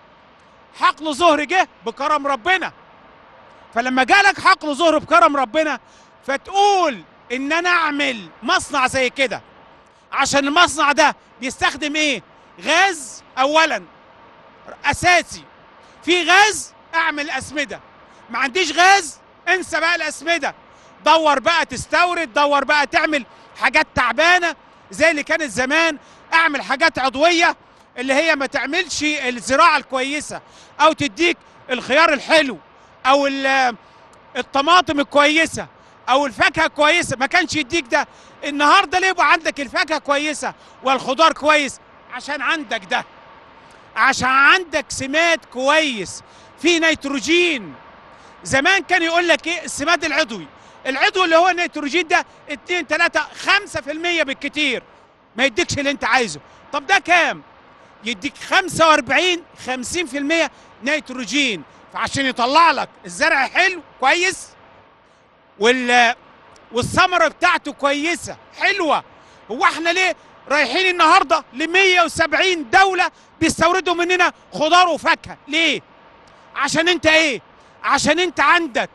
حقل ظهر جه بكرم ربنا فلما جالك حقل ظهر بكرم ربنا فتقول ان انا اعمل مصنع زي كده عشان المصنع ده بيستخدم ايه غاز اولا اساسي في غاز اعمل اسمده ما عنديش غاز انسى بقى الاسمده دور بقى تستورد دور بقى تعمل حاجات تعبانه زي اللي كانت زمان اعمل حاجات عضويه اللي هي ما تعملش الزراعه الكويسه او تديك الخيار الحلو او ال- الطماطم الكويسه او الفاكهه كويسه ما كانش يديك ده النهارده ليه يبقى عندك الفاكهه كويسه والخضار كويس عشان عندك ده عشان عندك سماد كويس في نيتروجين زمان كان يقول لك ايه السماد العضوي العضوي اللي هو النيتروجين ده 2 3 5% بالكتير ما يديكش اللي انت عايزه طب ده كام يديك 45 50% نيتروجين فعشان يطلع لك الزرع حلو كويس وال والثمره بتاعته كويسه حلوه هو احنا ليه رايحين النهارده ل 170 دوله بيستوردوا مننا خضار وفاكهه ليه عشان انت ايه عشان انت عندك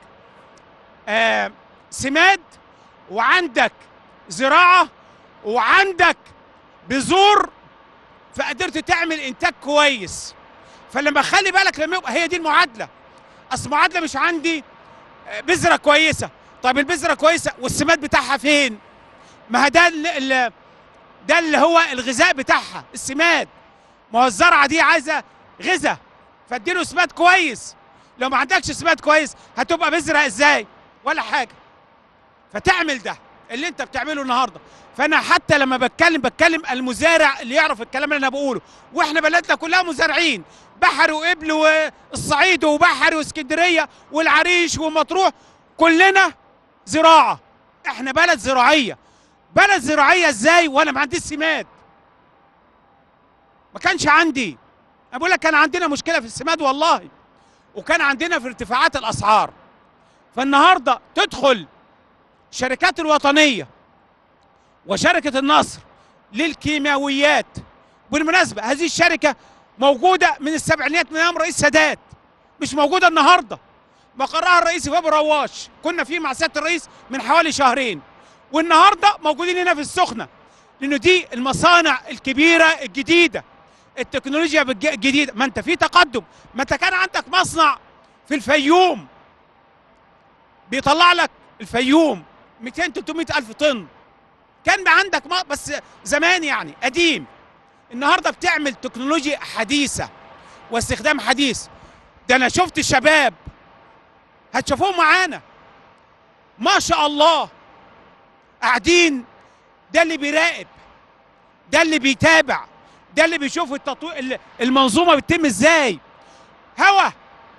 آه سماد وعندك زراعه وعندك بذور فقدرت تعمل انتاج كويس فلما خلي بالك لما يبقى هي دي المعادله اصل معادله مش عندي آه، بذره كويسه طب البذره كويسه والسماد بتاعها فين ما هو ده اللي ده اللي هو الغذاء بتاعها السماد ما هو الزرعه دي عايزه غذاء فاديله سماد كويس لو ما عندكش سماد كويس هتبقى بذرة ازاي ولا حاجه فتعمل ده اللي انت بتعمله النهارده فانا حتى لما بتكلم بتكلم المزارع اللي يعرف الكلام اللي انا بقوله واحنا بلدنا كلها مزارعين بحري وقبل والصعيد وبحري واسكندريه والعريش ومطروح كلنا زراعه احنا بلد زراعيه بلد زراعيه ازاي وانا ما عنديش سماد ما كانش عندي انا بقول لك كان عندنا مشكله في السماد والله وكان عندنا في ارتفاعات الاسعار فالنهارده تدخل الشركات الوطنيه وشركه النصر للكيماويات بالمناسبه هذه الشركه موجوده من السبعينيات من ايام رئيس سادات مش موجوده النهارده مقرها الرئيسي في ابو رواش كنا فيه مع سياده الرئيس من حوالي شهرين والنهارده موجودين هنا في السخنه لانه دي المصانع الكبيره الجديده التكنولوجيا بالج- الجديده ما انت في تقدم ما انت كان عندك مصنع في الفيوم بيطلع لك الفيوم 200 300 الف طن كان بقى عندك ما بس زمان يعني قديم النهارده بتعمل تكنولوجيا حديثه واستخدام حديث ده انا شفت الشباب هتشوفوهم معانا ما شاء الله قاعدين ده اللي بيراقب ده اللي بيتابع ده اللي بيشوف التطوير المنظومه بتتم ازاي هوا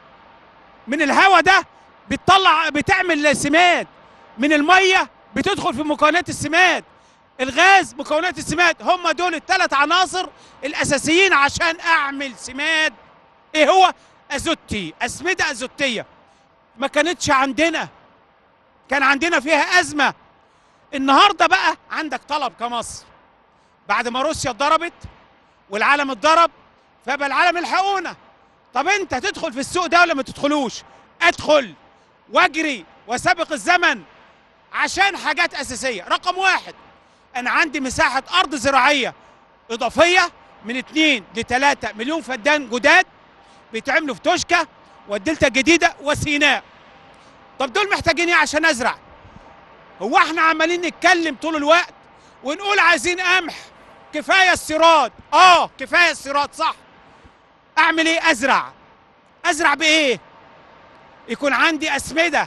من الهوا ده بتطلع بتعمل سماد من الميه بتدخل في مكونات السماد الغاز مكونات السماد هم دول الثلاث عناصر الاساسيين عشان اعمل سماد ايه هو ازوتي اسمده ازوتيه ما كانتش عندنا كان عندنا فيها ازمه النهارده بقى عندك طلب كمصر بعد ما روسيا اتضربت والعالم اتضرب فبقى العالم الحقونا طب انت تدخل في السوق ده ولا ما تدخلوش ادخل واجري وسابق الزمن عشان حاجات اساسيه رقم واحد انا عندي مساحه ارض زراعيه اضافيه من 2 ل 3 مليون فدان جداد بيتعملوا في توشكا والدلتا الجديده وسيناء طب دول محتاجين ايه عشان ازرع هو احنا عمالين نتكلم طول الوقت ونقول عايزين قمح كفايه استيراد اه كفايه استيراد صح اعمل ايه ازرع ازرع بايه يكون عندي اسمده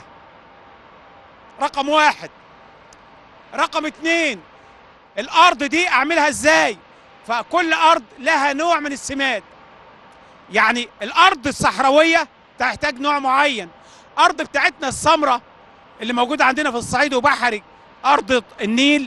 رقم واحد رقم اتنين الارض دي اعملها ازاي فكل ارض لها نوع من السماد يعني الارض الصحراويه تحتاج نوع معين ارض بتاعتنا السمراء اللي موجوده عندنا في الصعيد وبحري ارض النيل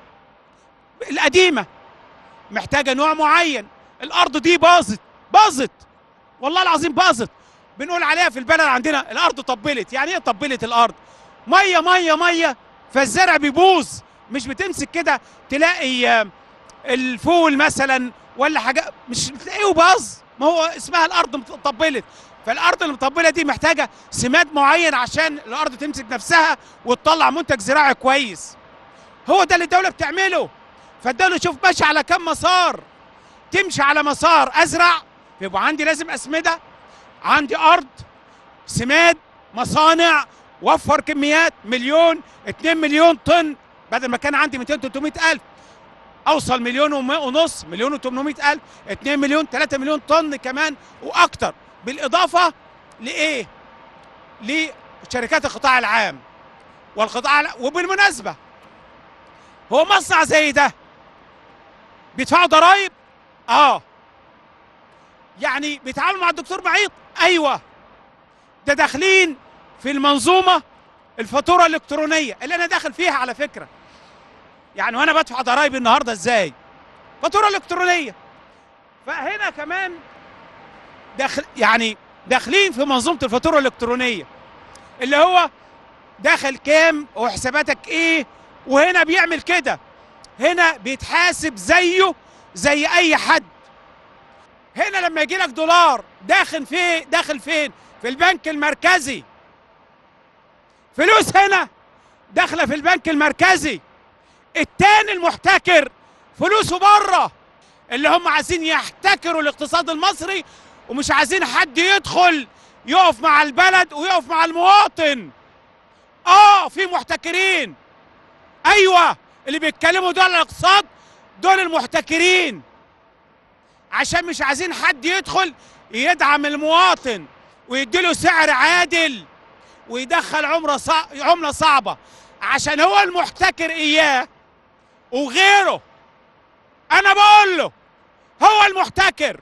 القديمه محتاجه نوع معين الارض دي باظت باظت والله العظيم باظت بنقول عليها في البلد عندنا الارض طبلت يعني ايه طبلت الارض ميه ميه ميه فالزرع بيبوظ مش بتمسك كده تلاقي آه، الفول مثلا ولا حاجه مش بتلاقيه باظ ما هو اسمها الارض مطبلت فالارض المطبله دي محتاجه سماد معين عشان الارض تمسك نفسها وتطلع منتج زراعي كويس هو ده اللي الدوله بتعمله فالدوله شوف ماشي على كم مسار تمشي على مسار ازرع يبقى عندي لازم اسمده عندي ارض سماد مصانع وفر كميات مليون 2 مليون طن بدل ما كان عندي 200 300 الف اوصل مليون وم- ونص مليون و800 الف 2 مليون 3 مليون طن كمان واكتر بالاضافه لايه لشركات القطاع العام والقطاع الع- وبالمناسبه هو مصنع زي ده بيدفعوا ضرائب اه يعني بيتعاملوا مع الدكتور معيط ايوه ده داخلين في المنظومه الفاتوره الالكترونيه اللي انا داخل فيها على فكره يعني وانا بدفع ضرائب النهارده ازاي فاتوره الكترونيه فهنا كمان داخل يعني داخلين في منظومه الفاتوره الالكترونيه اللي هو داخل كام وحساباتك ايه وهنا بيعمل كده هنا بيتحاسب زيه زي اي حد هنا لما يجي لك دولار داخل فين داخل فين في البنك المركزي فلوس هنا داخله في البنك المركزي التاني المحتكر فلوسه بره اللي هم عايزين يحتكروا الاقتصاد المصري ومش عايزين حد يدخل يقف مع البلد ويقف مع المواطن اه في محتكرين ايوه اللي بيتكلموا دول على الاقتصاد دول المحتكرين عشان مش عايزين حد يدخل يدعم المواطن ويديله سعر عادل ويدخل عمره صع... عمله صعبه عشان هو المحتكر اياه وغيره انا بقول له هو المحتكر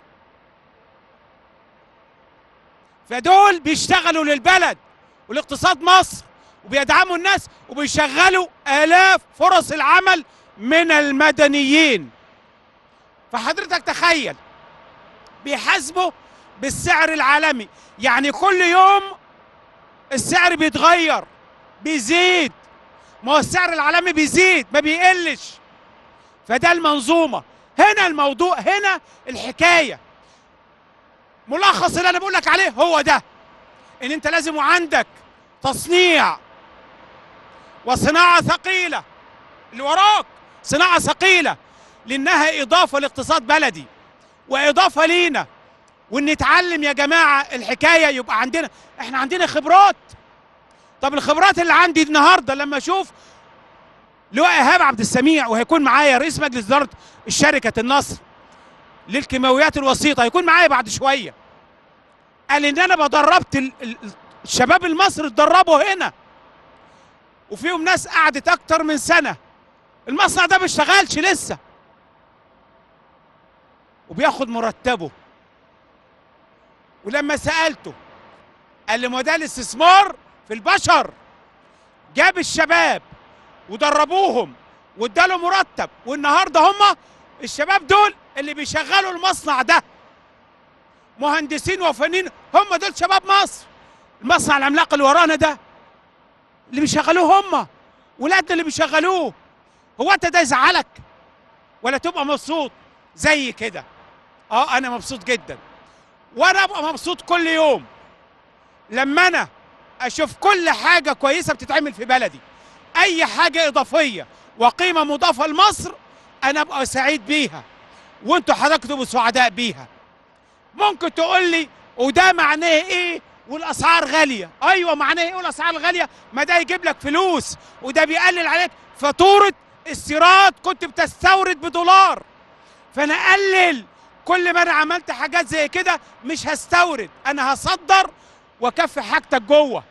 فدول بيشتغلوا للبلد ولاقتصاد مصر وبيدعموا الناس وبيشغلوا آلاف فرص العمل من المدنيين فحضرتك تخيل بيحاسبوا بالسعر العالمي يعني كل يوم السعر بيتغير بيزيد ما هو السعر العالمي بيزيد ما بيقلش فده المنظومة هنا الموضوع هنا الحكاية ملخص اللي انا بقول لك عليه هو ده ان انت لازم وعندك تصنيع وصناعة ثقيلة اللي وراك صناعة ثقيلة لانها اضافة لاقتصاد بلدي واضافة لينا وان نتعلم يا جماعة الحكاية يبقى عندنا احنا عندنا خبرات طب الخبرات اللي عندي النهاردة لما اشوف لواء ايهاب عبد السميع وهيكون معايا رئيس مجلس اداره الشركه النصر للكيماويات الوسيطه هيكون معايا بعد شويه قال ان انا بدربت ال- ال- الشباب المصري اتدربوا هنا وفيهم ناس قعدت اكتر من سنه المصنع ده ما اشتغلش لسه وبياخد مرتبه ولما سالته قال لي ما ده الاستثمار في البشر جاب الشباب ودربوهم واداله مرتب والنهارده هم الشباب دول اللي بيشغلوا المصنع ده مهندسين وفنيين هم دول شباب مصر المصنع العملاق اللي ورانا ده اللي بيشغلوه هم ولادنا اللي بيشغلوه هو انت ده يزعلك ولا تبقى مبسوط زي كده اه انا مبسوط جدا وانا ابقى مبسوط كل يوم لما انا اشوف كل حاجه كويسه بتتعمل في بلدي اي حاجه اضافيه وقيمه مضافه لمصر انا ابقى سعيد بيها وانتوا حضرتك تبقوا سعداء بيها ممكن تقول لي وده معناه ايه والاسعار غاليه ايوه معناه ايه والاسعار غاليه ما ده يجيب لك فلوس وده بيقلل عليك فاتوره استيراد كنت بتستورد بدولار فانا اقلل كل ما انا عملت حاجات زي كده مش هستورد انا هصدر واكفي حاجتك جوه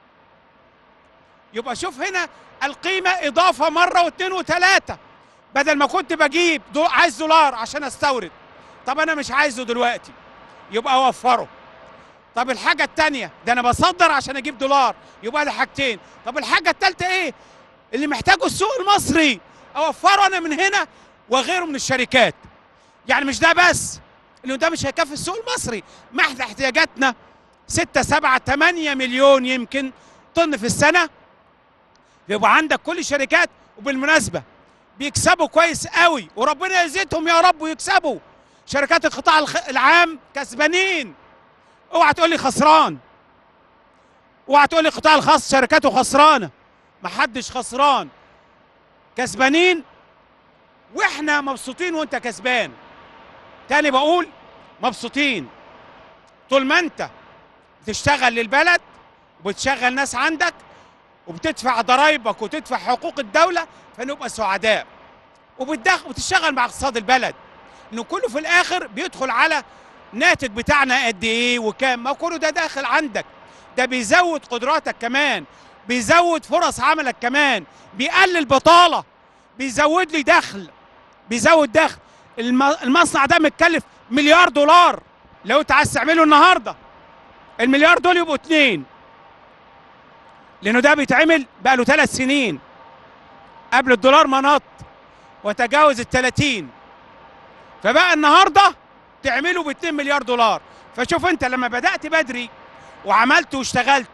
يبقى شوف هنا القيمة إضافة مرة واثنين وثلاثة بدل ما كنت بجيب دو عايز دولار عشان أستورد طب أنا مش عايزه دلوقتي يبقى أوفره طب الحاجة التانية ده أنا بصدر عشان أجيب دولار يبقى ده حاجتين طب الحاجة التالتة إيه اللي محتاجه السوق المصري أوفره أنا من هنا وغيره من الشركات يعني مش ده بس لأنه ده مش هيكفي السوق المصري ما احنا احتياجاتنا ستة سبعة تمانية مليون يمكن طن في السنة يبقى عندك كل الشركات وبالمناسبه بيكسبوا كويس قوي وربنا يزيدهم يا رب ويكسبوا شركات القطاع الخ- العام كسبانين اوعى تقول لي خسران اوعى تقول لي القطاع الخاص شركاته خسرانه محدش خسران كسبانين واحنا مبسوطين وانت كسبان تاني بقول مبسوطين طول ما انت بتشتغل للبلد وبتشغل ناس عندك وبتدفع ضرايبك وتدفع حقوق الدولة فنبقى سعداء وبتدخل وتشتغل مع اقتصاد البلد انه كله في الاخر بيدخل على ناتج بتاعنا قد ايه وكام ما كله ده داخل عندك ده بيزود قدراتك كمان بيزود فرص عملك كمان بيقلل بطالة بيزود لي دخل بيزود دخل الم- المصنع ده متكلف مليار دولار لو انت عايز تعمله النهارده المليار دول يبقوا اتنين لانه ده بيتعمل بقى له ثلاث سنين قبل الدولار ما نط وتجاوز ال 30 فبقى النهارده تعمله ب 2 مليار دولار فشوف انت لما بدات بدري وعملت واشتغلت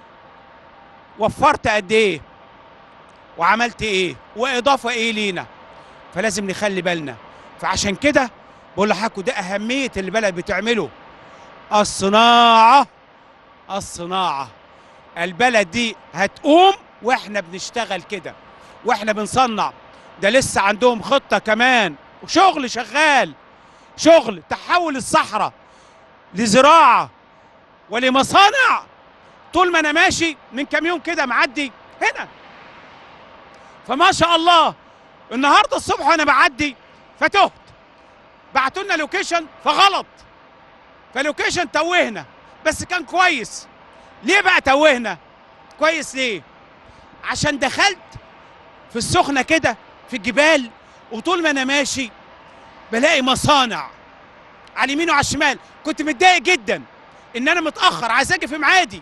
وفرت قد ايه وعملت ايه واضافه ايه لينا فلازم نخلي بالنا فعشان كده بقول لحضراتكم ده اهميه اللي البلد بتعمله الصناعه الصناعه البلد دي هتقوم واحنا بنشتغل كده واحنا بنصنع ده لسه عندهم خطه كمان وشغل شغال شغل تحول الصحراء لزراعه ولمصانع طول ما انا ماشي من كام يوم كده معدي هنا فما شاء الله النهارده الصبح وانا بعدي فتهت بعتوا لنا لوكيشن فغلط فلوكيشن توهنا بس كان كويس ليه بقى توهنا كويس ليه عشان دخلت في السخنة كده في الجبال وطول ما انا ماشي بلاقي مصانع على اليمين وعلى الشمال كنت متضايق جدا ان انا متاخر عايز اجي في ميعادي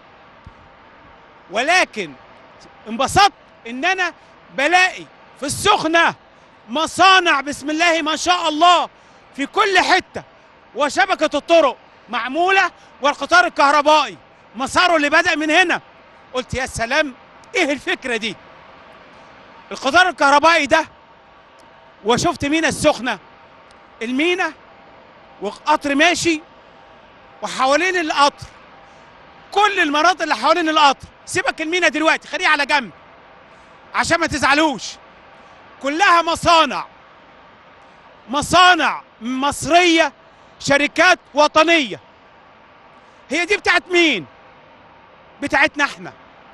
ولكن انبسطت ان انا بلاقي في السخنه مصانع بسم الله ما شاء الله في كل حته وشبكه الطرق معموله والقطار الكهربائي مساره اللي بدا من هنا قلت يا سلام ايه الفكره دي القطار الكهربائي ده وشفت مينا السخنه المينا وقطر ماشي وحوالين القطر كل المناطق اللي حوالين القطر سيبك المينا دلوقتي خليه على جنب عشان ما تزعلوش كلها مصانع مصانع مصرية شركات وطنية هي دي بتاعت مين بتاعتنا احنا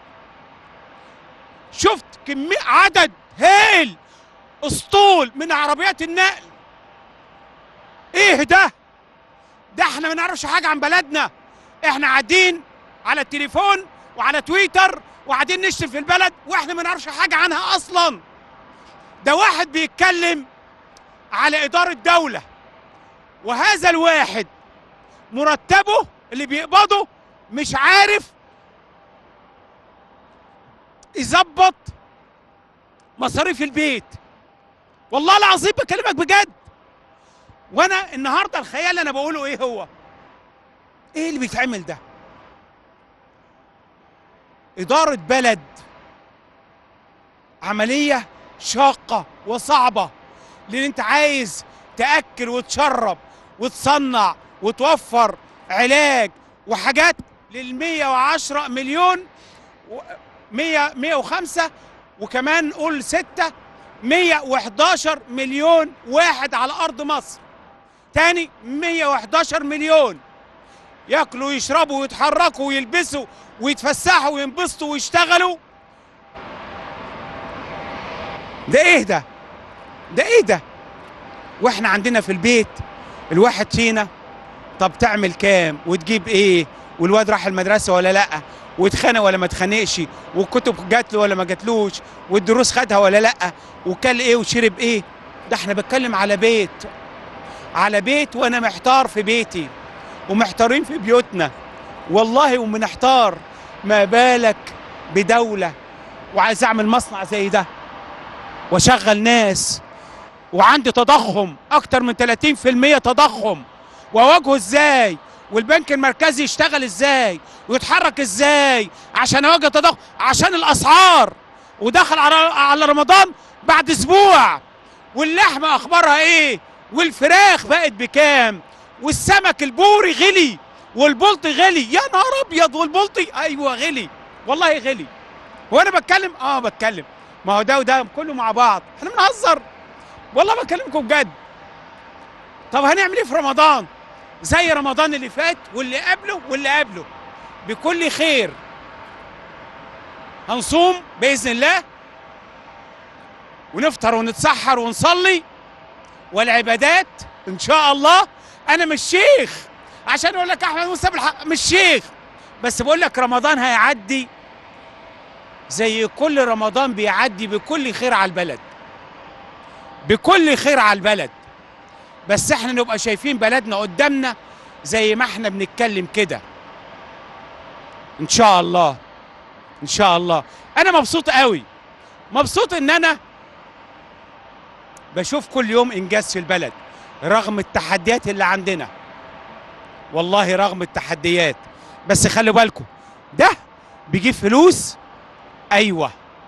شفت كمية عدد هائل اسطول من عربيات النقل ايه ده ده احنا ما نعرفش حاجه عن بلدنا احنا قاعدين على التليفون وعلى تويتر وقاعدين نشتم في البلد واحنا ما نعرفش حاجه عنها اصلا ده واحد بيتكلم على اداره دوله وهذا الواحد مرتبه اللي بيقبضه مش عارف يظبط مصاريف البيت والله العظيم بكلمك بجد وانا النهارده الخيال اللي انا بقوله ايه هو ايه اللي بيتعمل ده اداره بلد عمليه شاقه وصعبه لان انت عايز تاكل وتشرب وتصنع وتوفر علاج وحاجات لل 110 مليون و 100 105 وكمان قول 6 111 مليون واحد على ارض مصر تاني 111 مليون ياكلوا ويشربوا ويتحركوا ويلبسوا ويتفسحوا وينبسطوا ويشتغلوا ده ايه ده ده ايه ده واحنا عندنا في البيت الواحد فينا طب تعمل كام وتجيب ايه والواد راح المدرسه ولا لا واتخانق ولا ما اتخانقش والكتب جات له ولا ما جاتلوش والدروس خدها ولا لا وكل ايه وشرب ايه ده احنا بتكلم على بيت على بيت وانا محتار في بيتي ومحتارين في بيوتنا والله ومنحتار ما بالك بدولة وعايز اعمل مصنع زي ده واشغل ناس وعندي تضخم اكتر من 30% تضخم واواجهه ازاي والبنك المركزي يشتغل ازاي ويتحرك ازاي عشان اواجه تضخم عشان الاسعار ودخل على على رمضان بعد اسبوع واللحمه اخبارها ايه والفراخ بقت بكام والسمك البوري غلي والبلطي غلي يا نهار ابيض والبلطي ايوه غلي والله غلي هو انا بتكلم اه بتكلم ما هو ده وده كله مع بعض احنا بنهزر والله بكلمكم بجد طب هنعمل ايه في رمضان زي رمضان اللي فات واللي قبله واللي قبله بكل خير هنصوم باذن الله ونفطر ونتسحر ونصلي والعبادات ان شاء الله انا مش شيخ عشان اقول لك احمد موسى بالحق مش شيخ بس بقول لك رمضان هيعدي زي كل رمضان بيعدي بكل خير على البلد بكل خير على البلد بس احنا نبقى شايفين بلدنا قدامنا زي ما احنا بنتكلم كده ان شاء الله ان شاء الله انا مبسوط قوي مبسوط ان انا بشوف كل يوم انجاز في البلد رغم التحديات اللي عندنا والله رغم التحديات بس خلوا بالكم ده بيجيب فلوس ايوه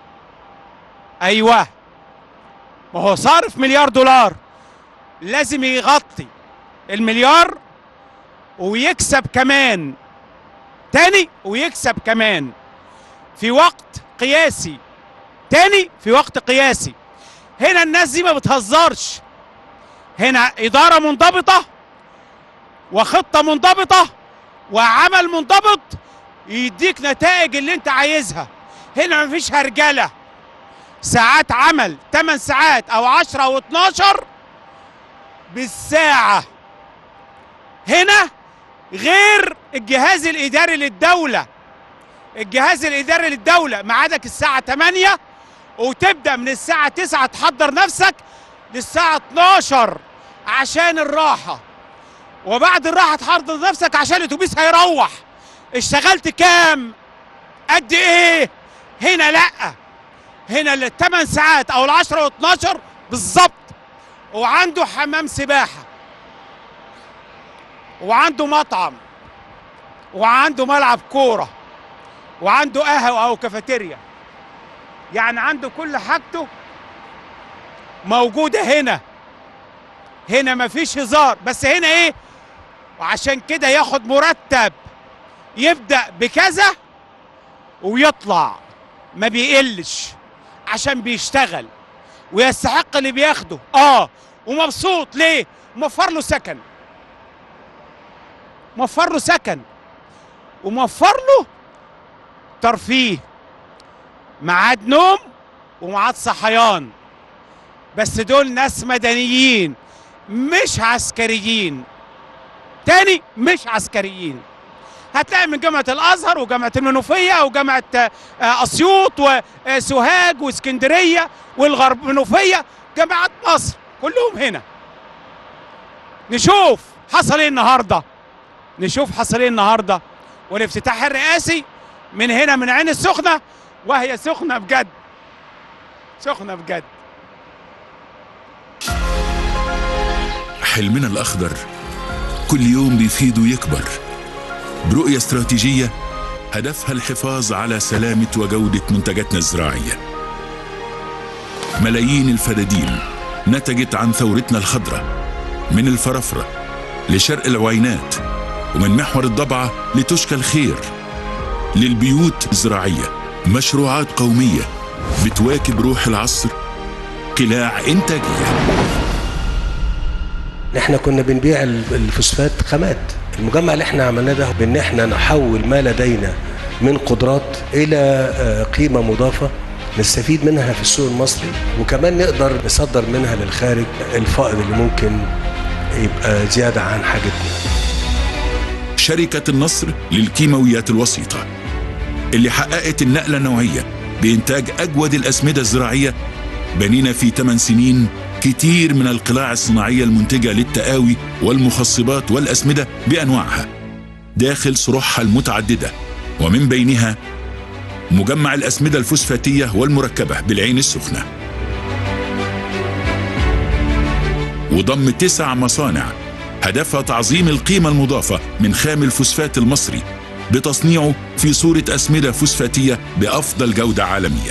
ايوه ما هو صارف مليار دولار لازم يغطي المليار ويكسب كمان تاني ويكسب كمان في وقت قياسي تاني في وقت قياسي هنا الناس دي ما بتهزرش هنا إدارة منضبطة وخطة منضبطة وعمل منضبط يديك نتائج اللي انت عايزها هنا مفيش هرجلة ساعات عمل 8 ساعات او 10 او 12 بالساعة هنا غير الجهاز الاداري للدوله الجهاز الاداري للدوله ميعادك الساعه 8 وتبدا من الساعه 9 تحضر نفسك للساعه 12 عشان الراحه وبعد الراحه تحضر نفسك عشان الاتوبيس هيروح اشتغلت كام قد ايه هنا لا هنا الثمان ساعات او العشرة و12 بالظبط وعنده حمام سباحة وعنده مطعم وعنده ملعب كورة وعنده قهوة أو كافيتيريا يعني عنده كل حاجته موجودة هنا هنا مفيش هزار بس هنا ايه وعشان كده ياخد مرتب يبدأ بكذا ويطلع ما بيقلش عشان بيشتغل ويستحق اللي بياخده اه ومبسوط ليه موفر له سكن موفر له سكن وموفر له ترفيه ميعاد نوم وميعاد صحيان بس دول ناس مدنيين مش عسكريين تاني مش عسكريين هتلاقي من جامعة الأزهر وجامعة المنوفية وجامعة آه، أسيوط وسوهاج واسكندرية والغرب منوفية جامعات مصر كلهم هنا نشوف حصل ايه النهارده نشوف حصل ايه النهارده والافتتاح الرئاسي من هنا من عين السخنة وهي سخنة بجد سخنة بجد حلمنا الأخضر كل يوم بيفيد ويكبر برؤية استراتيجية هدفها الحفاظ على سلامة وجودة منتجاتنا الزراعية ملايين الفدادين نتجت عن ثورتنا الخضراء من الفرافرة لشرق العوينات ومن محور الضبعة لتشكى الخير للبيوت الزراعية مشروعات قومية بتواكب روح العصر قلاع إنتاجية احنا كنا بنبيع ال- الفوسفات خامات المجمع اللي احنا عملناه ده بان احنا نحول ما لدينا من قدرات الى آه، قيمه مضافه نستفيد منها في السوق المصري وكمان نقدر نصدر منها للخارج الفائض اللي ممكن يبقى زياده عن حاجتنا شركة النصر للكيماويات الوسيطة اللي حققت النقلة النوعية بإنتاج أجود الأسمدة الزراعية بنينا في 8 سنين كتير من القلاع الصناعية المنتجة للتقاوي والمخصبات والأسمدة بأنواعها داخل صروحها المتعددة ومن بينها مجمع الأسمدة الفوسفاتية والمركبة بالعين السخنة وضم تسع مصانع هدفها تعظيم القيمة المضافة من خام الفوسفات المصري بتصنيعه في صورة أسمدة فوسفاتية بأفضل جودة عالمية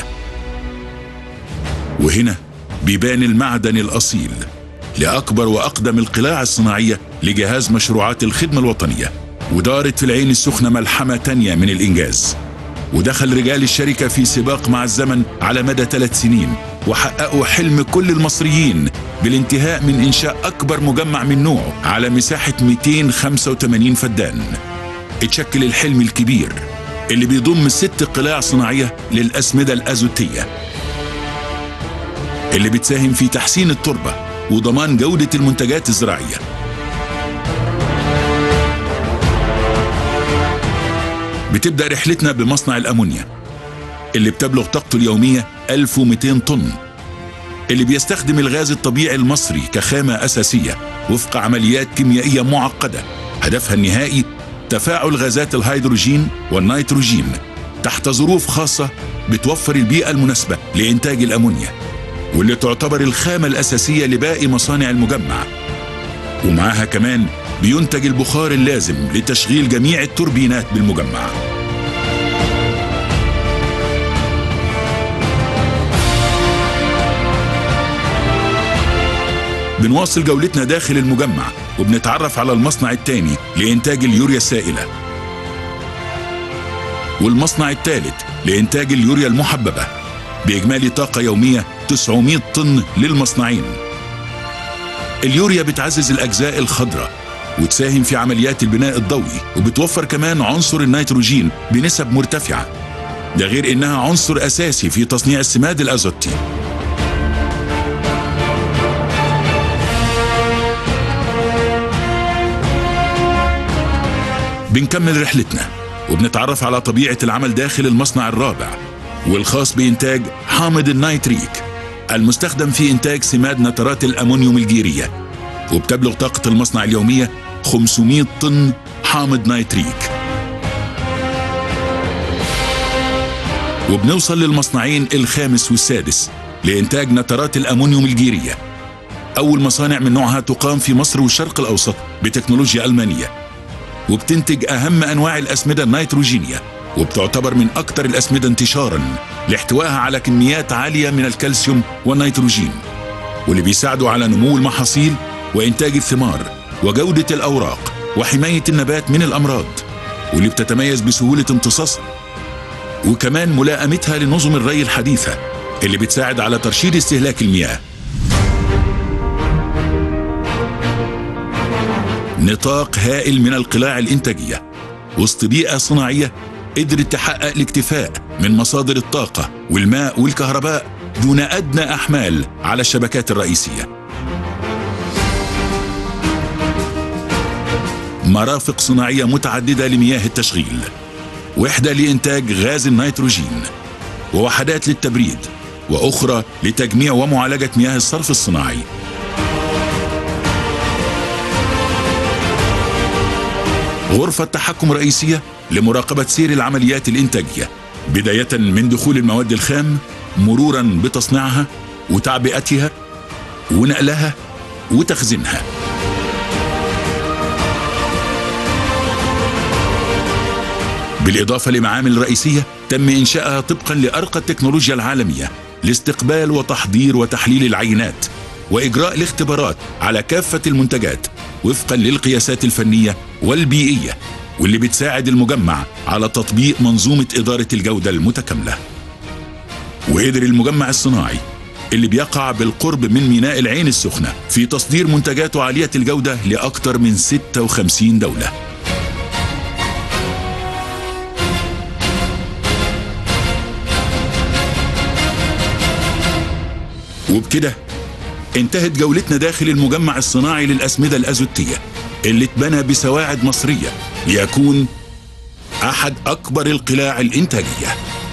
وهنا بيبان المعدن الأصيل لأكبر وأقدم القلاع الصناعية لجهاز مشروعات الخدمة الوطنية ودارت في العين السخنة ملحمة تانية من الإنجاز ودخل رجال الشركة في سباق مع الزمن على مدى ثلاث سنين وحققوا حلم كل المصريين بالانتهاء من إنشاء أكبر مجمع من نوعه على مساحة 285 فدان اتشكل الحلم الكبير اللي بيضم ست قلاع صناعية للأسمدة الأزوتية اللي بتساهم في تحسين التربة وضمان جودة المنتجات الزراعية بتبدأ رحلتنا بمصنع الأمونيا اللي بتبلغ طاقته اليومية 1200 طن اللي بيستخدم الغاز الطبيعي المصري كخامة أساسية وفق عمليات كيميائية معقدة هدفها النهائي تفاعل غازات الهيدروجين والنيتروجين تحت ظروف خاصة بتوفر البيئة المناسبة لإنتاج الأمونيا واللي تعتبر الخامة الأساسية لباقي مصانع المجمع ومعاها كمان بينتج البخار اللازم لتشغيل جميع التوربينات بالمجمع بنواصل جولتنا داخل المجمع وبنتعرف على المصنع الثاني لإنتاج اليوريا السائلة والمصنع الثالث لإنتاج اليوريا المحببة بإجمالي طاقة يومية 900 طن للمصنعين اليوريا بتعزز الأجزاء الخضراء وتساهم في عمليات البناء الضوئي وبتوفر كمان عنصر النيتروجين بنسب مرتفعة ده غير إنها عنصر أساسي في تصنيع السماد الأزوتي بنكمل رحلتنا وبنتعرف على طبيعة العمل داخل المصنع الرابع والخاص بإنتاج حامض النيتريك المستخدم في إنتاج سماد نترات الأمونيوم الجيرية وبتبلغ طاقة المصنع اليومية 500 طن حامض نيتريك وبنوصل للمصنعين الخامس والسادس لإنتاج نترات الأمونيوم الجيرية أول مصانع من نوعها تقام في مصر والشرق الأوسط بتكنولوجيا ألمانية وبتنتج أهم أنواع الأسمدة النيتروجينية وبتعتبر من أكثر الأسمدة انتشارا لاحتوائها على كميات عالية من الكالسيوم والنيتروجين واللي بيساعدوا على نمو المحاصيل وإنتاج الثمار وجودة الأوراق وحماية النبات من الأمراض واللي بتتميز بسهولة امتصاصها وكمان ملائمتها لنظم الري الحديثة اللي بتساعد على ترشيد استهلاك المياه نطاق هائل من القلاع الإنتاجية وسط بيئة صناعية قدرت تحقق الاكتفاء من مصادر الطاقة والماء والكهرباء دون أدنى أحمال على الشبكات الرئيسية مرافق صناعية متعددة لمياه التشغيل وحدة لإنتاج غاز النيتروجين ووحدات للتبريد وأخرى لتجميع ومعالجة مياه الصرف الصناعي غرفة تحكم رئيسية لمراقبة سير العمليات الإنتاجية بداية من دخول المواد الخام مرورا بتصنيعها وتعبئتها ونقلها وتخزينها بالإضافة لمعامل رئيسية تم إنشائها طبقا لأرقى التكنولوجيا العالمية لاستقبال وتحضير وتحليل العينات وإجراء الاختبارات على كافة المنتجات وفقا للقياسات الفنية والبيئية واللي بتساعد المجمع على تطبيق منظومة إدارة الجودة المتكاملة وقدر المجمع الصناعي اللي بيقع بالقرب من ميناء العين السخنة في تصدير منتجاته عالية الجودة لأكثر من 56 دولة وبكده انتهت جولتنا داخل المجمع الصناعي للأسمدة الأزوتية اللي اتبنى بسواعد مصرية ليكون أحد أكبر القلاع الإنتاجية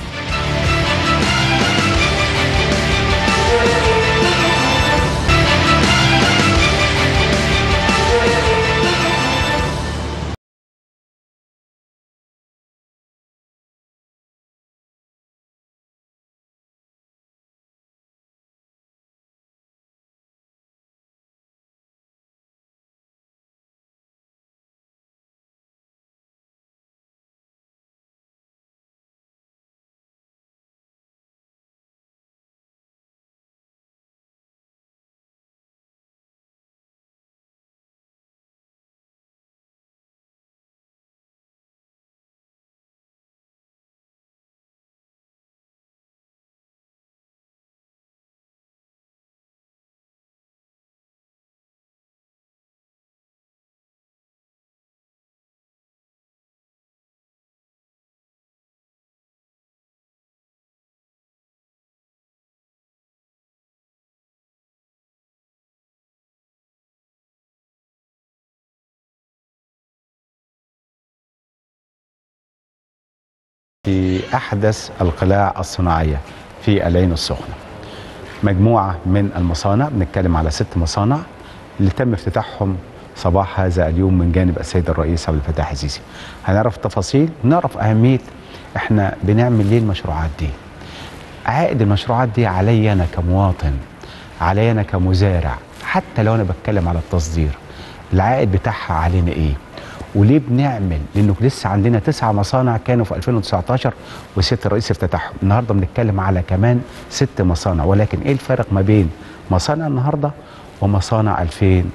في أحدث القلاع الصناعية في العين السخنة مجموعة من المصانع بنتكلم على ست مصانع اللي تم افتتاحهم صباح هذا اليوم من جانب السيد الرئيس عبد الفتاح السيسي هنعرف التفاصيل ونعرف أهمية احنا بنعمل ليه المشروعات دي عائد المشروعات دي علي أنا كمواطن علي أنا كمزارع حتى لو أنا بتكلم على التصدير العائد بتاعها علينا إيه وليه بنعمل لانه لسه عندنا تسعة مصانع كانوا في 2019 وسياده الرئيس افتتحهم النهارده بنتكلم على كمان ست مصانع ولكن ايه الفرق ما بين مصانع النهارده ومصانع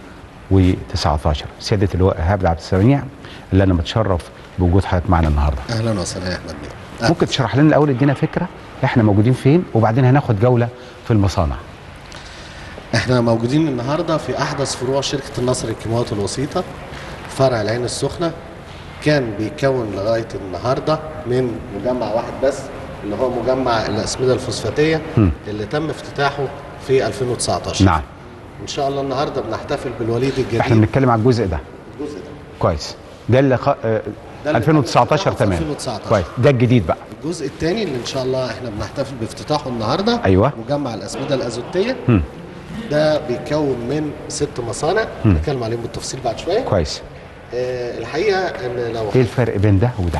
2019 سياده اللواء ايهاب عبد السميع اللي انا متشرف بوجود حضرتك معنا النهارده اهلا وسهلا يا احمد بيه ممكن تشرح لنا الاول ادينا فكره احنا موجودين فين وبعدين هناخد جوله في المصانع احنا موجودين النهارده في احدث فروع شركه النصر الكيماويات الوسيطه فرع العين السخنه كان بيتكون لغايه النهارده من مجمع واحد بس اللي هو مجمع الاسمده الفوسفاتيه م. اللي تم افتتاحه في 2019 نعم ان شاء الله النهارده بنحتفل بالوليد الجديد احنا بنتكلم على الجزء ده الجزء ده كويس ده اللي خ... آه، ده اللي 2019 تم افتتاحه في تمام 2019. كويس ده الجديد بقى الجزء الثاني اللي ان شاء الله احنا بنحتفل بافتتاحه النهارده أيوة. مجمع الاسمده الازوتيه مم. ده بيتكون من ست مصانع مم. نتكلم عليهم بالتفصيل بعد شويه كويس آه الحقيقه ان لو ايه الفرق بين ده وده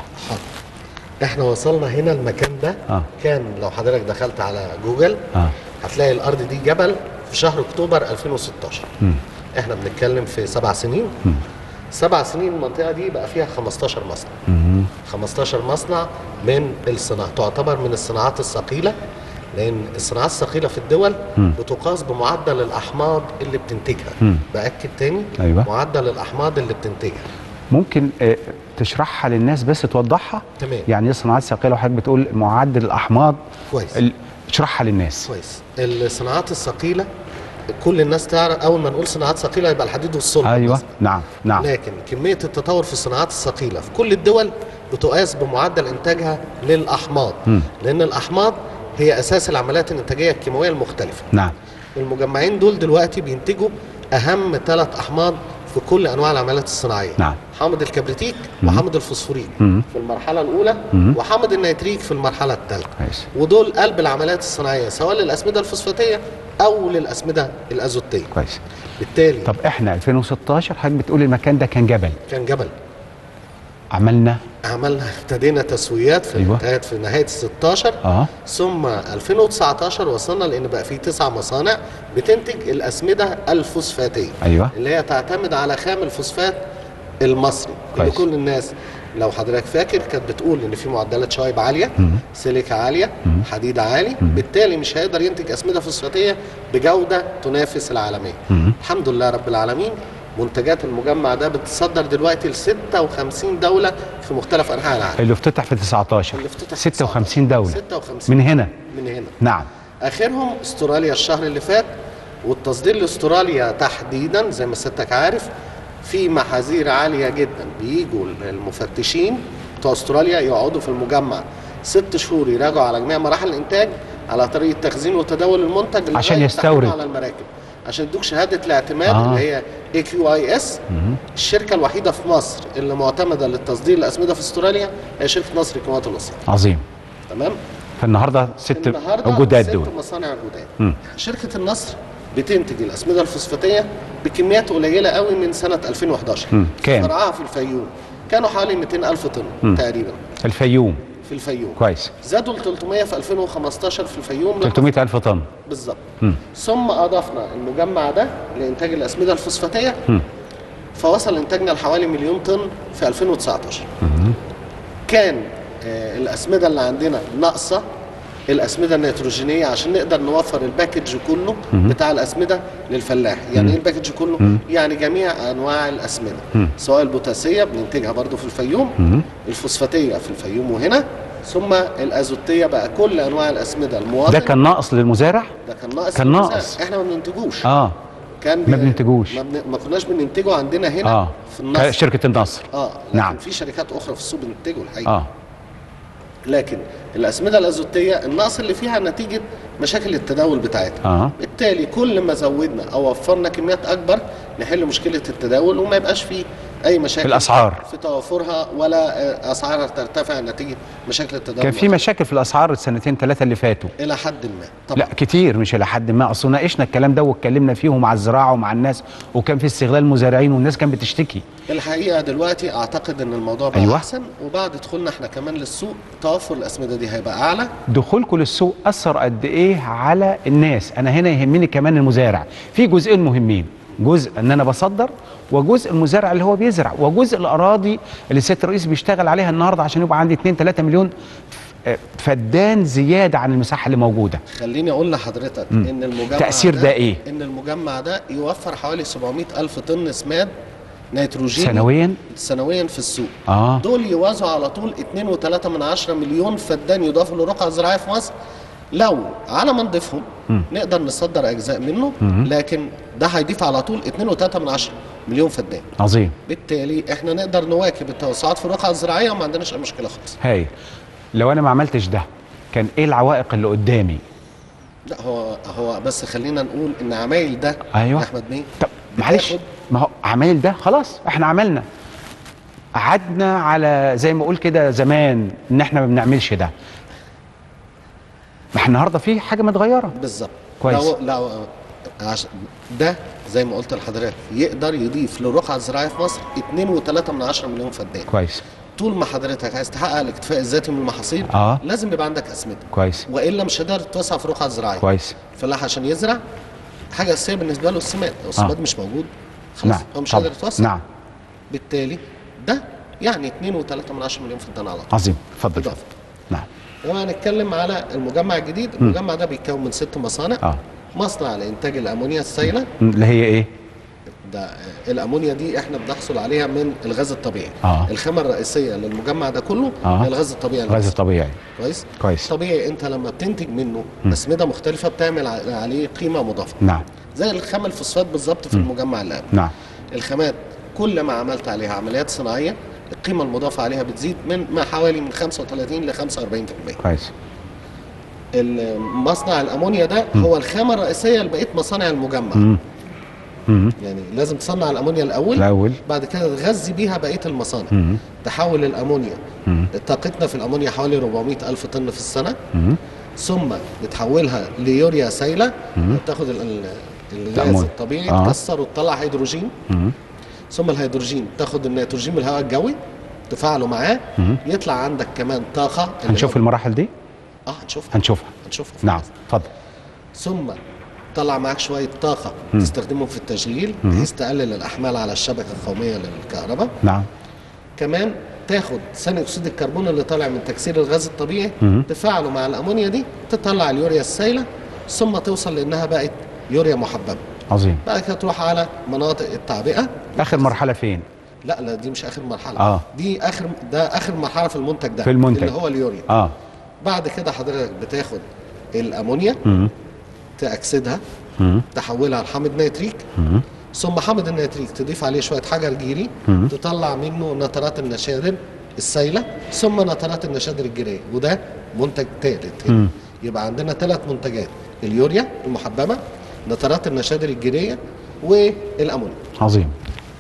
احنا وصلنا هنا المكان ده اه كان لو حضرتك دخلت على جوجل اه هتلاقي الارض دي جبل في شهر اكتوبر 2016 مم. احنا بنتكلم في سبع سنين مم. سبع سنين المنطقه دي بقى فيها 15 مصنع مم. 15 مصنع من الصناعة تعتبر من الصناعات الثقيلة لأن الصناعات الثقيلة في الدول مم. بتقاس بمعدل الأحماض اللي بتنتجها مم. بأكد تاني أيوة. معدل الأحماض اللي بتنتجها ممكن آه، تشرحها للناس بس توضحها تمام. يعني ايه صناعات ثقيله وحضرتك بتقول معدل الاحماض كويس ال- اشرحها للناس كويس الصناعات الثقيلة كل الناس تعرف أول ما نقول صناعات ثقيلة يبقى الحديد والصلب ايوه مثلاً. نعم نعم لكن كمية التطور في الصناعات الثقيلة في كل الدول بتقاس بمعدل إنتاجها للأحماض مم. لأن الأحماض هي أساس العمليات الإنتاجية الكيماوية المختلفة نعم المجمعين دول دلوقتي بينتجوا اهم ثلاث احماض في كل انواع العمليات الصناعيه نعم حامض الكبريتيك مم. وحامض الفوسفوريك مم. في المرحله الاولى مم. وحامض النيتريك في المرحله الثالثه كويس ودول قلب العمليات الصناعيه سواء للاسمده الفوسفاتيه او للاسمده الازوتيه كويس بالتالي طب احنا 2016 حضرتك بتقول المكان ده كان جبل كان جبل عملنا عملنا ابتدينا تسويات في أيوة. انتهت في نهايه 16 اه ثم 2019 وصلنا لان بقى في تسع مصانع بتنتج الاسمده الفوسفاتيه ايوه اللي هي تعتمد على خام الفوسفات المصري اللي كويس. كل الناس لو حضرتك فاكر كانت بتقول ان في معدلات شوايب عاليه مم. سيليكا عاليه مم. حديد عالي مم. بالتالي مش هيقدر ينتج اسمده فوسفاتيه بجوده تنافس العالميه مم. الحمد لله رب العالمين منتجات المجمع ده بتصدر دلوقتي ل 56 دوله في مختلف انحاء العالم اللي افتتح في 19 اللي افتتح في 56 دوله 56 من هنا من هنا نعم اخرهم استراليا الشهر اللي فات والتصدير لاستراليا تحديدا زي ما سيادتك عارف في محاذير عاليه جدا بيجوا المفتشين بتوع استراليا يقعدوا في المجمع ست شهور يراجعوا على جميع مراحل الانتاج على طريقه تخزين وتداول المنتج لغاية عشان تحويله يستورد. على المراكب عشان يدوك شهاده الاعتماد آه. اللي هي اي كيو اي اس مم. الشركه الوحيده في مصر اللي معتمده للتصدير الاسمده في استراليا هي شركه مصر للكيماويات والوسائط عظيم تمام فالنهارده ست النهارده جداد ست دول مصانع جداد مم. شركه النصر بتنتج الاسمده الفوسفاتيه بكميات قليله قوي من سنه 2011 مم. كام؟ فرعها في الفيوم كانوا حوالي 200 الف طن مم. تقريبا الفيوم في الفيوم كويس زادوا ل 300 في 2015 في الفيوم لما- 300 الف طن بالظبط مم. ثم اضفنا المجمع ده لانتاج الاسمده الفوسفاتيه مم. فوصل انتاجنا لحوالي مليون طن في 2019 مم. كان آه، الاسمده اللي عندنا ناقصه الاسمده النيتروجينيه عشان نقدر نوفر الباكج كله مم. بتاع الاسمده للفلاح يعني مم. ايه الباكج كله مم. يعني جميع انواع الاسمده مم. سواء البوتاسيه بننتجها برضو في الفيوم مم. الفوسفاتيه في الفيوم وهنا ثم الازوتيه بقى كل انواع الاسمده المواطن ده كان ناقص للمزارع ده كان ناقص كان للمزارع. ناقص. احنا ما بننتجوش اه كان ما بي- بننتجوش ما, بن... ما كناش بننتجه عندنا هنا اه في النصر شركه النصر اه لكن نعم. في شركات اخرى في السوق بتنتجه الحقيقه اه لكن الاسمده الازوتيه النقص اللي فيها نتيجه مشاكل التداول بتاعتها اه بالتالي كل ما زودنا او وفرنا كميات اكبر نحل مشكله التداول وما يبقاش فيه اي مشاكل في الأسعار. في توافرها ولا آه، اسعارها ترتفع نتيجه مشاكل التداول كان في مشاكل في الاسعار السنتين ثلاثه اللي فاتوا الى حد ما طبعا لا كتير مش الى حد ما اصل ناقشنا الكلام ده واتكلمنا فيه مع الزراعه ومع الناس وكان في استغلال المزارعين والناس كانت بتشتكي الحقيقه دلوقتي اعتقد ان الموضوع بقى أيوة. احسن وبعد دخولنا احنا كمان للسوق توفر الاسمده دي هيبقى اعلى دخولكم للسوق اثر قد ايه على الناس انا هنا يهمني كمان المزارع في جزئين مهمين جزء ان انا بصدر وجزء المزارع اللي هو بيزرع وجزء الاراضي اللي سياده الرئيس بيشتغل عليها النهارده عشان يبقى عندي 2 3 مليون ف- فدان زياده عن المساحه اللي موجوده خليني اقول لحضرتك مم. ان المجمع تأثير ده إيه؟ ان المجمع ده يوفر حوالي 700 الف طن سماد نيتروجين سنويا سنويا في السوق اه دول يوازوا على طول 2.3 من عشرة مليون فدان يضافوا للرقعة الزراعية في مصر لو على ما نضيفهم مم. نقدر نصدر اجزاء منه مم. لكن ده هيضيف على طول 2.3 من عشرة مليون فدان عظيم بالتالي احنا نقدر نواكب التوسعات في الرقعة الزراعية وما عندناش اي مشكلة خالص هاي لو انا ما عملتش ده كان ايه العوائق اللي قدامي لا هو هو بس خلينا نقول ان عمايل ده ايوه يا احمد بيه طب معلش ما هو عمايل ده خلاص احنا عملنا قعدنا على زي ما اقول كده زمان ان احنا ما بنعملش ده ما احنا النهارده في حاجه متغيره بالظبط كويس. لو لو عش... ده زي ما قلت لحضرتك يقدر يضيف للرقعه الزراعيه في مصر 2.3 من 10 مليون فدان كويس طول ما حضرتك عايز تحقق الاكتفاء الذاتي من المحاصيل آه. لازم يبقى عندك اسمده كويس والا مش هتقدر توسع في الرقعه الزراعيه كويس الفلاح عشان يزرع حاجه اساسيه بالنسبه له السماد لو السماد مش موجود خلاص نعم هو مش طبعا. قادر يتوسع نعم بالتالي ده يعني 2.3 من 10 مليون فدان على طول عظيم اتفضل إضافة. نعم لما هنتكلم على المجمع الجديد المجمع ده بيتكون من ست مصانع اه مصنع لانتاج الامونيا السائله اللي هي ايه ده آه، الامونيا دي احنا بنحصل عليها من الغاز الطبيعي آه. الخامه الرئيسيه للمجمع ده كله آه. هي الغاز الطبيعي الغاز المصري. الطبيعي كويس كويس طبيعي انت لما بتنتج منه م. اسمده مختلفه بتعمل ع- عليه قيمه مضافه نعم زي الخام الفوسفات بالظبط في المجمع اللي قبل نعم الخامات كل ما عملت عليها عمليات صناعيه القيمه المضافه عليها بتزيد من ما حوالي من 35 ل 45% كويس المصنع الامونيا ده هو الخامه الرئيسيه لبقيه مصانع المجمع مم. مم. يعني لازم تصنع الامونيا الاول الأول. بعد كده تغذي بيها بقيه المصانع مم. تحول الامونيا مم. طاقتنا في الامونيا حوالي 400 الف طن في السنه مم. ثم بتحولها ليوريا سائله مم. تاخد ال- ال- الغاز الأمونيا. الطبيعي آه. تكسر وتطلع هيدروجين مم. ثم الهيدروجين تاخد النيتروجين من الهواء الجوي تفاعله معاه مم. يطلع عندك كمان طاقه اللي هنشوف هو- المراحل دي اه هنشوفها هنشوفها هنشوفها نعم اتفضل ثم طلع معاك شويه طاقه مم. تستخدمهم في التشغيل مم. بحيث تقلل الاحمال على الشبكه القوميه للكهرباء نعم كمان تاخد ثاني اكسيد الكربون اللي طالع من تكسير الغاز الطبيعي مم. تفاعله مع الامونيا دي تطلع اليوريا السائله ثم توصل لانها بقت يوريا محببه عظيم بعد كده تروح على مناطق التعبئه اخر مرحله فين لا لا دي مش اخر مرحله آه. دي اخر ده اخر مرحله في المنتج ده في المنتج. اللي هو اليوريا اه بعد كده حضرتك بتاخد الامونيا مم. تاكسدها مم. تحولها لحامض نيتريك مم. ثم حامض النيتريك تضيف عليه شويه حجر جيري مم. تطلع منه نترات النشادر السائله ثم نترات النشادر الجيريه وده منتج ثالث مم. يبقى عندنا ثلاث منتجات اليوريا المحببه نترات النشادر الجيريه والامونيا عظيم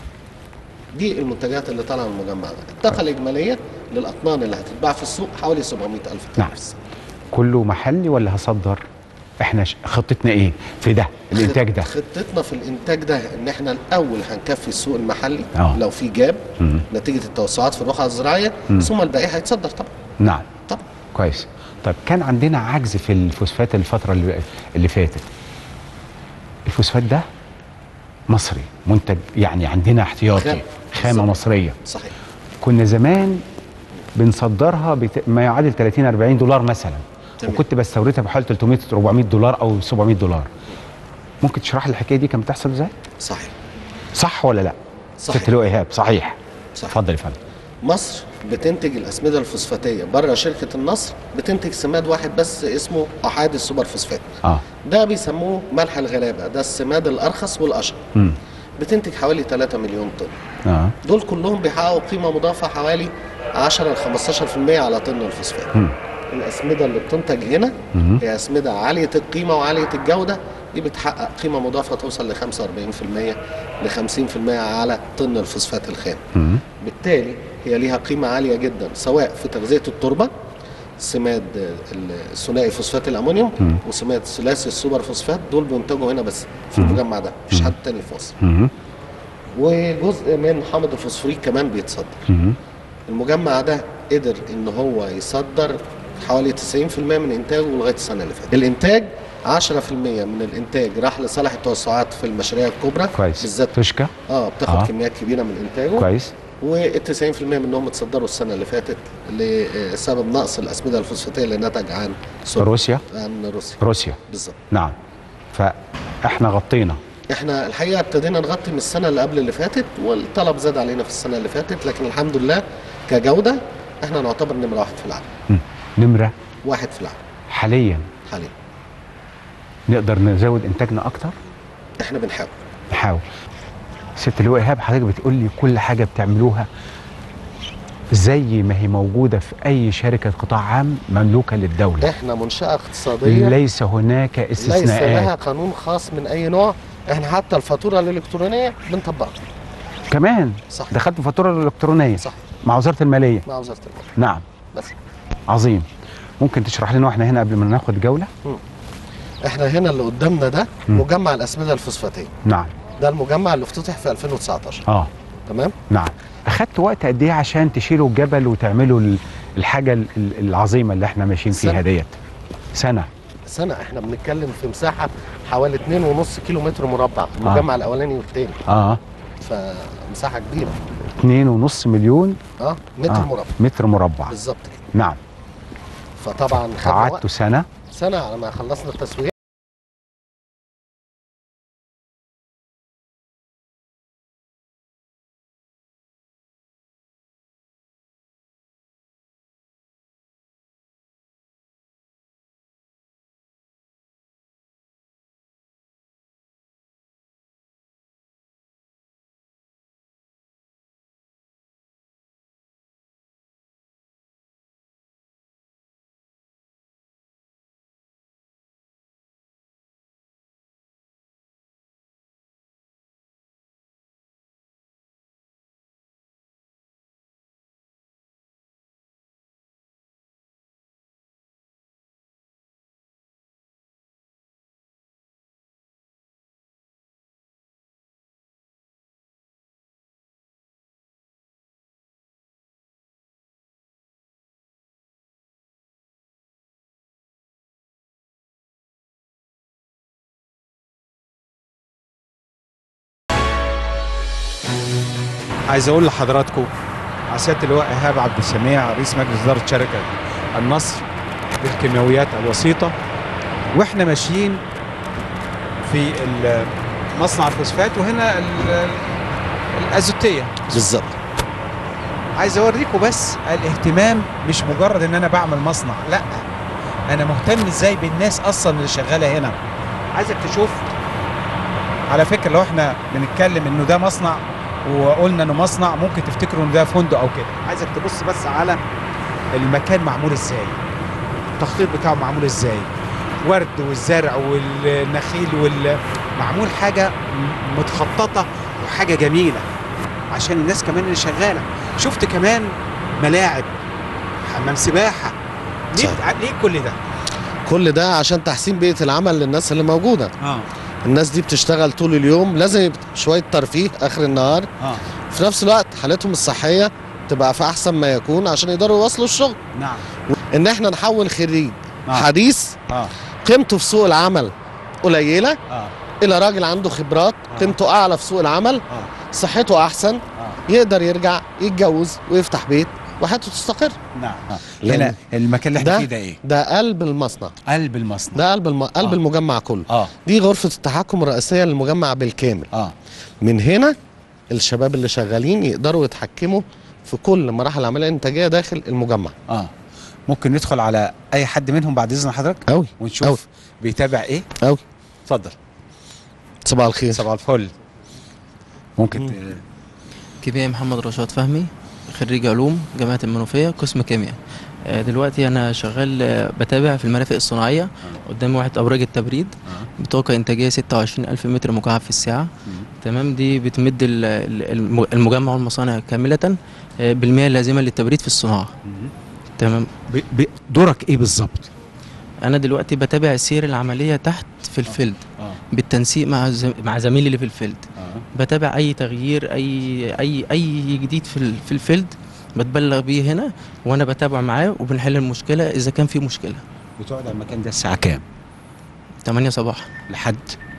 دي المنتجات اللي طالعه من المجمع ده الطاقه الاجماليه للاطنان اللي هتتباع في السوق حوالي 700 الف طن نعم كله محلي ولا هصدر احنا ش- خطتنا ايه في ده الانتاج ده خطتنا في الانتاج ده ان احنا الاول هنكفي السوق المحلي آه. لو في جاب مم. نتيجه التوسعات في الرقعه الزراعيه مم. ثم الباقي هيتصدر طبعا نعم طبعا كويس طيب كان عندنا عجز في الفوسفات الفتره اللي, اللي فاتت الفوسفات ده مصري منتج يعني عندنا احتياطي خام. خامه بالظبط. مصريه صحيح كنا زمان بنصدرها بت... ما يعادل 30 40 دولار مثلا تمام. وكنت بستوردها بحوالي 300 400 دولار او 700 دولار ممكن تشرح لي الحكايه دي كانت بتحصل ازاي صحيح صح ولا لا صحيح. ست لؤي ايهاب صحيح صحيح. اتفضل يا فندم مصر بتنتج الاسمده الفوسفاتيه بره شركه النصر بتنتج سماد واحد بس اسمه احاد السوبر فوسفات اه ده بيسموه ملح الغلابه ده السماد الارخص والاشهر امم بتنتج حوالي 3 مليون طن اه دول كلهم بيحققوا قيمه مضافه حوالي 10 ل 15% على طن الفوسفات مم. الاسمده اللي بتنتج هنا مم. هي اسمده عاليه القيمه وعاليه الجوده دي بتحقق قيمه مضافه توصل ل 45% ل 50% على طن الفوسفات الخام مم. بالتالي هي ليها قيمه عاليه جدا سواء في تغذيه التربه سماد الثنائي فوسفات الامونيوم مم. وسماد ثلاثي السوبر فوسفات دول بينتجوا هنا بس في المجمع ده مفيش حد تاني في مصر مم. وجزء من حامض الفوسفوريك كمان بيتصدر مم. المجمع ده قدر ان هو يصدر حوالي 90% من انتاجه لغايه السنه اللي فاتت الانتاج 10% من الانتاج راح لصالح التوسعات في المشاريع الكبرى كويس بالذات تشكى اه بتاخد آه. آه. كميات كبيره من انتاجه كويس وال 90% منهم اتصدروا السنه اللي فاتت لسبب نقص الاسمده الفوسفاتيه اللي نتج عن سوريا. روسيا عن روسيا روسيا بالظبط نعم فاحنا غطينا احنا الحقيقه ابتدينا نغطي من السنه اللي قبل اللي فاتت والطلب زاد علينا في السنه اللي فاتت لكن الحمد لله كجوده احنا نعتبر نمره واحد في العالم مم. نمره واحد في العالم حاليا حاليا نقدر نزود انتاجنا اكتر احنا بنحاول نحاول ست لؤي ايهاب حضرتك بتقول لي كل حاجه بتعملوها زي ما هي موجوده في اي شركه قطاع عام مملوكه للدوله احنا منشاه اقتصاديه ليس هناك ليس لها استثناءات قانون خاص من اي نوع احنا حتى الفاتوره الالكترونيه بنطبقها كمان صح. دخلت الفاتوره الالكترونيه صح مع وزاره الماليه مع وزاره الماليه نعم بس عظيم ممكن تشرح لنا واحنا هنا قبل ما ناخد جوله احنا هنا اللي قدامنا ده مم. مجمع الاسمده الفوسفاتيه نعم ده المجمع اللي افتتح في 2019 اه تمام نعم اخدت وقت قد ايه عشان تشيلوا الجبل وتعملوا ال- الحاجه ال- ال- العظيمه اللي احنا ماشيين فيها سنة. ديت سنه سنه احنا بنتكلم في مساحه حوالي 2.5 كيلو متر مربع المجمع الاولاني والثاني اه فمساحه كبيره اتنين ونص مليون اه متر آه. مربع متر مربع بالظبط كده نعم فطبعا خدنا قعدتوا وقت سنه سنه على ما خلصنا التسويق عايز اقول لحضراتكم على سياده اللواء ايهاب عبد السميع رئيس مجلس اداره شركه النصر للكيماويات الوسيطه واحنا ماشيين في ال- مصنع الفوسفات وهنا ال- الازوتيه بالظبط عايز اوريكم بس الاهتمام مش مجرد ان انا بعمل مصنع لا انا مهتم ازاي بالناس اصلا اللي شغاله هنا عايزك تشوف على فكره لو احنا بنتكلم انه ده مصنع وقلنا انه مصنع ممكن تفتكروا ان ده فندق او كده عايزك تبص بس على المكان معمول ازاي التخطيط بتاعه معمول ازاي ورد والزرع والنخيل وال معمول حاجه م- متخططه وحاجه جميله عشان الناس كمان اللي شغاله شفت كمان ملاعب حمام سباحه ليه ليه كل ده كل ده عشان تحسين بيئه العمل للناس اللي موجوده اه الناس دي بتشتغل طول اليوم لازم يبقى شويه ترفيه اخر النهار اه في نفس الوقت حالتهم الصحيه تبقى في احسن ما يكون عشان يقدروا يواصلوا الشغل نعم ان احنا نحول خريج آه. حديث اه قيمته في سوق العمل قليله اه الى راجل عنده خبرات قيمته اعلى في سوق العمل اه صحته احسن يقدر يرجع يتجوز ويفتح بيت وحياته تستقر نعم لأن هنا المكان اللي احنا ده فيه ده ايه ده قلب المصنع قلب المصنع ده قلب الم... قلب آه. المجمع كله اه دي غرفه التحكم الرئيسيه للمجمع بالكامل اه من هنا الشباب اللي شغالين يقدروا يتحكموا في كل مراحل العمليه الانتاجيه داخل المجمع اه ممكن ندخل على اي حد منهم بعد اذن حضرتك قوي ونشوف أوي. بيتابع ايه قوي اتفضل صباح الخير صباح الفل ممكن ت- كيميائي محمد رشاد فهمي خريج علوم جامعة المنوفية قسم كيمياء آه، دلوقتي أنا شغال آه، بتابع في المرافق الصناعية قدامي واحد أبراج التبريد بطاقة إنتاجية 26 ألف متر مكعب في الساعة تمام دي بتمد ال- ال- الم- المجمع والمصانع كاملة آه، بالمياه اللازمة للتبريد في الصناعة تمام ب- ب- دورك ايه بالظبط أنا دلوقتي بتابع سير العملية تحت في الفيلد اه بالتنسيق مع زم... مع زميلي اللي في الفيلد اه بتابع اي تغيير اي اي اي جديد في ال- في الفيلد بتبلغ بيه هنا وانا بتابع معاه وبنحل المشكله اذا كان في مشكله بتقعد على المكان ده الساعه كام 8 صباح لحد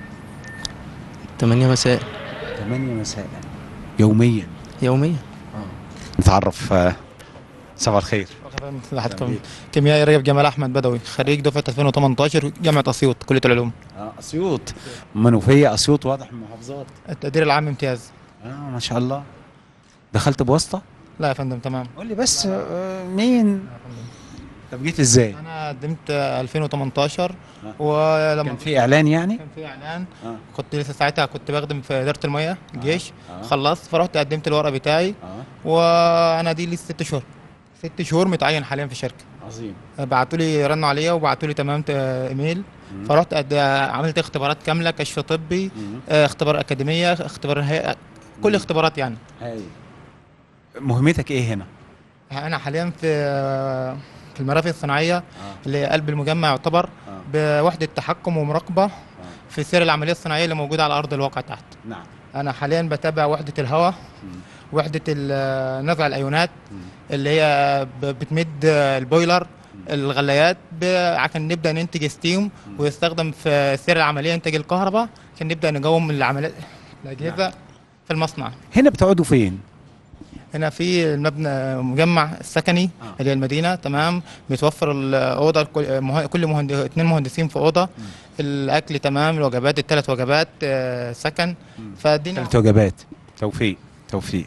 8 مساء 8 مساء يوميا يوميا نتعرف آه، صباح الخير لحد كيميائي رجب جمال احمد بدوي خريج دفعه 2018 جامعه اسيوط كليه العلوم اه اسيوط منوفيه اسيوط واضح من المحافظات التقدير العام امتياز اه ما شاء الله دخلت بواسطه لا يا فندم تمام قول لي بس آه، مين طب جيت ازاي انا قدمت 2018 آه. ولما كان في اعلان يعني كان في اعلان اه كنت لسه ساعتها كنت بخدم في اداره المياه الجيش آه. خلصت فرحت قدمت الورقه بتاعي اه وانا دي لي ست شهور ست شهور متعين حاليا في الشركه عظيم بعتوا لي رنوا عليا وبعتوا لي تمام ت- ايميل مم. فرحت قد... عملت اختبارات كامله كشف طبي مم. آه، اختبار اكاديميه اختبار هيئه كل اختبارات يعني هاي مهمتك ايه هنا انا حاليا في في المرافق الصناعيه اللي هي قلب المجمع يعتبر بوحده تحكم ومراقبه في سير العمليه الصناعيه اللي موجوده على ارض الواقع تحت نعم انا حاليا بتابع وحده الهواء وحده ال- نزع الايونات اللي هي ب- بتمد البويلر الغلايات ب- عشان نبدا ننتج ستيم ويستخدم في سير العمليه انتاج الكهرباء عشان نبدا نقوم العمليات الاجهزه في المصنع هنا بتقعدوا فين؟ هنا في المبنى المجمع السكني اللي هي المدينه تمام بيتوفر الاوضه كل مه- كل مهندس اثنين مهندسين في اوضه الاكل تمام الوجبات الثلاث وجبات آه، سكن فالدنيا ثلاث وجبات توفيق توفيق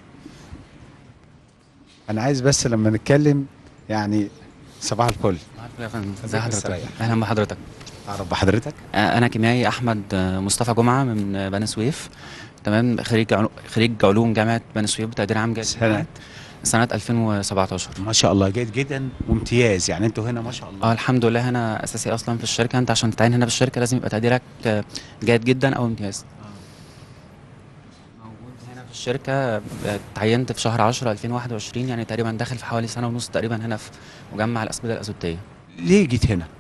انا عايز بس لما نتكلم يعني صباح الفل يا فندم خليك ازي حضرتك مستريح. اهلا بحضرتك اعرف بحضرتك آه، انا كيميائي احمد آه، مصطفى جمعه من آه، بني سويف تمام خريج علو- خريج علوم جامعه بني سويف بتقدير عام جيد سنة؟ سنه 2017 ما شاء الله جيد جدا وامتياز يعني انتوا هنا ما شاء الله اه الحمد لله هنا اساسي اصلا في الشركه انت عشان تتعين هنا في الشركه لازم يبقى تقديرك آه، جيد جدا او امتياز موجود هنا في الشركه آه، اتعينت في شهر 10 2021 يعني تقريبا داخل في حوالي سنه ونص تقريبا هنا في مجمع الاسمده الازوتيه ليه جيت هنا؟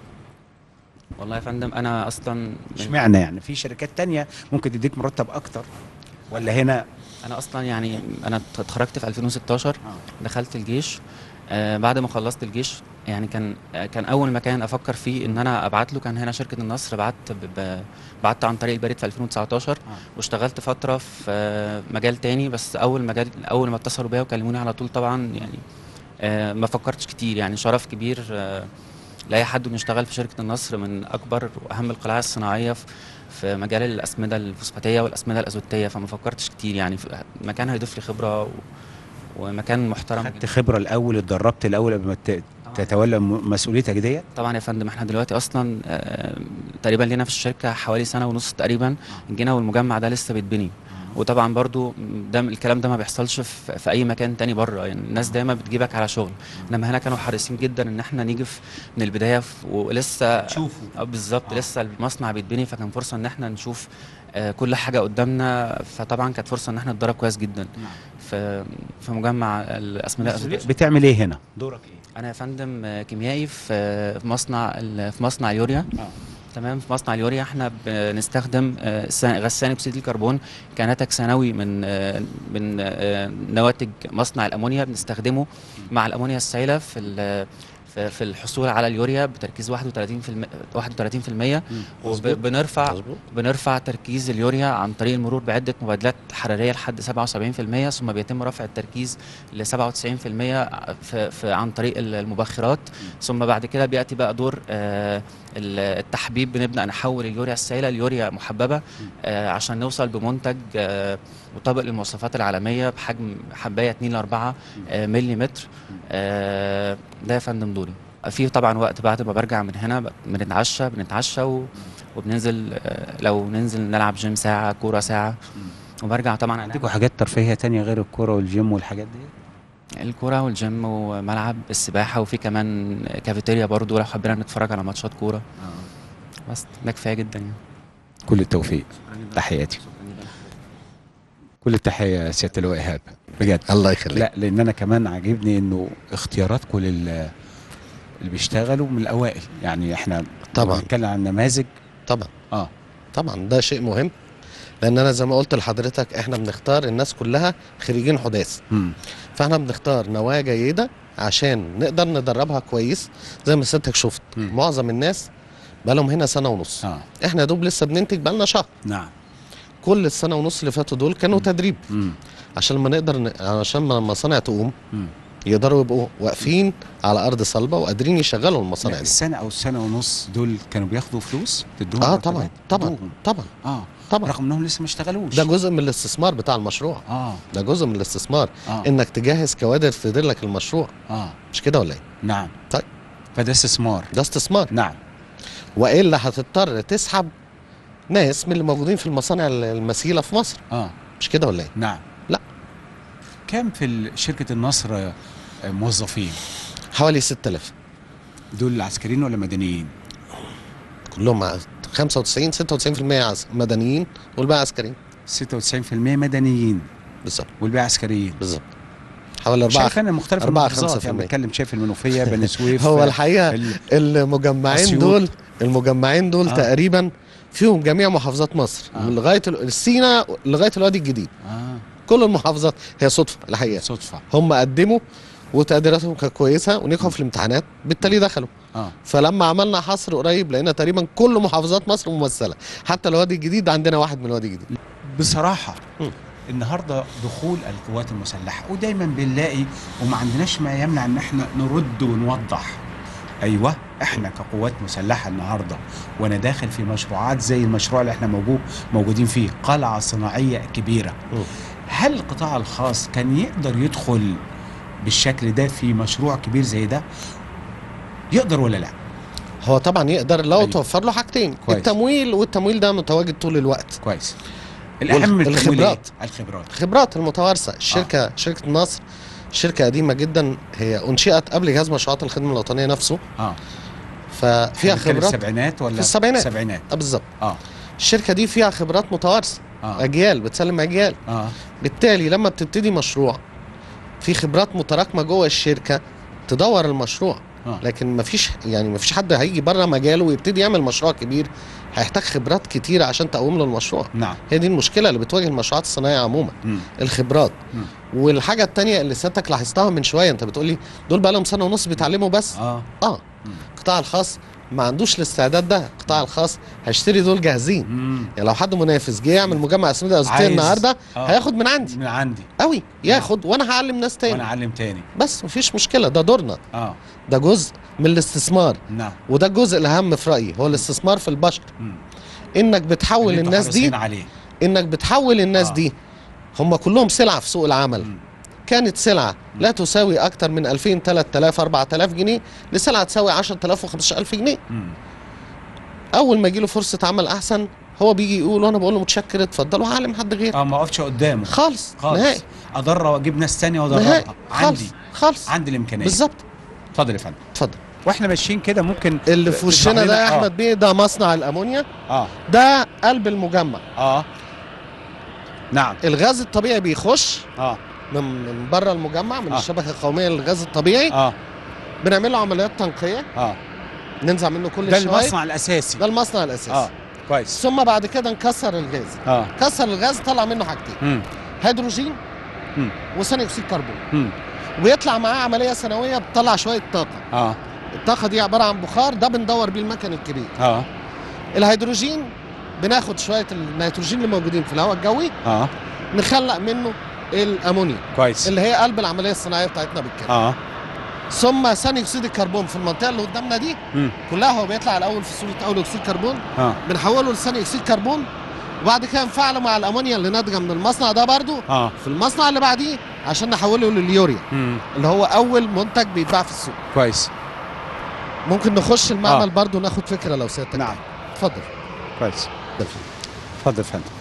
والله يا فندم انا اصلا من- اشمعنى يعني في شركات تانية ممكن تديك مرتب اكتر ولا هنا انا اصلا يعني انا اتخرجت في 2016 دخلت الجيش آه بعد ما خلصت الجيش يعني كان آه كان اول مكان افكر فيه ان انا ابعت له كان هنا شركه النصر بعت ب- ب- بعت عن طريق البريد في 2019 واشتغلت فتره في آه مجال تاني بس اول مجال اول ما اتصلوا بيا وكلموني على طول طبعا يعني آه ما فكرتش كتير يعني شرف كبير آه لاي حد انه يشتغل في شركه النصر من اكبر واهم القلاع الصناعيه في في مجال الاسمده الفوسفاتيه والاسمده الازوتيه فما فكرتش كتير يعني في مكان هيضيف لي خبره و... ومكان محترم خدت خبره الاول اتدربت الاول قبل ما ت- تتولى م- مسؤوليتك ديت طبعا يا فندم احنا دلوقتي اصلا آه، تقريبا لينا في الشركه حوالي سنه ونص تقريبا جينا والمجمع ده لسه بيتبني وطبعا برضو ده الكلام ده ما بيحصلش في, في اي مكان تاني بره يعني الناس دايما بتجيبك على شغل انما هنا كانوا حريصين جدا ان احنا نيجي في- من البدايه في- ولسه تشوفوا بالظبط لسه المصنع بيتبني فكان فرصه ان احنا نشوف آه، كل حاجه قدامنا فطبعا كانت فرصه ان احنا نتدرب كويس جدا في في مجمع الاسمده الأزوتية. بتعمل ايه هنا؟ دورك ايه؟ انا يا فندم آه، كيميائي في آه، في مصنع ال- في مصنع اليوريا تمام في مصنع اليوريا احنا بنستخدم آه، س- غسان اكسيد الكربون كناتج ثانوي من آه، من آه، نواتج مصنع الامونيا بنستخدمه مع الامونيا السائله في ال- في في الحصول على اليوريا بتركيز 31% 31% وبنرفع بنرفع تركيز اليوريا عن طريق المرور بعده مبادلات حراريه لحد 77% ثم بيتم رفع التركيز ل 97% في, في عن طريق المبخرات ثم بعد كده بياتي بقى دور آه، ال- التحبيب بنبدا نحول اليوريا السائله ليوريا محببه آه، عشان نوصل بمنتج آه، مطابق للمواصفات العالميه بحجم حبايه 2 ل 4 ملم آه، ده يا فندم دوري في طبعا وقت بعد ما برجع من هنا ب- بنتعشى بنتعشى و- وبننزل آه، لو ننزل نلعب جيم ساعه كوره ساعه وبرجع طبعا عندكم حاجات ترفيهيه تانية غير الكوره والجيم والحاجات دي؟ الكوره والجيم وملعب السباحه وفي كمان كافيتيريا برضو لو حبينا نتفرج على ماتشات كوره بس ده كفايه جدا يعني كل التوفيق تحياتي كل التحيه يا سياده اللواء ايهاب بجد الله يخليك لا لان انا كمان عاجبني انه اختياراتكم لل اللي بيشتغلوا من الاوائل يعني احنا طبعاً. بنتكلم عن نماذج طبعا اه طبعا ده شيء مهم لان انا زي ما قلت لحضرتك احنا بنختار الناس كلها خريجين حداث مم. فاحنا بنختار نوايا جيده عشان نقدر ندربها كويس زي ما سيادتك شفت معظم الناس بقالهم هنا سنه ونص آه. احنا يا دوب لسه بننتج بقالنا شهر نعم كل السنه ونص اللي فاتوا دول كانوا تدريب مم. عشان لما نقدر ن... عشان لما المصانع تقوم مم. يقدروا يبقوا واقفين على ارض صلبه وقادرين يشغلوا المصانع لا، دي السنه او السنه ونص دول كانوا بياخدوا فلوس تدوهم اه مرتبات؟ طبعا طبعا تدوهم. طبعا اه طبعا رغم انهم لسه ما اشتغلوش ده جزء من الاستثمار بتاع المشروع اه ده جزء من الاستثمار آه. انك تجهز كوادر تدير لك المشروع اه مش كده ولا ايه نعم طيب فده استثمار ده استثمار نعم والا هتضطر تسحب ناس من اللي موجودين في المصانع المثيله في مصر اه مش كده ولا ايه نعم لا كم في ال- شركه النصر آه، موظفين حوالي 6000 دول عسكريين ولا مدنيين كلهم ع- 95 96% عس- مدنيين والباقي عسكريين 96% مدنيين بالظبط والباقي عسكريين بالظبط حوالي 4 شايف انا مختلف 4 المحافظات يعني 5% بنتكلم شايف المنوفيه بني سويف هو آه، الحقيقه ال- المجمعين أسيوط. دول المجمعين دول آه. آه. تقريبا فيهم جميع محافظات مصر آه. آه. من لغايه ال- سينا لغايه الوادي الجديد اه كل المحافظات هي صدفه الحقيقه صدفه هم قدموا وتقديراتهم كانت كويسه ونجحوا في الامتحانات بالتالي دخلوا اه فلما عملنا حصر قريب لقينا تقريبا كل محافظات مصر ممثله حتى الوادي الجديد عندنا واحد من الوادي الجديد بصراحه النهارده دخول القوات المسلحه ودايما بنلاقي وما عندناش ما يمنع ان احنا نرد ونوضح ايوه احنا كقوات مسلحه النهارده وانا داخل في مشروعات زي المشروع اللي احنا موجود موجودين فيه قلعه صناعيه كبيره هل القطاع الخاص كان يقدر يدخل بالشكل ده في مشروع كبير زي ده يقدر ولا لا هو طبعا يقدر لو توفر له حاجتين كويس. التمويل والتمويل ده متواجد طول الوقت كويس الاهم من التمويل الخبرات إيه؟ الخبرات الخبرات المتوارثه الشركه آه. شركه النصر شركه قديمه جدا هي انشئت قبل جهاز مشروعات الخدمه الوطنيه نفسه اه ففيها بنتكلم خبرات السبعينات ولا في السبعينات السبعينات اه بالظبط اه الشركه دي فيها خبرات متوارثه آه. اجيال بتسلم اجيال اه بالتالي لما بتبتدي مشروع في خبرات متراكمه جوه الشركه تدور المشروع آه. لكن مفيش يعني مفيش حد هيجي بره مجاله ويبتدي يعمل مشروع كبير هيحتاج خبرات كتيره عشان تقوم له المشروع نعم هي دي المشكله اللي بتواجه المشروعات الصناعيه عموما مم. الخبرات مم. والحاجه التانية اللي سيادتك لاحظتها من شويه انت بتقولي دول بقى لهم سنه ونص بيتعلموا بس اه اه القطاع الخاص ما عندوش الاستعداد ده القطاع الخاص هيشتري دول جاهزين مم. يعني لو حد منافس جه يعمل مجمع اسمده ازوتيه عايز- النهارده آه. هياخد من عندي من عندي قوي ياخد وانا هعلم ناس وانا تاني اعلم تاني بس مفيش مشكله ده دورنا اه ده جزء من الاستثمار نعم وده الجزء الاهم في رايي هو الاستثمار في البشر مم. انك بتحول اللي انتوا الناس دي حريصين عليه انك بتحول الناس آه. آه. دي هم كلهم سلعه في سوق العمل مم. كانت سلعه لا تساوي اكتر من 2000 3000 4000 جنيه لسلعه تساوي 10000 و15000 جنيه مم. اول ما يجي له فرصه عمل احسن هو بيجي يقول وانا بقول له متشكر اتفضل وهعلم حد غيره اه ما اقفش قدامه خالص خالص نهائي اضر واجيب ناس تانية نهائي وادربها خالص عندي خالص عندي الامكانيه بالظبط اتفضل يا فندم اتفضل واحنا ماشيين كده ممكن اللي في تشرح وشنا لنا- ده يا آه. احمد بيه ده مصنع الامونيا اه ده قلب المجمع اه نعم الغاز الطبيعي بيخش اه من من بره المجمع من آه. الشبكه القوميه للغاز الطبيعي اه بنعمل له عمليات تنقيه اه ننزع منه كل ده الشوايب المصنع الاساسي ده المصنع الاساسي اه كويس ثم بعد كده نكسر الغاز اه كسر الغاز طلع منه حاجتين مم. هيدروجين مم. وثاني اكسيد كربون مم. ويطلع معاه عمليه سنويه بتطلع شويه طاقه اه الطاقه دي عباره عن بخار ده بندور بيه المكن الكبير اه الهيدروجين بناخد شويه النيتروجين اللي موجودين في الهواء الجوي اه نخلق منه الامونيا كويس اللي هي قلب العمليه الصناعيه بتاعتنا بالكامل اه ثم ثاني اكسيد الكربون في المنطقه اللي قدامنا دي مم. كلها هو بيطلع الاول في صوره اول اكسيد كربون اه بنحوله لثاني اكسيد كربون وبعد كده نفعله مع الامونيا اللي ناتجه من المصنع ده برضو اه في المصنع اللي بعديه عشان نحوله لليوريا مم. اللي هو اول منتج بيتباع في السوق كويس ممكن نخش المعمل آه. برضو ناخد فكره لو سيادتك نعم. اتفضل كويس ده اتفضل يا فندم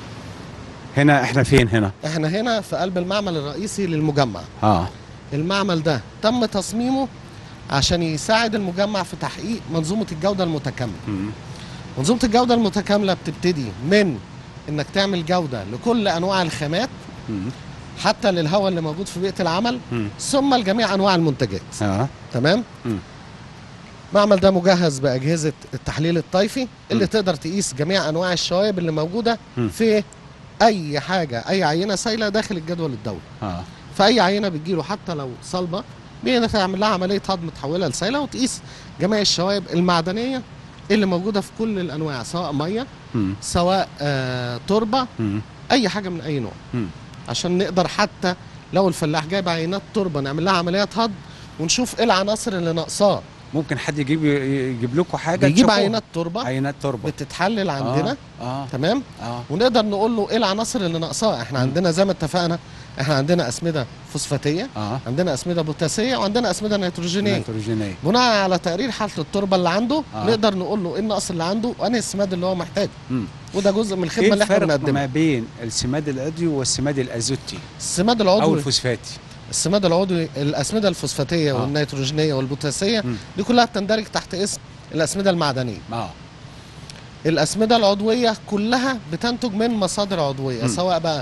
هنا احنا فين هنا احنا هنا في قلب المعمل الرئيسي للمجمع اه المعمل ده تم تصميمه عشان يساعد المجمع في تحقيق منظومه الجوده المتكامله مم. منظومه الجوده المتكامله بتبتدي من انك تعمل جوده لكل انواع الخامات مم. حتى للهواء اللي موجود في بيئه العمل مم. ثم لجميع انواع المنتجات اه تمام مم. المعمل ده مجهز باجهزه التحليل الطيفي اللي مم. تقدر تقيس جميع انواع الشوائب اللي موجوده مم. في اي حاجه اي عينه سايله داخل الجدول الدوري اه فاي عينه بتجيله حتى لو صلبه بنعمل لها عمليه هضم تحولها لسائله وتقيس جميع الشوائب المعدنيه اللي موجوده في كل الانواع سواء ميه مم. سواء آه تربه مم. اي حاجه من اي نوع مم. عشان نقدر حتى لو الفلاح جايب عينات تربه نعمل لها عمليات هضم ونشوف ايه العناصر اللي ناقصاه ممكن حد يجيب يجيب لكم حاجه بيجيب تشوفوها. عينات تربه عينات تربه بتتحلل عندنا اه اه, تمام آه. ونقدر نقول له ايه العناصر اللي ناقصاه احنا عندنا زي ما اتفقنا احنا عندنا اسمده فوسفاتيه اه عندنا اسمده بوتاسيه وعندنا اسمده نيتروجينيه نيتروجينيه بناء على تقرير حاله التربه اللي عنده آه. آه. نقدر نقول له ايه النقص اللي عنده وانهي السماد اللي هو محتاجه مم. وده جزء من الخدمه ايه اللي احنا الفرق بنقدمها ما بين السماد العضوي والسماد الازوتي السماد او العضوي الفوسفاتي السماد العضوي الاسمده الفوسفاتيه آه. آه. والنيتروجينيه والبوتاسيه مم. دي كلها بتندرج تحت اسم الاسمده المعدنيه اه الاسمده العضويه كلها بتنتج من مصادر عضويه مم. سواء بقى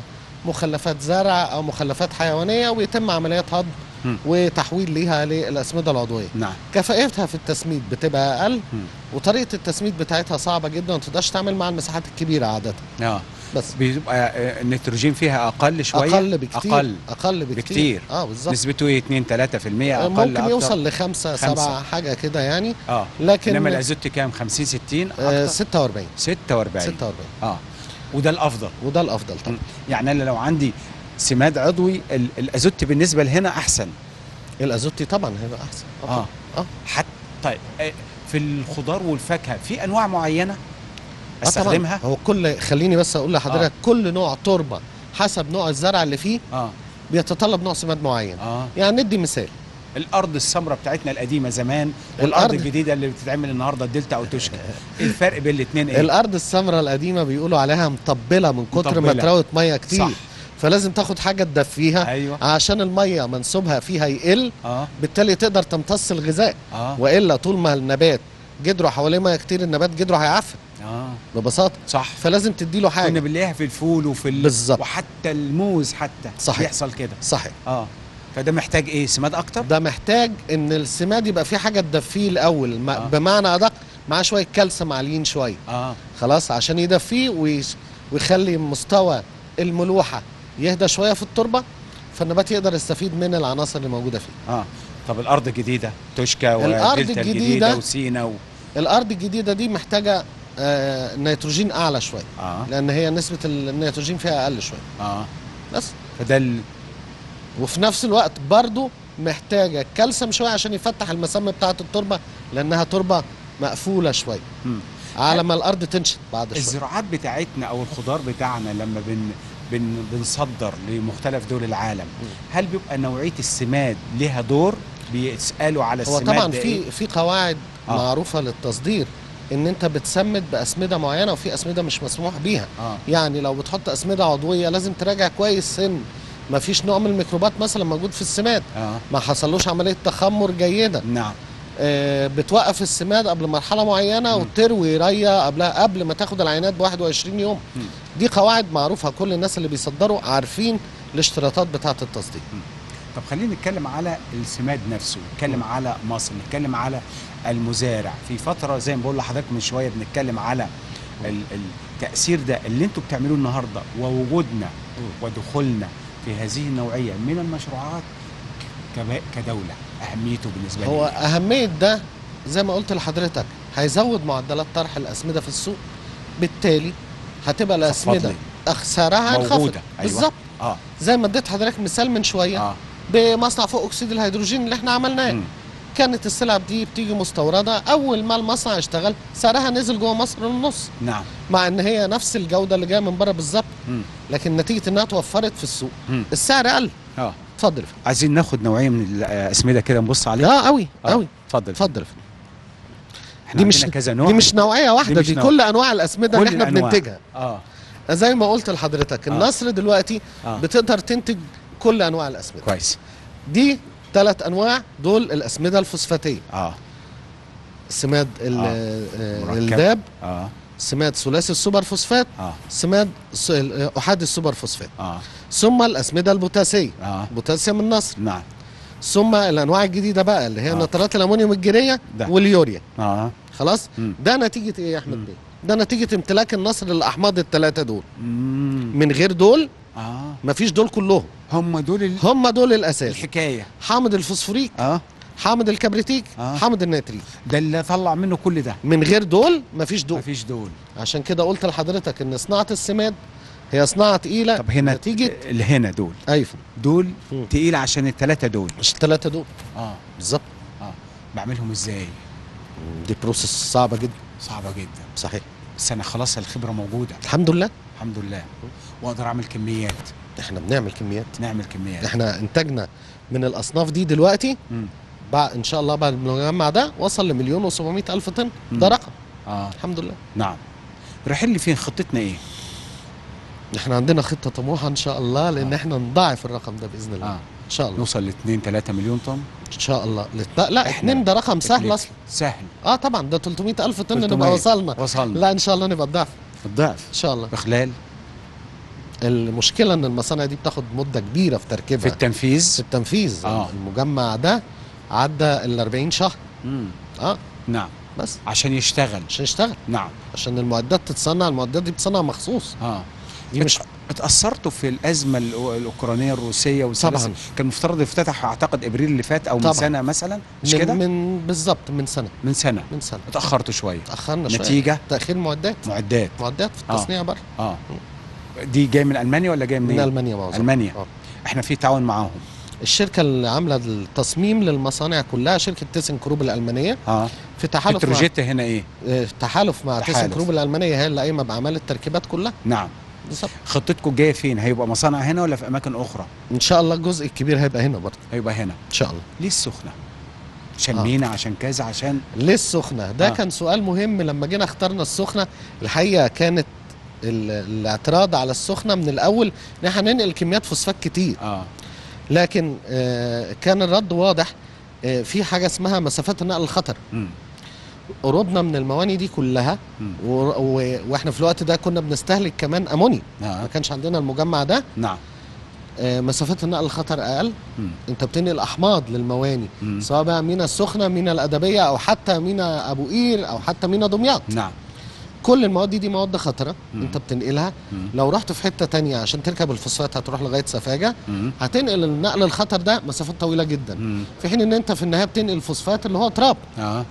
مخلفات زرع او مخلفات حيوانيه ويتم عمليات هضم مم. وتحويل ليها للاسمده العضويه نعم كفاءتها في التسميد بتبقى اقل وطريقه التسميد بتاعتها صعبه جدا وما تقدرش تعمل مع المساحات الكبيره عاده اه بس بيبقى آه، النيتروجين فيها اقل شويه اقل بكتير اقل اقل بكتير, بكتير اه بالظبط نسبته ايه 2 3% اقل ممكن أكتر؟ يوصل لخمسة خمسة. سبعة حاجة كده يعني اه لكن انما الازوت كام 50 60 آه أكتر؟ 46 46 46 اه وده الافضل وده الافضل طبعا يعني انا لو عندي سماد عضوي ال- الازوت بالنسبه لهنا احسن الازوتي طبعا هيبقى احسن اه اه حتى طيب آه، في الخضار والفاكهه في انواع معينه آه طبعاً. استخدمها هو كل خليني بس اقول لحضرتك آه. آه. كل نوع تربه حسب نوع الزرع اللي فيه اه بيتطلب نوع سماد معين اه يعني ندي مثال الارض السمراء بتاعتنا القديمه زمان والارض الأرض- الجديده اللي بتتعمل النهارده الدلتا او توشكا ايه الفرق بين الاثنين ايه الارض السمراء القديمه بيقولوا عليها مطبله من كتر ما مطبلة. اتروت ميه كتير صح. فلازم تاخد حاجه تدفيها أيوة. عشان الميه منسوبها فيها يقل اه بالتالي تقدر تمتص الغذاء اه والا طول ما النبات جدره حواليه ميه كتير النبات جدره هيعفن اه ببساطه صح فلازم تديله حاجه كنا بنلاقيها في الفول وفي ال... بالظبط. وحتى الموز حتى صحيح. بيحصل كده صحيح اه فده محتاج ايه سماد اكتر ده محتاج ان السماد يبقى فيه حاجه تدفيه الاول ما آه. بمعنى ادق معاه شويه كالسيوم عاليين شويه اه خلاص عشان يدفيه ويس- ويخلي مستوى الملوحه يهدى شويه في التربه فالنبات يقدر يستفيد من العناصر اللي موجوده فيه اه طب الارض الجديده توشكا الأرض ودلتا الجديدة- الجديده وسينا و... الارض الجديده دي محتاجه آه نيتروجين اعلى شويه اه لان هي نسبه النيتروجين فيها اقل شويه اه بس فده ال... وفي نفس الوقت برضو محتاجه كالسيوم شويه عشان يفتح المسام بتاعه التربه لانها تربه مقفوله شويه مم. على ما الارض تنشط بعد شويه الزراعات بتاعتنا او الخضار بتاعنا لما بن بن بنصدر لمختلف دول العالم هل بيبقى نوعيه السماد لها دور بيسالوا على هو السماد طبعا ده في إيه؟ في قواعد آه. آه. معروفه للتصدير ان انت بتسمد باسمده معينه وفي اسمده مش مسموح بيها اه يعني لو بتحط اسمده عضويه لازم تراجع كويس ان ما فيش نوع من الميكروبات مثلا موجود في السماد اه ما حصلوش عمليه تخمر جيده نعم آه، بتوقف السماد قبل مرحله معينه وتروي ريه قبلها قبل ما تاخد العينات ب 21 يوم مم. دي قواعد معروفه كل الناس اللي بيصدروا عارفين الاشتراطات بتاعه التصدير طب خلينا نتكلم على السماد نفسه نتكلم على مصر نتكلم على المزارع في فتره زي ما بقول لحضرتك من شويه بنتكلم على ال- التاثير ده اللي انتوا بتعملوه النهارده ووجودنا ودخولنا في هذه النوعيه من المشروعات كب- كدوله اهميته بالنسبه هو لي اهميه ده زي ما قلت لحضرتك هيزود معدلات طرح الاسمده في السوق بالتالي هتبقى الاسمده لي. أخ- سعرها هينخفض موجوده أيوة. بالظبط اه زي ما اديت حضرتك مثال من شويه اه بمصنع فوق اكسيد الهيدروجين اللي احنا عملناه مم. كانت السلع دي بتيجي مستورده اول ما المصنع اشتغل سعرها نزل جوه مصر للنص نعم مع ان هي نفس الجوده اللي جايه من بره بالظبط مم. لكن نتيجه انها توفرت في السوق مم. السعر قل اه اتفضل عايزين ناخد نوعيه من الاسمده كده نبص عليها اه قوي آه. قوي اتفضل اتفضل احنا دي مش عندنا كذا نوع دي مش نوعيه واحده مش دي, نوع. كل انواع الاسمده اللي كل احنا الأنواع. بننتجها اه زي ما قلت لحضرتك النصر دلوقتي آه. بتقدر تنتج كل انواع الاسمده كويس دي ثلاث انواع دول الاسمده الفوسفاتيه اه سماد ال- آه. آه. مركب. الداب اه سماد ثلاثي السوبر فوسفات اه سماد س- ال- احادي السوبر فوسفات اه ثم الاسمده البوتاسيه اه بوتاسيوم النصر نعم ثم الانواع الجديده بقى اللي هي آه. نترات الامونيوم الجيريه ده. واليوريا اه خلاص مم. ده نتيجه ايه يا احمد بيه ده نتيجه امتلاك النصر للاحماض الثلاثه دول مم. من غير دول اه مفيش دول كلهم هم دول ال... هم دول الاساس الحكايه حامض الفوسفوريك اه حامض الكبريتيك آه. حامض النيتريك ده اللي طلع منه كل ده من غير دول مفيش دول مفيش دول عشان كده قلت لحضرتك ان صناعه السماد هي صناعه تقيله طب هنا نتيجه اللي هنا دول ايوه دول مم. تقيل عشان الثلاثه دول مش الثلاثه دول اه بالظبط اه بعملهم ازاي دي بروسيس صعبه جدا صعبه جدا صحيح بس انا خلاص الخبره موجوده الحمد لله الحمد لله واقدر اعمل كميات احنا بنعمل كميات نعمل كميات احنا انتاجنا من الاصناف دي دلوقتي مم. بعد ان شاء الله بعد المجمع ده وصل لمليون و700 الف طن مم. ده رقم اه الحمد لله نعم رايحين لي فين خطتنا ايه احنا عندنا خطه طموحه ان شاء الله لان احنا نضاعف الرقم ده باذن الله اه ان شاء الله نوصل ل 2 3 مليون طن ان شاء الله لت- لا, لا إحنا اتنين ده رقم سهل اتنين. اصلا سهل اه طبعا ده 300 الف طن 300. نبقى وصلنا وصلنا لا ان شاء الله نبقى الضعف الضعف ان شاء الله في خلال المشكله ان المصانع دي بتاخد مده كبيره في تركيبها في التنفيذ في التنفيذ آه. المجمع ده عدى ال 40 شهر مم. اه نعم بس عشان يشتغل عشان يشتغل نعم عشان المعدات تتصنع المعدات دي بتصنع مخصوص اه دي مش اتأثرتوا في الأزمة الأو- الأوكرانية الروسية والسلاسل طبعاً. كان المفترض يفتتح أعتقد إبريل اللي فات أو من طبعاً. سنة مثلا مش من كده؟ من بالظبط من سنه من سنة من سنه اتأخرتوا شوية تاخرنا شويه نتيجة تاخير معدات معدات معدات في آه. التصنيع بره اه دي جاي من ألمانيا ولا جاي منين؟ من المانيا معظمها ألمانيا آه. احنا في تعاون معاهم الشركه اللي عامله التصميم للمصانع كلها شركه تيسن كروب الالمانيه اه في تحالف مع بتروجيت هنا ايه؟ آه، تحالف مع تيسن تحالف. كروب الالمانيه هي اللي قايمه باعمال التركيبات كلها نعم بالظبط خطتكم الجاية فين؟ هيبقى مصانع هنا ولا في أماكن أخرى؟ ان شاء الله الجزء الكبير هيبقى هنا برضه هيبقى هنا ان شاء الله ليه السخنة؟ عشان مينا عشان كذا عشان ليه السخنه ده آه. آه. كان سؤال مهم لما جينا اخترنا السخنه الحقيقه كانت ال- الاعتراض على السخنه من الاول ان احنا هننقل كميات فوسفات كتير اه لكن آه كان الرد واضح آه في حاجه اسمها مسافات النقل الخطر مم. قربنا من المواني دي كلها و... و... واحنا في الوقت ده كنا بنستهلك كمان امونيا آه. ما كانش عندنا المجمع ده نعم آه مسافات النقل الخطر اقل مم. انت بتنقل احماض للمواني مم. سواء بقى مينا السخنه مينا الادبيه او حتى مينا ابو قير او حتى مينا دمياط نعم كل المواد دي, دي مواد خطره مم. انت بتنقلها مم. لو رحت في حته تانية عشان تركب الفوسفات هتروح لغايه سفاجه مم. هتنقل النقل الخطر ده مسافات طويله جدا مم. في حين ان انت في النهايه بتنقل فوسفات اللي هو تراب اه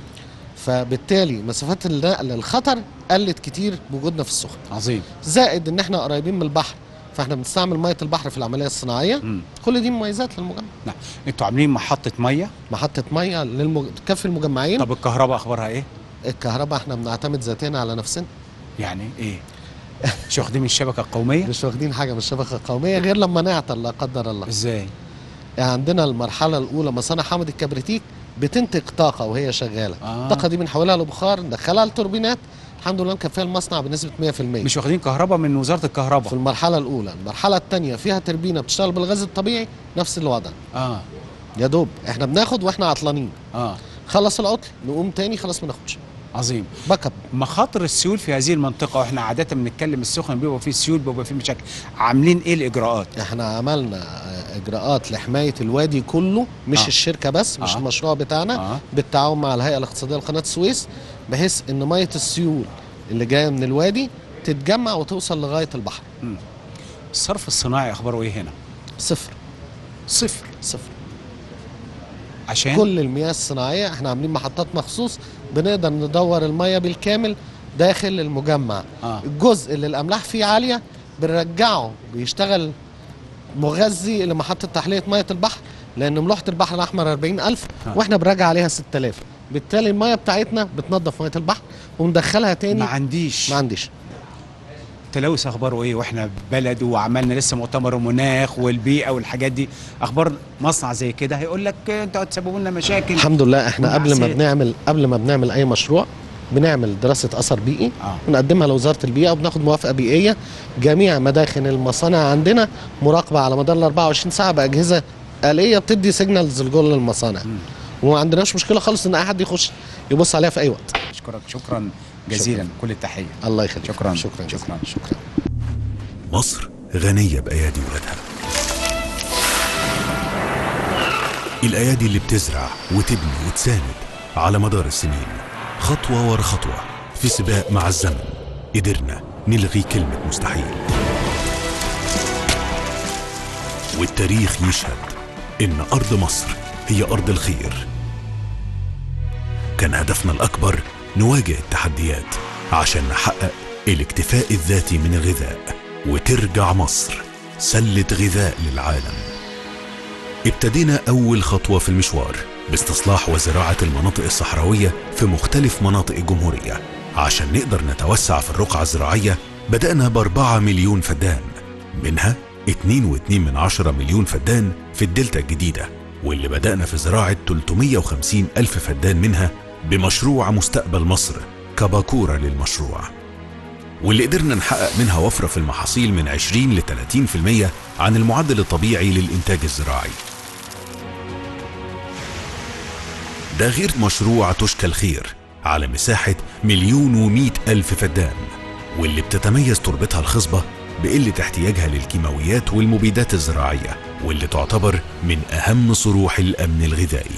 فبالتالي مسافات النقل الخطر قلت كتير بوجودنا في السخن عظيم زائد ان احنا قريبين من البحر فاحنا بنستعمل ميه البحر في العمليه الصناعيه مم. كل دي مميزات للمجمع نعم انتوا عاملين محطة مية محطه ميه للمج... تكفي المجمعين طب الكهرباء أخبارها إيه؟ الكهرباء احنا بنعتمد ذاتيا على نفسنا يعني إيه؟ مش واخدين من الشبكة القومية؟ مش واخدين حاجه من الشبكه القوميه غير لما نعطل لا قدر الله إزاي؟ يعني عندنا المرحله الاولى مصانع حامض الكبريتيك بتنتج طاقه وهي شغاله آه. الطاقه دي بنحولها لبخار ندخلها التوربينات الحمد لله مكفيه المصنع بنسبه 100% مش واخدين كهرباء من وزارة في الكهرباء المرحله الاولى المرحله الثانيه فيها تربينه بتشتغل بالغاز الطبيعي نفس الوضع اه يا دوب احنا بناخد واحنا عطلانين اه خلص العطل نقوم تاني خلاص ما ناخدش عظيم باك اب مخاطر السيول في هذه المنطقة واحنا عادة بنتكلم السخن بيبقى فيه سيول بيبقى فيه مشاكل عاملين ايه الإجراءات؟ احنا عملنا آه، اجراءات لحمايه الوادي كله مش آه. آه. الشركه بس مش آه. آه. المشروع بتاعنا آه. آه. بالتعاون مع الهيئه الاقتصاديه لقناه السويس بحيث ان ميه السيول اللي جايه من الوادي تتجمع وتوصل لغايه البحر الصرف الصناعي أخباره ايه هنا؟ صفر صفر صفر عشان كل المياه الصناعيه احنا عاملين محطات مخصوص بنقدر ندور الميه بالكامل داخل المجمع آه. الجزء اللي الاملاح فيه عاليه بنرجعه بيشتغل مغذي لمحطه تحليه ميه البحر لان ملوحه البحر الاحمر 40000 آه. واحنا بنراجع عليها 6000 بالتالي الميه بتاعتنا بتنظف ميه البحر وندخلها تاني ما عنديش ما عنديش التلوث اخباره ايه واحنا بلد وعملنا لسه مؤتمر المناخ والبيئه والحاجات دي اخبار مصنع زي كده هيقول لك انتوا هتسببوا لنا مشاكل الحمد لله احنا قبل ما والمعسير. بنعمل قبل ما بنعمل اي مشروع بنعمل دراسة أثر بيئي آه. ونقدمها لوزارة البيئة وبناخد موافقة بيئية جميع مداخن المصانع عندنا مراقبة على مدار ال 24 ساعة بأجهزة آلية بتدي سيجنالز لجوه المصانع وما عندناش مشكلة خالص إن أي حد يخش يبص عليها في أي وقت اشكرك شكرا جزيلا شكراً. كل التحيه الله يخليك شكرا شكرا شكرا شكرا مصر غنية بأيادي ولادها الأيادي اللي بتزرع وتبني وتساند على مدار السنين خطوة ورا خطوة في سباق مع الزمن قدرنا نلغي كلمة مستحيل والتاريخ يشهد إن أرض مصر هي أرض الخير كان هدفنا الأكبر نواجه التحديات عشان نحقق الاكتفاء الذاتي من الغذاء وترجع مصر سلة غذاء للعالم ابتدينا أول خطوة في المشوار باستصلاح وزراعة المناطق الصحراوية في مختلف مناطق الجمهورية عشان نقدر نتوسع في الرقعة الزراعية بدأنا بأربعة مليون فدان منها اتنين واتنين من عشرة مليون فدان في الدلتا الجديدة واللي بدأنا في زراعة 350 ألف فدان منها بمشروع مستقبل مصر كباكورة للمشروع واللي قدرنا نحقق منها وفرة في المحاصيل من 20 ل 30% عن المعدل الطبيعي للإنتاج الزراعي ده غير مشروع تشكى الخير على مساحة مليون ومئة ألف فدان واللي بتتميز تربتها الخصبة بقلة احتياجها للكيماويات والمبيدات الزراعية واللي تعتبر من أهم صروح الأمن الغذائي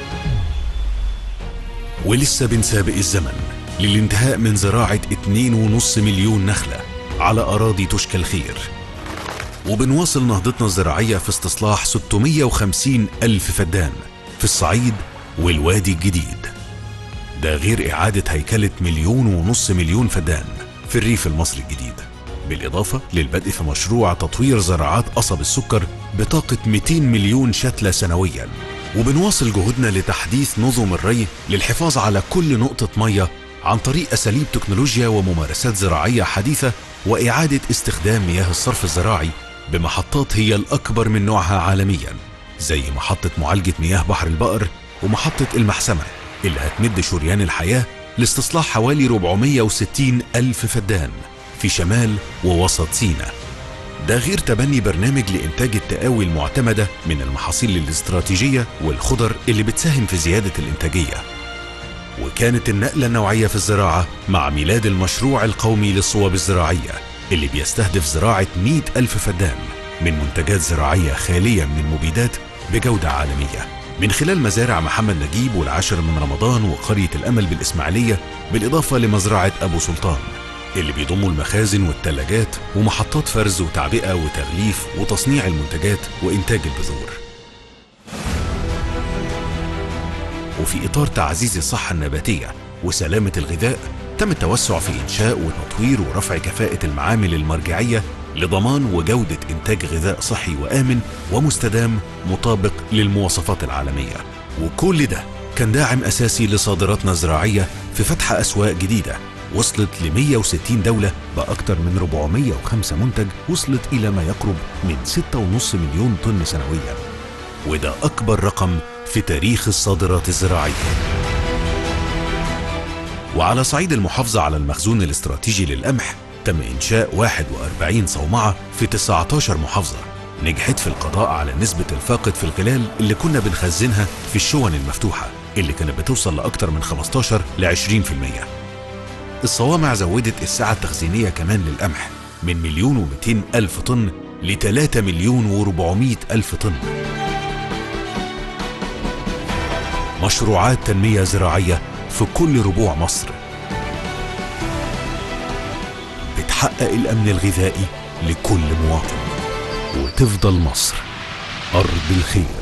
ولسه بنسابق الزمن للانتهاء من زراعة 2.5 مليون نخلة على أراضي تشكى الخير وبنواصل نهضتنا الزراعية في استصلاح 650 ألف فدان في الصعيد والوادي الجديد ده غير إعادة هيكلة مليون ونص مليون فدان في الريف المصري الجديد بالإضافة للبدء في مشروع تطوير زراعات قصب السكر بطاقة 200 مليون شتلة سنويا وبنواصل جهودنا لتحديث نظم الري للحفاظ على كل نقطة مية عن طريق أساليب تكنولوجيا وممارسات زراعية حديثة وإعادة استخدام مياه الصرف الزراعي بمحطات هي الأكبر من نوعها عالميا زي محطة معالجة مياه بحر البقر ومحطة المحسمة اللي هتمد شريان الحياة لاستصلاح حوالي 460 ألف فدان في شمال ووسط سيناء ده غير تبني برنامج لإنتاج التقاوي المعتمدة من المحاصيل الاستراتيجية والخضر اللي بتساهم في زيادة الإنتاجية وكانت النقلة النوعية في الزراعة مع ميلاد المشروع القومي للصواب الزراعية اللي بيستهدف زراعة 100 ألف فدان من منتجات زراعية خالية من المبيدات بجودة عالمية من خلال مزارع محمد نجيب والعاشر من رمضان وقرية الأمل بالإسماعيلية بالإضافة لمزرعة أبو سلطان اللي بيضموا المخازن والثلاجات ومحطات فرز وتعبئة وتغليف وتصنيع المنتجات وإنتاج البذور وفي إطار تعزيز الصحة النباتية وسلامة الغذاء تم التوسع في إنشاء وتطوير ورفع كفاءة المعامل المرجعية لضمان وجودة إنتاج غذاء صحي وآمن ومستدام مطابق للمواصفات العالمية وكل ده كان داعم أساسي لصادراتنا الزراعية في فتح أسواق جديدة وصلت ل 160 دولة بأكثر من 405 منتج وصلت إلى ما يقرب من 6.5 مليون طن سنويا وده أكبر رقم في تاريخ الصادرات الزراعية وعلى صعيد المحافظة على المخزون الاستراتيجي للقمح تم إنشاء 41 صومعة في 19 محافظة نجحت في القضاء على نسبة الفاقد في الغلال اللي كنا بنخزنها في الشون المفتوحة اللي كانت بتوصل لأكثر من 15 ل 20% الصوامع زودت السعة التخزينية كمان للقمح من مليون ومئتين ألف طن ل 3 مليون وربعمائة ألف طن مشروعات تنمية زراعية في كل ربوع مصر بتحقق الأمن الغذائي لكل مواطن وتفضل مصر أرض الخير